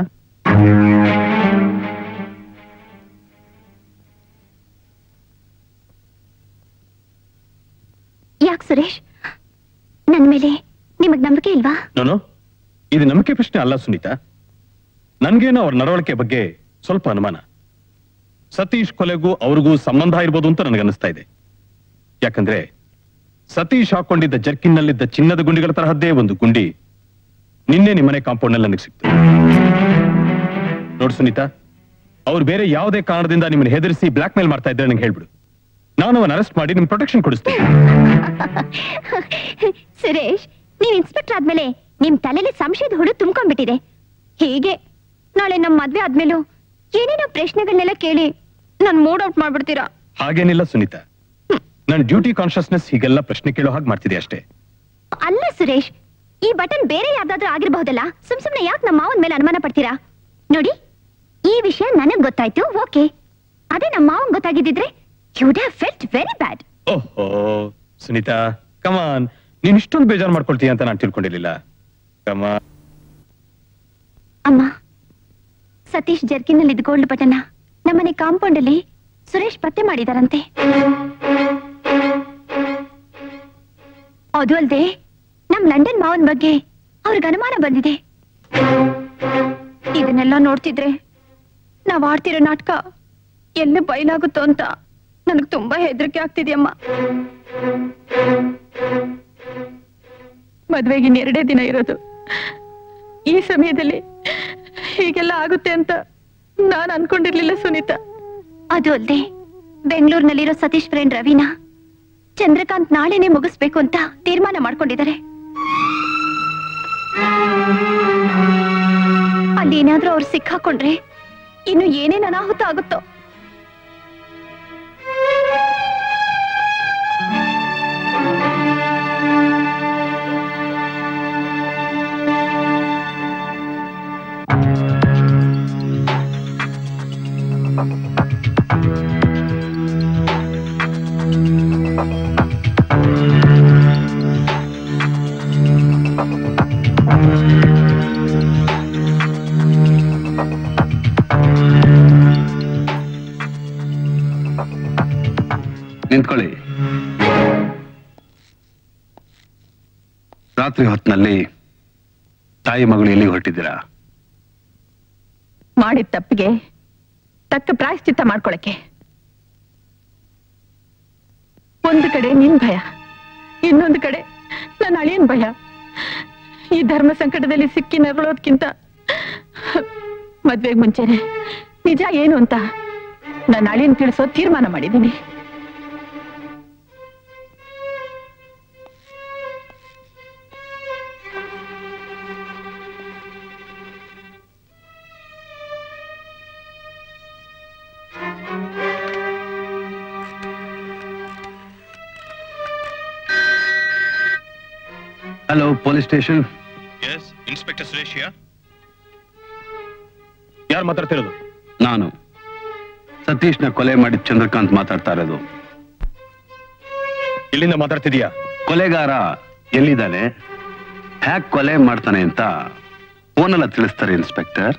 ಯಾಕೆ ಸುರೇಶ್ ನನ್ ಮೇಲೆ ನಿಮಗ್ ನಂಬಿಕೆ ಇಲ್ವಾ ನೋನು ಇದು ನಂಬಿಕೆ ಪ್ರಶ್ನೆ ಅಲ್ಲ ಸುನೀತಾ ನನ್ಗೇನೋ ಅವ್ರ ನಡವಳಿಕೆ ಬಗ್ಗೆ ಸ್ವಲ್ಪ ಅನುಮಾನ ಸತೀಶ್ ಕೊಲೆಗೂ ಅವ್ರಿಗೂ ಸಂಬಂಧ ಇರ್ಬೋದು ಅಂತ ನನಗನ್ನಿಸ್ತಾ ಇದೆ ಯಾಕಂದ್ರೆ ಸತೀಶ್ ಹಾಕೊಂಡಿದ್ದ ಜರ್ಕಿನ್ನಲ್ಲಿದ್ದ ಚಿನ್ನದ ಗುಂಡಿಗಳ ತರಹದ್ದೇ ಒಂದು ಗುಂಡಿ ನಿನ್ನೆ ನಿಮ್ಮನೆ ಕಾಂಪೌಂಡ್ ನಲ್ಲಿ ನನಗೆ ಸಿಕ್ತು ನೋಡು ಸುನೀತಾ ಅವ್ರು ಬೇರೆ ಯಾವುದೇ ಕಾರಣದಿಂದ ನಿಮ್ಮನ್ನ ಹೆದರಿಸಿ ಬ್ಲಾಕ್ ಮೇಲ್ ಮಾಡ್ತಾ ಇದ್ರೆ ನಂಗೆ ಹೇಳ್ಬಿಡು ನಾನು ಅವನ್ನ ಅರೆಸ್ಟ್ ಮಾಡಿ ನಿಮ್ ಪ್ರೊಟೆಕ್ಷನ್ ಕೊಡಿಸ್ತೀನಿ ಸುರೇಶ್ ನೀವ್ ಇನ್ಸ್ಪೆಕ್ಟರ್ ಆದ್ಮೇಲೆ ನಿಮ್ ತಲೆಯಲ್ಲಿ ಸಂಶಯದ ಹುಡು ತುಂಬ್ಕೊಂಡ್ಬಿಟ್ಟಿದೆ ಹೀಗೆ ನಾಳೆ ನಮ್ ಮದ್ವೆ ಆದ್ಮೇಲೂ ಏನೇನೋ ಪ್ರಶ್ನೆಗಳನ್ನೆಲ್ಲ ಕೇಳಿ ನನ್ ಮೂಡ್ ಔಟ್ ಮಾಡ್ಬಿಡ್ತೀರಾ ಹಾಗೇನಿಲ್ಲ ಸುನೀತಾ ನನ್ನ ಡ್ಯೂಟಿ ಕಾನ್ಶಿಯಸ್ನೆಸ್ ಹೀಗೆಲ್ಲ ಪ್ರಶ್ನೆ ಕೇಳೋ ಹಾಗೆ ಮಾಡ್ತಿದೆ ಅಷ್ಟೇ ಅಲ್ಲ ಸುರೇಶ್ ಈ ಬಟನ್ ಬೇರೆ ಯಾವ್ದಾದ್ರೂ ಆಗಿರಬಹುದಲ್ಲ ಸುಮ್ ಸುಮ್ನೆ ಯಾಕೆ ನಮ್ಮ ಮಾವನ್ ಮೇಲೆ ಅನುಮಾನ ಪಡ್ತೀರಾ ನೋಡಿ ಈ ವಿಷಯ ನನಗ್ ಗೊತ್ತಾಯ್ತು ಓಕೆ ಅದೇ ನಮ್ಮ ಮಾವನ್ ಗೊತ್ತಾಗಿದ್ದಿದ್ರೆ you'd have felt very bad ಓಹೋ ಸುನೀತಾ ಕಮಾನ್ ನೀನ್ ಇಷ್ಟೊಂದು ಬೇಜಾರು ಮಾಡ್ಕೊಳ್ತೀಯ ಅಂತ ನಾನು ತಿಳ್ಕೊಂಡಿರ್ಲಿಲ್ಲ ಕಮಾ ಅಮ್ಮ ಸತೀಶ್ ಜರ್ಕಿನಲ್ಲಿ ಇದ್ದ ಗೋಲ್ಡ್ ಬಟನ್ನ ನಮ್ಮನೆ ಕಾಂಪೌಂಡ್ ಅಲ್ಲಿ ಸುರೇಶ್ ಪತ್ತೆ ಮಾಡಿದಾರಂತೆ ಅದು ಅಲ್ದೆ ನಮ್ ಲಂಡನ್ ಮಾವನ್ ಬಗ್ಗೆ ಅವ್ರಿಗೆ ಅನುಮಾನ ಬಂದಿದೆ ಇದನ್ನೆಲ್ಲ ನೋಡ್ತಿದ್ರೆ ನಾವ್ ಆಡ್ತಿರೋ ನಾಟಕ ಎಲ್ಲಿ ಬಯಲಾಗುತ್ತೋ ಅಂತ ನನಗ್ ತುಂಬಾ ಹೆದರಿಕೆ ಆಗ್ತಿದ್ಯಮ್ಮ ಮದ್ವೆಗೆ ಎರಡೇ ದಿನ ಇರೋದು ಈ ಸಮಯದಲ್ಲಿ ಹೀಗೆಲ್ಲ ಆಗುತ್ತೆ ಅಂತ ನಾನ್ ಅನ್ಕೊಂಡಿರ್ಲಿಲ್ಲ ಸುನೀತಾ ಅದು ಅಲ್ದೆ ಬೆಂಗಳೂರಿನಲ್ಲಿರೋ ಸತೀಶ್ ಫ್ರೆಂಡ್ ರವಿನ ಚಂದ್ರಕಾಂತ್ ನಾಳೆನೆ ಮುಗಿಸ್ಬೇಕು ಅಂತ ತೀರ್ಮಾನ ಮಾಡ್ಕೊಂಡಿದ್ದಾರೆ ಅಲ್ಲಿ ಏನಾದ್ರೂ ಅವ್ರು ಸಿಕ್ಕಾಕೊಂಡ್ರೆ ಇನ್ನು ಏನೇನ್ ಅನಾಹುತ ಆಗುತ್ತೋ ನಿಂತ್ಕೊಳ್ಳಿ ರಾತ್ರಿ ಹೊತ್ತಿನಲ್ಲಿ ತಾಯಿ ಮಗಳು ಎಲ್ಲಿಗೆ ಹೊರಟಿದ್ದೀರಾ ಮಾಡಿದ ತಪ್ಪಿಗೆ ತಕ್ಕ ಪ್ರಾಯಶ್ಚಿತ್ತ ಮಾಡ್ಕೊಳಕ್ಕೆ ಒಂದು ಕಡೆ ನಿನ್ ಭಯ ಇನ್ನೊಂದು ಕಡೆ ನನ್ನ ಅಳಿಯನ್ ಭಯ ಈ ಧರ್ಮ ಸಂಕಟದಲ್ಲಿ ಸಿಕ್ಕಿ ನರಳೋದ್ಕಿಂತ ಮದ್ವೆಗ್ ಮುಂಚೆನೆ ನಿಜ ಏನು ಅಂತ ನನ್ನ ಅಳಿಯನ್ ತಿಳಿಸೋ ತೀರ್ಮಾನ ಮಾಡಿದ್ದೀನಿ hello police station yes inspector Suresh ಯಾರು ಮಾತಾಡ್ತಿರೋದು ನಾನು ಸತೀಶ್ನ ಕೊಲೆ ಮಾಡಿದ ಚಂದ್ರಕಾಂತ್ ಮಾತಾಡ್ತಾ ಇರೋದು ಇಲ್ಲಿಂದ ಮಾತಾಡ್ತಿದೀಯಾ ಕೊಲೆಗಾರ ಎಲ್ಲಿದ್ದಾನೆ ಹ್ಯಾಕ್ ಕೊಲೆ ಮಾಡ್ತಾನೆ ಅಂತ ಫೋನೆಲ್ಲ ತಿಳಿಸ್ತಾರೆ ಇನ್ಸ್ಪೆಕ್ಟರ್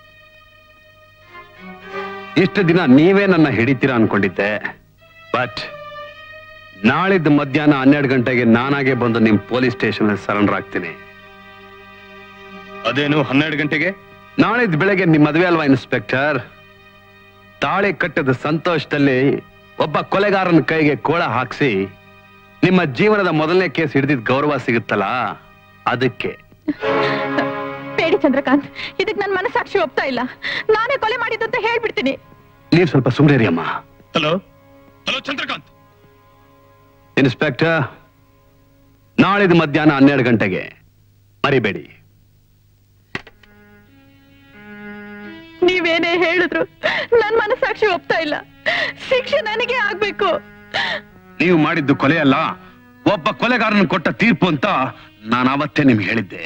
ಇಷ್ಟು ದಿನ ನೀವೇ ನನ್ನ ಹಿಡಿತೀರಾ ಅನ್ಕೊಂಡಿದ್ದೆ ಬಟ್ ನಾಳಿದ್ದು ಮಧ್ಯಾಹ್ನ ಹನ್ನೆರಡು ಗಂಟೆಗೆ ನಾನಾಗೆ ಬಂದು ನಿಮ್ ಪೊಲೀಸ್ ಸ್ಟೇಷನ್ ಸರೆಂಡರ್ ಆಗ್ತೀನಿ ಅದೇನು ಹನ್ನೆರಡು ಗಂಟೆಗೆ ನಾಳಿದ್ದು ಬೆಳಗ್ಗೆ ನಿಮ್ ಮದುವೆ ಅಲ್ವಾ ಇನ್ಸ್ಪೆಕ್ಟರ್ ತಾಳಿ ಕಟ್ಟದ ಸಂತೋಷದಲ್ಲಿ ಒಬ್ಬ ಕೊಲೆಗಾರನ ಕೈಗೆ ಕೋಳ ಹಾಕ್ಸಿ ನಿಮ್ಮ ಜೀವನದ ಮೊದಲನೇ ಕೇಸ್ ಹಿಡಿದಿದ್ ಗೌರವ ಸಿಗುತ್ತಲ್ಲ ಅದಕ್ಕೆ ಬೇಡಿ ಚಂದ್ರಕಾಂತ್ ಇದಕ್ ನನ್ ಮನಸ್ಸಾಕ್ಷಿ ಒಪ್ತಾ ಇಲ್ಲ ನಾನೇ ಕೊಲೆ ಮಾಡಿದ್ದಂತ ಹೇಳ್ಬಿಡ್ತೀನಿ ನೀವ್ ಸ್ವಲ್ಪ ಸುಮ್ನೆ ಅಮ್ಮ ಹಲೋ ಹಲೋ ಚಂದ್ರಕಾಂತ್ ಇನ್ಸ್ಪೆಕ್ಟರ್ ನಾಳಿದ್ದು ಮಧ್ಯಾಹ್ನ ಹನ್ನೆರಡು ಗಂಟೆಗೆ ಮರಿಬೇಡಿ ನೀವೇನೇ ಹೇಳಿದ್ರು ನನ್ ಮನಸ್ಸಾಕ್ಷಿ ಒಪ್ತಾ ಇಲ್ಲ ಶಿಕ್ಷೆ ನನಗೆ ಆಗ್ಬೇಕು ನೀವು ಮಾಡಿದ್ದು ಕೊಲೆ ಅಲ್ಲ ಒಬ್ಬ ಕೊಲೆಗಾರನ ಕೊಟ್ಟ ತೀರ್ಪು ಅಂತ ನಾನು ಅವತ್ತೇ ನಿಮ್ಗೆ ಹೇಳಿದ್ದೆ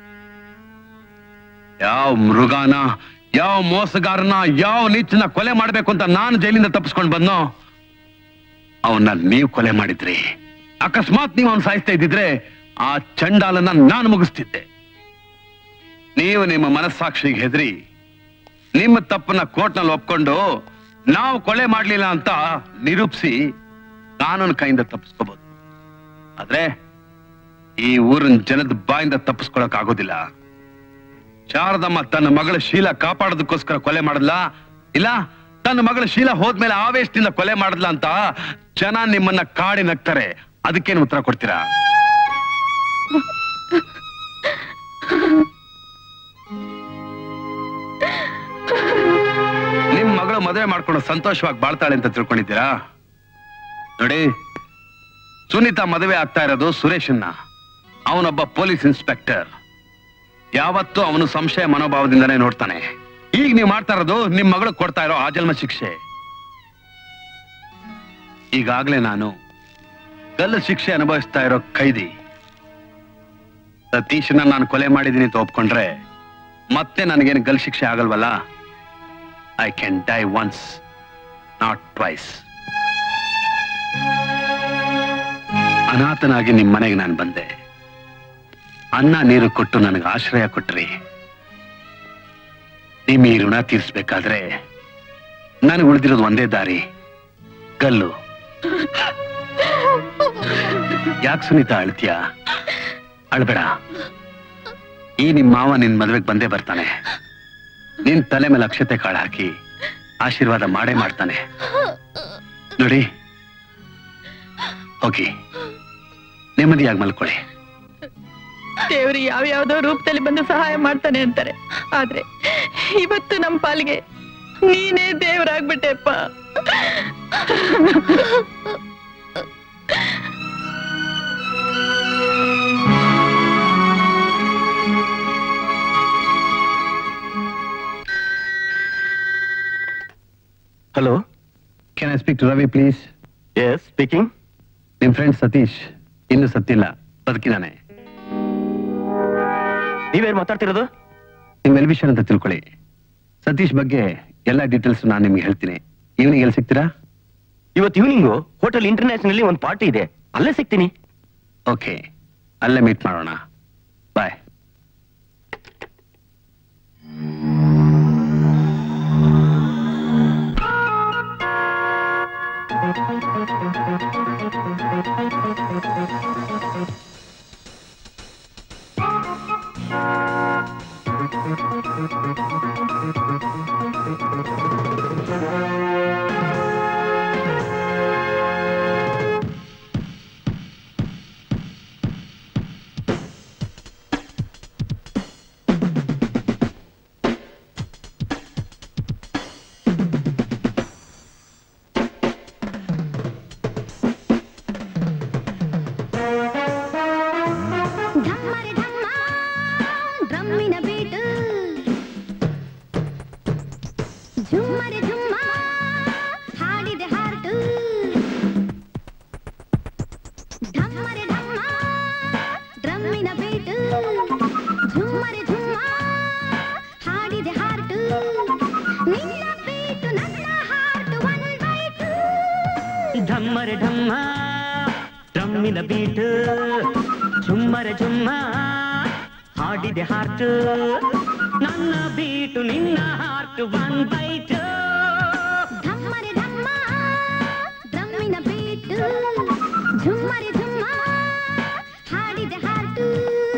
ಯಾವ ಮೃಗಾನ ಯಾವ ಮೋಸಗಾರನ ಯಾವ ನೀಚನ ಕೊಲೆ ಮಾಡ್ಬೇಕು ಅಂತ ನಾನು ಜೈಲಿಂದ ತಪ್ಪಿಸ್ಕೊಂಡು ಬಂದ್ನೋ ಅವನ್ನ ನೀವು ಕೊಲೆ ಮಾಡಿದ್ರಿ ಅಕಸ್ಮಾತ್ ನೀವು ಅವನ್ ಸಾಯಿಸ್ತಾ ಇದ್ದಿದ್ರೆ ಆ ಚಂಡಾಲನ ನಾನು ಮುಗಿಸ್ತಿದ್ದೆ ನೀವು ನಿಮ್ಮ ಮನಸ್ಸಾಕ್ಷಿಗೆ ಹೆದರಿ ನಿಮ್ಮ ತಪ್ಪನ್ನ ಕೋರ್ಟ್ನಲ್ಲಿ ಒಪ್ಕೊಂಡು ನಾವು ಕೊಲೆ ಮಾಡ್ಲಿಲ್ಲ ಅಂತ ನಿರೂಪಿಸಿ ಕಾನೂನು ಕೈಯಿಂದ ತಪ್ಪಿಸ್ಕೋಬಹುದು ಆದ್ರೆ ಈ ಊರಿನ ಜನದ ಬಾಯಿಂದ ತಪ್ಪಿಸ್ಕೊಳಕ್ ಆಗೋದಿಲ್ಲ ಶಾರದಮ್ಮ ತನ್ನ ಮಗಳ ಶೀಲ ಕಾಪಾಡೋದಕ್ಕೋಸ್ಕರ ಕೊಲೆ ಮಾಡಲ್ಲ ಇಲ್ಲ ತನ್ನ ಮಗಳ ಶೀಲ ಹೋದ್ಮೇಲೆ ಆವೇಶದಿಂದ ಕೊಲೆ ಮಾಡಲ್ಲ ಅಂತ ಜನ ನಿಮ್ಮನ್ನ ಕಾಡಿ ನಗ್ತಾರೆ ಅದಕ್ಕೇನು ಉತ್ತರ ಕೊಡ್ತೀರಾ ನಿಮ್ ಮಗಳು ಮದುವೆ ಮಾಡ್ಕೊಂಡು ಸಂತೋಷವಾಗಿ ಬಾಳ್ತಾಳೆ ಅಂತ ತಿಳ್ಕೊಂಡಿದ್ದೀರಾ ನೋಡಿ ಸುನೀತಾ ಮದುವೆ ಆಗ್ತಾ ಇರೋದು ಸುರೇಶನ್ನ ಅವನೊಬ್ಬ ಪೊಲೀಸ್ ಇನ್ಸ್ಪೆಕ್ಟರ್ ಯಾವತ್ತೂ ಅವನು ಸಂಶಯ ಮನೋಭಾವದಿಂದನೇ ನೋಡ್ತಾನೆ ಈಗ ನೀವು ಮಾಡ್ತಾ ಇರೋದು ನಿಮ್ ಮಗಳು ಕೊಡ್ತಾ ಇರೋ ಆಜನ್ಮ ಶಿಕ್ಷೆ ಈಗಾಗ್ಲೇ ನಾನು ಗಲ್ಲು ಶಿಕ್ಷೆ ಅನುಭವಿಸ್ತಾ ಇರೋ ಖೈದಿ ಸತೀಶನ ನಾನು ಕೊಲೆ ಮಾಡಿದ್ದೀನಿ ಅಂತ ಒಪ್ಕೊಂಡ್ರೆ ಮತ್ತೆ ನನಗೇನು ಗಲ್ ಶಿಕ್ಷೆ ಆಗಲ್ವಲ್ಲ I can die once not twice ಅನಾಥನಾಗಿ ನಿಮ್ ಮನೆಗೆ ನಾನು ಬಂದೆ ಅನ್ನ ನೀರು ಕೊಟ್ಟು ನನಗೆ ಆಶ್ರಯ ಕೊಟ್ರಿ ನಿಮ್ ಈ ಋಣ ತೀರಿಸ್ಬೇಕಾದ್ರೆ ನನಗೆ ಉಳಿದಿರೋದು ಒಂದೇ ದಾರಿ ಗಲ್ಲು ಯಾಕೆ ಸುನೀತಾ ಅಳ್ತೀಯ ಅಳ್ಬೇಡ ಈ ನಿಮ್ ಮಾವ ನಿನ್ ಮದ್ವೆಗೆ ಬಂದೇ ಬರ್ತಾನೆ ನಿನ್ ತಲೆ ಮೇಲೆ ಅಕ್ಷತೆ ಕಾಳು ಹಾಕಿ ಆಶೀರ್ವಾದ ಮಾಡೇ ಮಾಡ್ತಾನೆ ನೋಡಿ ಹೋಗಿ ನೆಮ್ಮದಿಯಾಗಿ ಮಲ್ಕೊಳ್ಳಿ ದೇವ್ರು ಯಾವ ಯಾವ್ದೋ ರೂಪದಲ್ಲಿ ಬಂದು ಸಹಾಯ ಮಾಡ್ತಾನೆ ಅಂತಾರೆ ಆದ್ರೆ ಇವತ್ತು ನಮ್ ಪಾಲಿಗೆ ನೀನೇ ದೇವರಾಗ್ಬಿಟ್ಟೆಪ್ಪ hello can I speak to Ravi please yes speaking ನಿಮ್ ಫ್ರೆಂಡ್ ಸತೀಶ್ ಇನ್ನು ಸತ್ತಿಲ್ಲ ಬದುಕಿದಾನೆ ನೀವೇನ್ ಮಾತಾಡ್ತಿರೋದು ನಿಮ್ ವೆಲ್ ವಿಷನ್ ಅಂತ ತಿಳ್ಕೊಳ್ಳಿ ಸತೀಶ್ ಬಗ್ಗೆ ಎಲ್ಲ ಡೀಟೇಲ್ಸ್ ನಾನು ನಿಮ್ಗೆ ಹೇಳ್ತೀನಿ ಈವ್ನಿಂಗ್ ಎಲ್ಲಿ ಸಿಗ್ತೀರಾ ಇವತ್ತು ಈವ್ನಿಂಗು ಹೋಟೆಲ್ ಇಂಟರ್ನ್ಯಾಷನಲ್ ಒಂದು ಪಾರ್ಟಿ ಇದೆ ಅಲ್ಲೇ ಸಿಗ್ತೀನಿ ಓಕೆ ಅಲ್ಲೇ ಮೀಟ್ ಮಾಡೋಣ ಬಾಯ್ ಝುಮ್ಮರೆ ಝುಮ್ಮ ಹಾಡಿದೆ ಹಾರ್ಟು ಢಮ್ಮರೆ ಢಮ್ಮ ಡ್ರಮ್ಮಿನ ಬೀಟು ಝುಮ್ಮರೆ ಝುಮ್ಮ ಹಾಡಿದೆ ಹಾರ್ಟು ನಿನ್ನ ಬೀಟು ನನ್ನ ಹಾರ್ಟು ಒನ್ ಬೈಟು ಢಮ್ಮರೆ ಢಮ್ಮ ಡ್ರಮ್ಮಿನ ಬೀಟ್ ಚುಮ್ಮರೆ ಚುಮ್ಮ ಹಾಡಿದೆ ಹಾರ್ಟ್ ನನ್ನ ಬೀಟು ನಿನ್ನ ಹಾರ್ಟ್ ಒನ್ ಬೈಟ್ ಢಮ್ಮರೆ ಢಮ್ಮ ಡ್ರಮ್ಮಿನ ಬೀಟು ಝುಮ್ಮರೆ ಝುಮ್ಮ ಹಾಡಿದೆ ಹಾರ್ಟು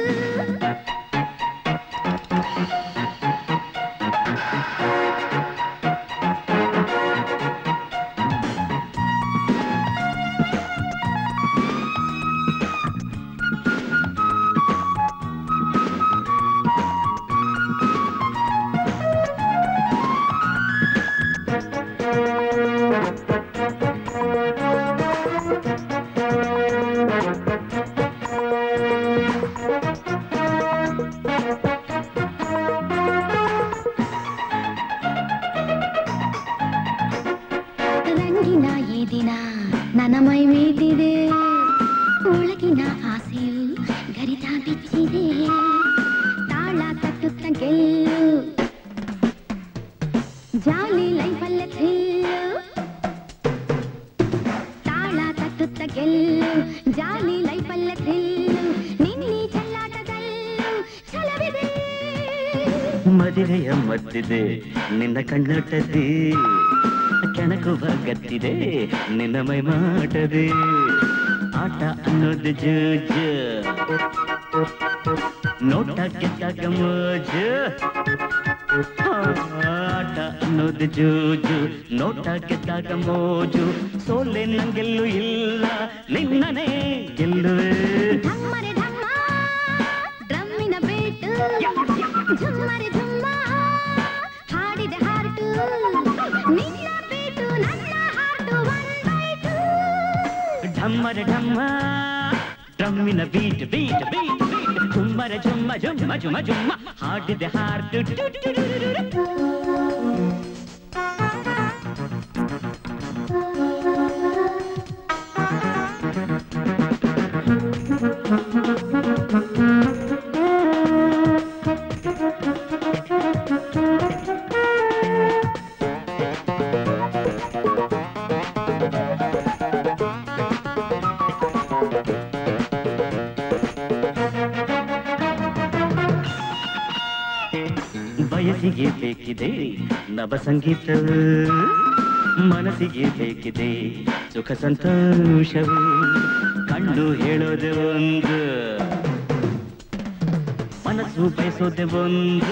ರಂಗಿನ ಈ ದಿನ ನನ್ನ ಮೈ ಮೀಟಿದೆ ಒಳಗಿನ ಆಸೆಯು ಗರಿತ ಬಿಚ್ಚಿದೆ ತಾಳ ತಟ್ಟುತ್ತ ಗೆಲ್ಲು ಜಾಲಿ ಲೈಫಲ್ಲ ಥ್ರಿಲ್ಲು ತಾಳ ತಟ್ಟುತ್ತ ಗೆಲ್ಲು ಜಾಲಿ ಲೈಫಲ್ಲ ಥ್ರಿಲ್ಲು ನಿನ್ನಿ ಚೆಲ್ಲಾಟದಲ್ಲೂ ಛಲವಿದೆ ಮದುವೆಯ ಮದ್ದಿದೆ ನಿನ್ನ ಕಣ್ಣೊಟ್ಟದೆ ಕೆಣಕುವ ಗತ್ತಿದೆ ನಿನ್ನ ಮೈ ಮಾಡದೆ ಆಟ ಅನ್ನೋದು ಜೂಜು ನೋಟ ಗೆದ್ದಾಗ ಮೋಜು ಆಟ ಅನ್ನೋದು ಜೂಜು ನೋಟ ಗೆದ್ದಾಗ ಮೋಜು ಸೋಲೆ ನಂಗೆಲ್ಲೂ ಇಲ್ಲ ನಿನ್ನನೇ ಗೆಲ್ಲುವೆ ಢಮ್ಮರೆ ಢಮ್ಮ ಡ್ರಮ್ಮಿನ ಬೇಟು ಝುಮ್ಮರೆ ಝುಮ್ಮ ಹಾಡಿದೆ ಹಾರ್ಟು ನಿನ್ನ ಬೇಟು ನನ್ನ ಹಾರ್ಟು ಒನ್ ಬೈಟು ಢಮ್ಮರ ಢಮ್ಮ ಡ್ರಮ್ಮಿನ ಬೀಟ್ ಬೀಟ್ ಬೀಟ್ ಬೀಟ್ ಝುಮ್ಮರ ಝುಮ್ಮ ಝುಮ್ಮ ಝುಮ್ಮ ಝುಮ್ಮ ಹಾಡಿದೆ ಹಾರ್ಟು ಟು ಟು ರು ರು ರು ರು. ಬಯಸಿಗೆ ಬೇಕಿದೆ ನವ ಸಂಗೀತ ಮನಸ್ಸಿಗೆ ಬೇಕಿದೆ ಸುಖ ಸಂತೋಷವು ಕಣ್ಣು ಹೇಳೋದೆ ಒಂದು ಮನಸ್ಸು ಬಯಸೋದೆ ಒಂದು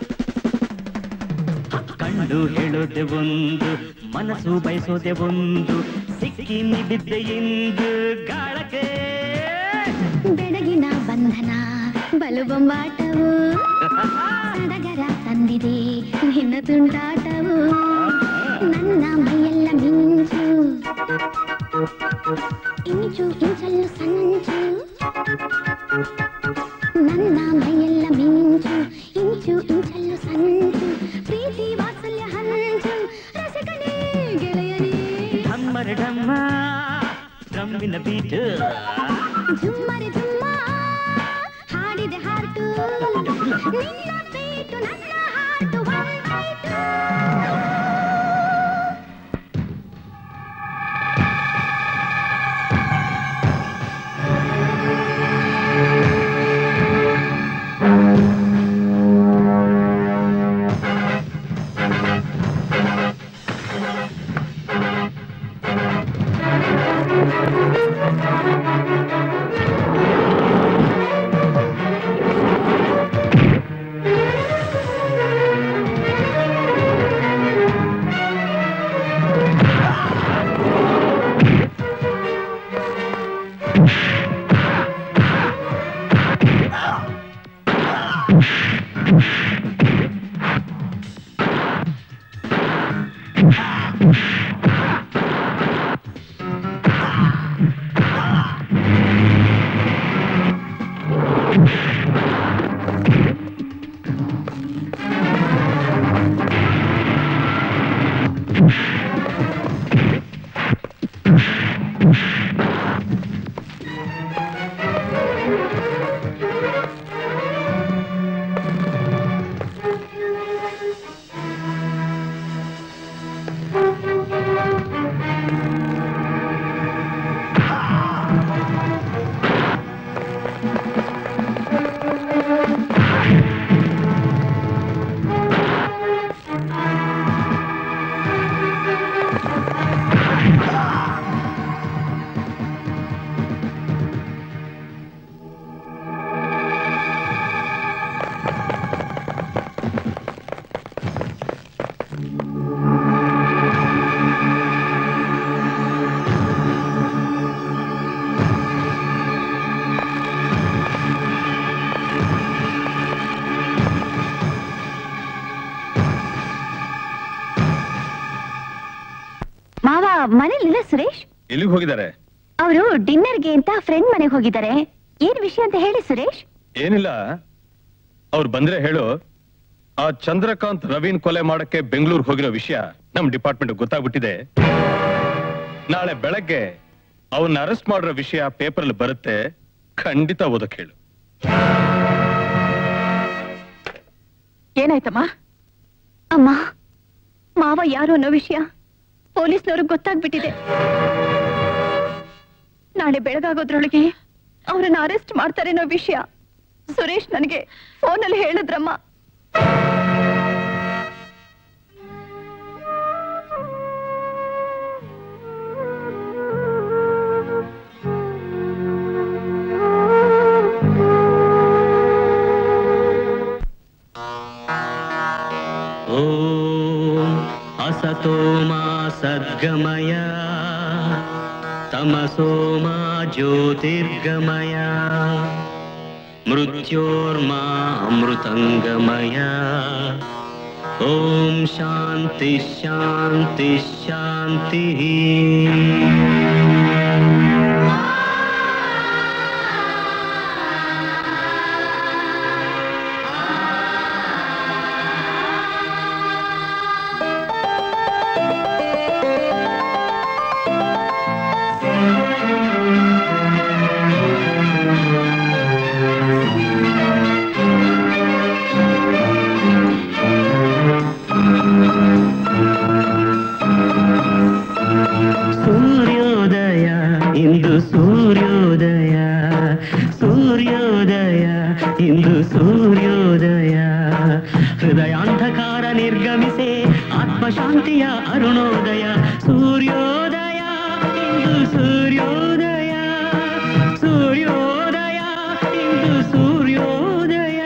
ಕಣ್ಣು ಹೇಳೋದೆ ಒಂದು ಮನಸ್ಸು ಬಯಸೋದೆ ಒಂದು ಸಿಕ್ಕಿ ನಿಬಿದ್ದೆ ಇಂದು ಗಾಳಕ್ಕೆ ಬೆಳಗಿನ ಬಂಧನ ಬಲು ಬೊಂಬಾಟವು ಸಡಗರ ತಂದಿದೆ ನಿನ್ನ ತುಂಟಾಟವು ನನ್ನ ಮೈಯೆಲ್ಲ ಮಿಂಚು ಇಂಚು ಇಂಚಲ್ಲು ಸಂಚು ನನ್ನ ಮೈಯೆಲ್ಲ ಮಿಂಚು ಇಂಚು ಇಂಚಲ್ಲು ಸಂಚು ಪ್ರೀತಿ ವಾತ್ಸಲ್ಯ ಹಂಚು ರಸಕನೇ ಗೆಳೆಯನೇ ಢಮ್ಮರ ಢಮ್ಮ ಡ್ರಮ್ಮಿನ ಬೀಟ್ ಝುಮ್ಮರೆ ಝುಮ್ಮ ಹಾಡಿದೆ ಹಾರ್ಟು ನಿನ್ನ ಬೀಟು ನನ್ನ ಹಾರ್ಟು ಒನ್ ಬೈಟು ಠಮ್ಮರ ಮನೇಲಿಲ್ಲ ಸುರೇಶ್ ಎಲ್ಲಿಗೆ ಹೋಗಿದ್ದಾರೆ ಅವರು ಡಿನ್ನರ್ಗೆ ಅಂತ ಫ್ರೆಂಡ್ ಮನೆಗೆ ಹೋಗಿದ್ದಾರೆ ಏನ್ ವಿಷಯ ಅಂತ ಹೇಳಿ ಸುರೇಶ್ ಏನಿಲ್ಲ ಅವ್ರು ಬಂದ್ರೆ ಹೇಳು ಆ ಚಂದ್ರಕಾಂತ್ ರವೀನ್ ಕೊಲೆ ಮಾಡಕ್ಕೆ ಬೆಂಗಳೂರು ಹೋಗಿರೋ ವಿಷಯ ನಮ್ ಡಿಪಾರ್ಟ್ಮೆಂಟ್ ಗೊತ್ತಾಗ್ಬಿಟ್ಟಿದೆ ನಾಳೆ ಬೆಳಗ್ಗೆ ಅವನ್ನ ಅರೆಸ್ಟ್ ಮಾಡಿರೋ ವಿಷಯ ಪೇಪರ್ ಅಲ್ಲಿ ಬರುತ್ತೆ ಖಂಡಿತ ಓದಕ್ ಹೇಳು ಏನಾಯ್ತಮ್ಮ ಅಮ್ಮ ಮಾವ ಯಾರು ಅನ್ನೋ ವಿಷಯ ಪೊಲೀಸ್ನವ್ರಿಗೆ ಗೊತ್ತಾಗ್ಬಿಟ್ಟಿದೆ ನಾಳೆ ಬೆಳಗಾಗೋದ್ರೊಳಗೆ ಅವರನ್ನ ಅರೆಸ್ಟ್ ಮಾಡ್ತಾರೆ ಅನ್ನೋ ವಿಷಯ ಸುರೇಶ್ ನನಗೆ ಫೋನಲ್ಲಿ ಹೇಳಿದ್ರಮ್ಮ ॐ असतो मा सद्गमय तमसो मा ज्योतिर्गमय मृत्योर्मा अमृतङ्गमय ॐ शान्तिः शान्तिः शान्तिः ಸೂರ್ಯೋದಯ ಇಂದು ಸೂರ್ಯೋದಯ ಸೂರ್ಯೋದಯ ಇಂದು ಸೂರ್ಯೋದಯ ಹೃದಯಾಂಧಕಾರ ನಿರ್ಗಮಿಸೆ ಆತ್ಮಶಾಂತಿಯ ಅರುಣೋದಯ ಸೂರ್ಯೋದಯ ಇಂದು ಸೂರ್ಯೋದಯ ಸೂರ್ಯೋದಯ ಇಂದು ಸೂರ್ಯೋದಯ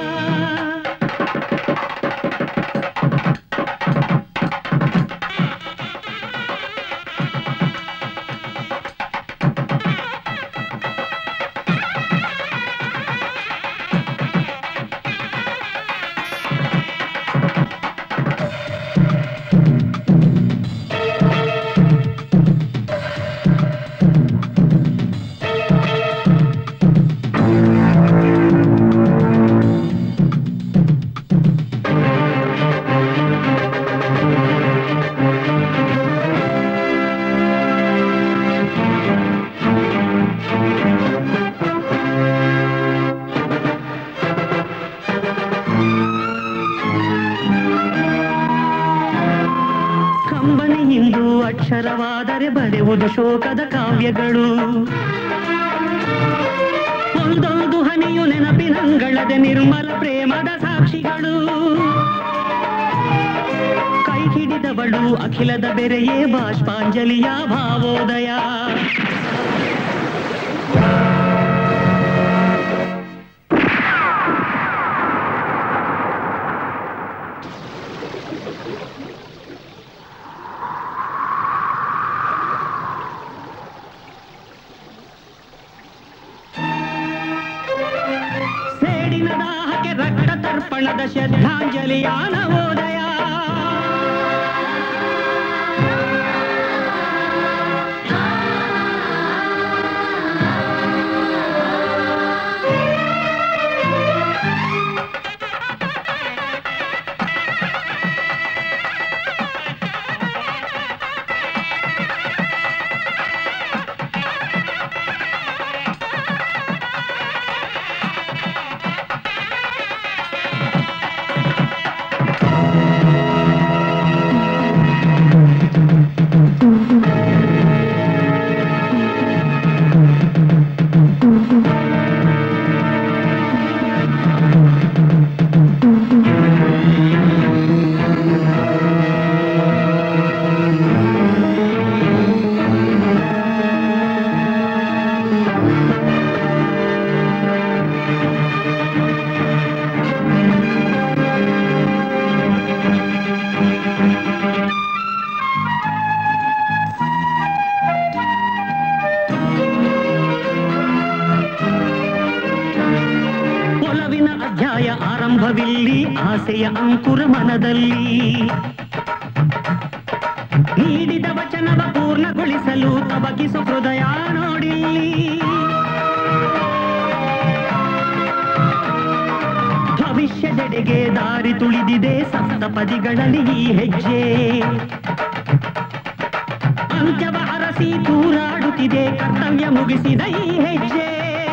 ಕಂಬನಿ ಹಿಂದೂ ಅಕ್ಷರವಾದರೆ ಬರೆಯುವುದು ಶೋಕದ ಕಾವ್ಯಗಳು ಒಂದೊಂದು ಹನಿಯು ನೆನಪಿನಂಗಳದೆ ನಿರ್ಮಲ ಪ್ರೇಮದ ಸಾಕ್ಷಿಗಳು ಕೈ ಹಿಡಿದವಳು ಅಖಿಲದ ಬೆರೆಯೇ ಬಾಷ್ಪಾಂಜಲಿಯ ಭಾವೋದಯ ಸೇಡಿನ ದಾಹಕ್ಕೆ ರಕ್ತ ತರ್ಪಣದ ಶ್ರದ್ಧಾಂಜಲಿಯ ನವೋದಯ ಒಲವಿನ ಅಧ್ಯಾಯ ಆರಂಭವಿಲ್ಲಿ ಆಸೆಯ ಅಂಕುರ ಮನದಲ್ಲಿ ನೀಡಿದ ವಚನವ ಪೂರ ಅರಳಿಸಲು ತಬಕಿಸು ಹೃದಯ ನೋಡಿಲ್ಲಿ ಭವಿಷ್ಯದೆಡೆಗೆ ದಾರಿ ತುಳಿದಿದೆ ಸಪ್ತಪದಿಗಳಲ್ಲಿ ಈ ಹೆಜ್ಜೆ ಅಂತ್ಯವ ಅರಸಿ ತೂರಾಡುತ್ತಿದೆ ಕರ್ತವ್ಯ ಮುಗಿಸಿದ ಈ ಹೆಜ್ಜೆ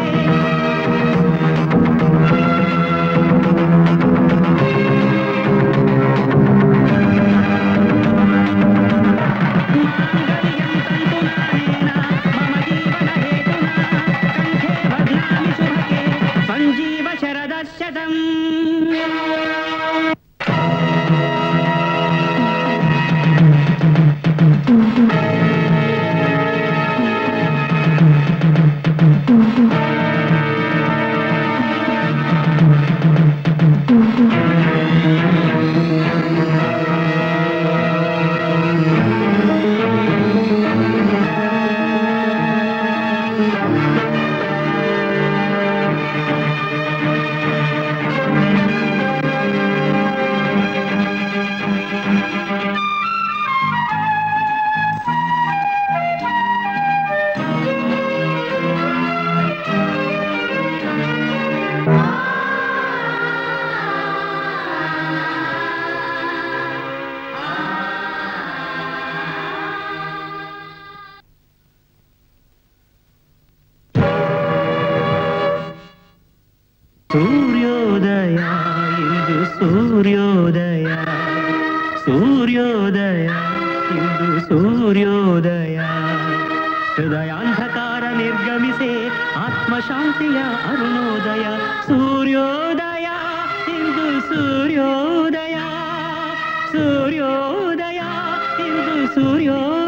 ಸಂಜೀವ ಶರದಶತಂ ಸೂರ್ಯೋದಯ ಇಂದು ಸೂರ್ಯೋದಯ ಸೂರ್ಯೋದಯ ಇಂದು ಸೂರ್ಯೋದಯ ಹೃದಯಾಂಧಕಾರ ನಿರ್ಗಮಿಸೆ ಆತ್ಮಶಾಂತಿಯ ಅರುಣೋದಯ ಸೂರ್ಯೋದಯ ಇಂದು ಸೂರ್ಯೋದಯ ಸೂರ್ಯೋದಯ ಇಂದು ಸೂರ್ಯೋದಯ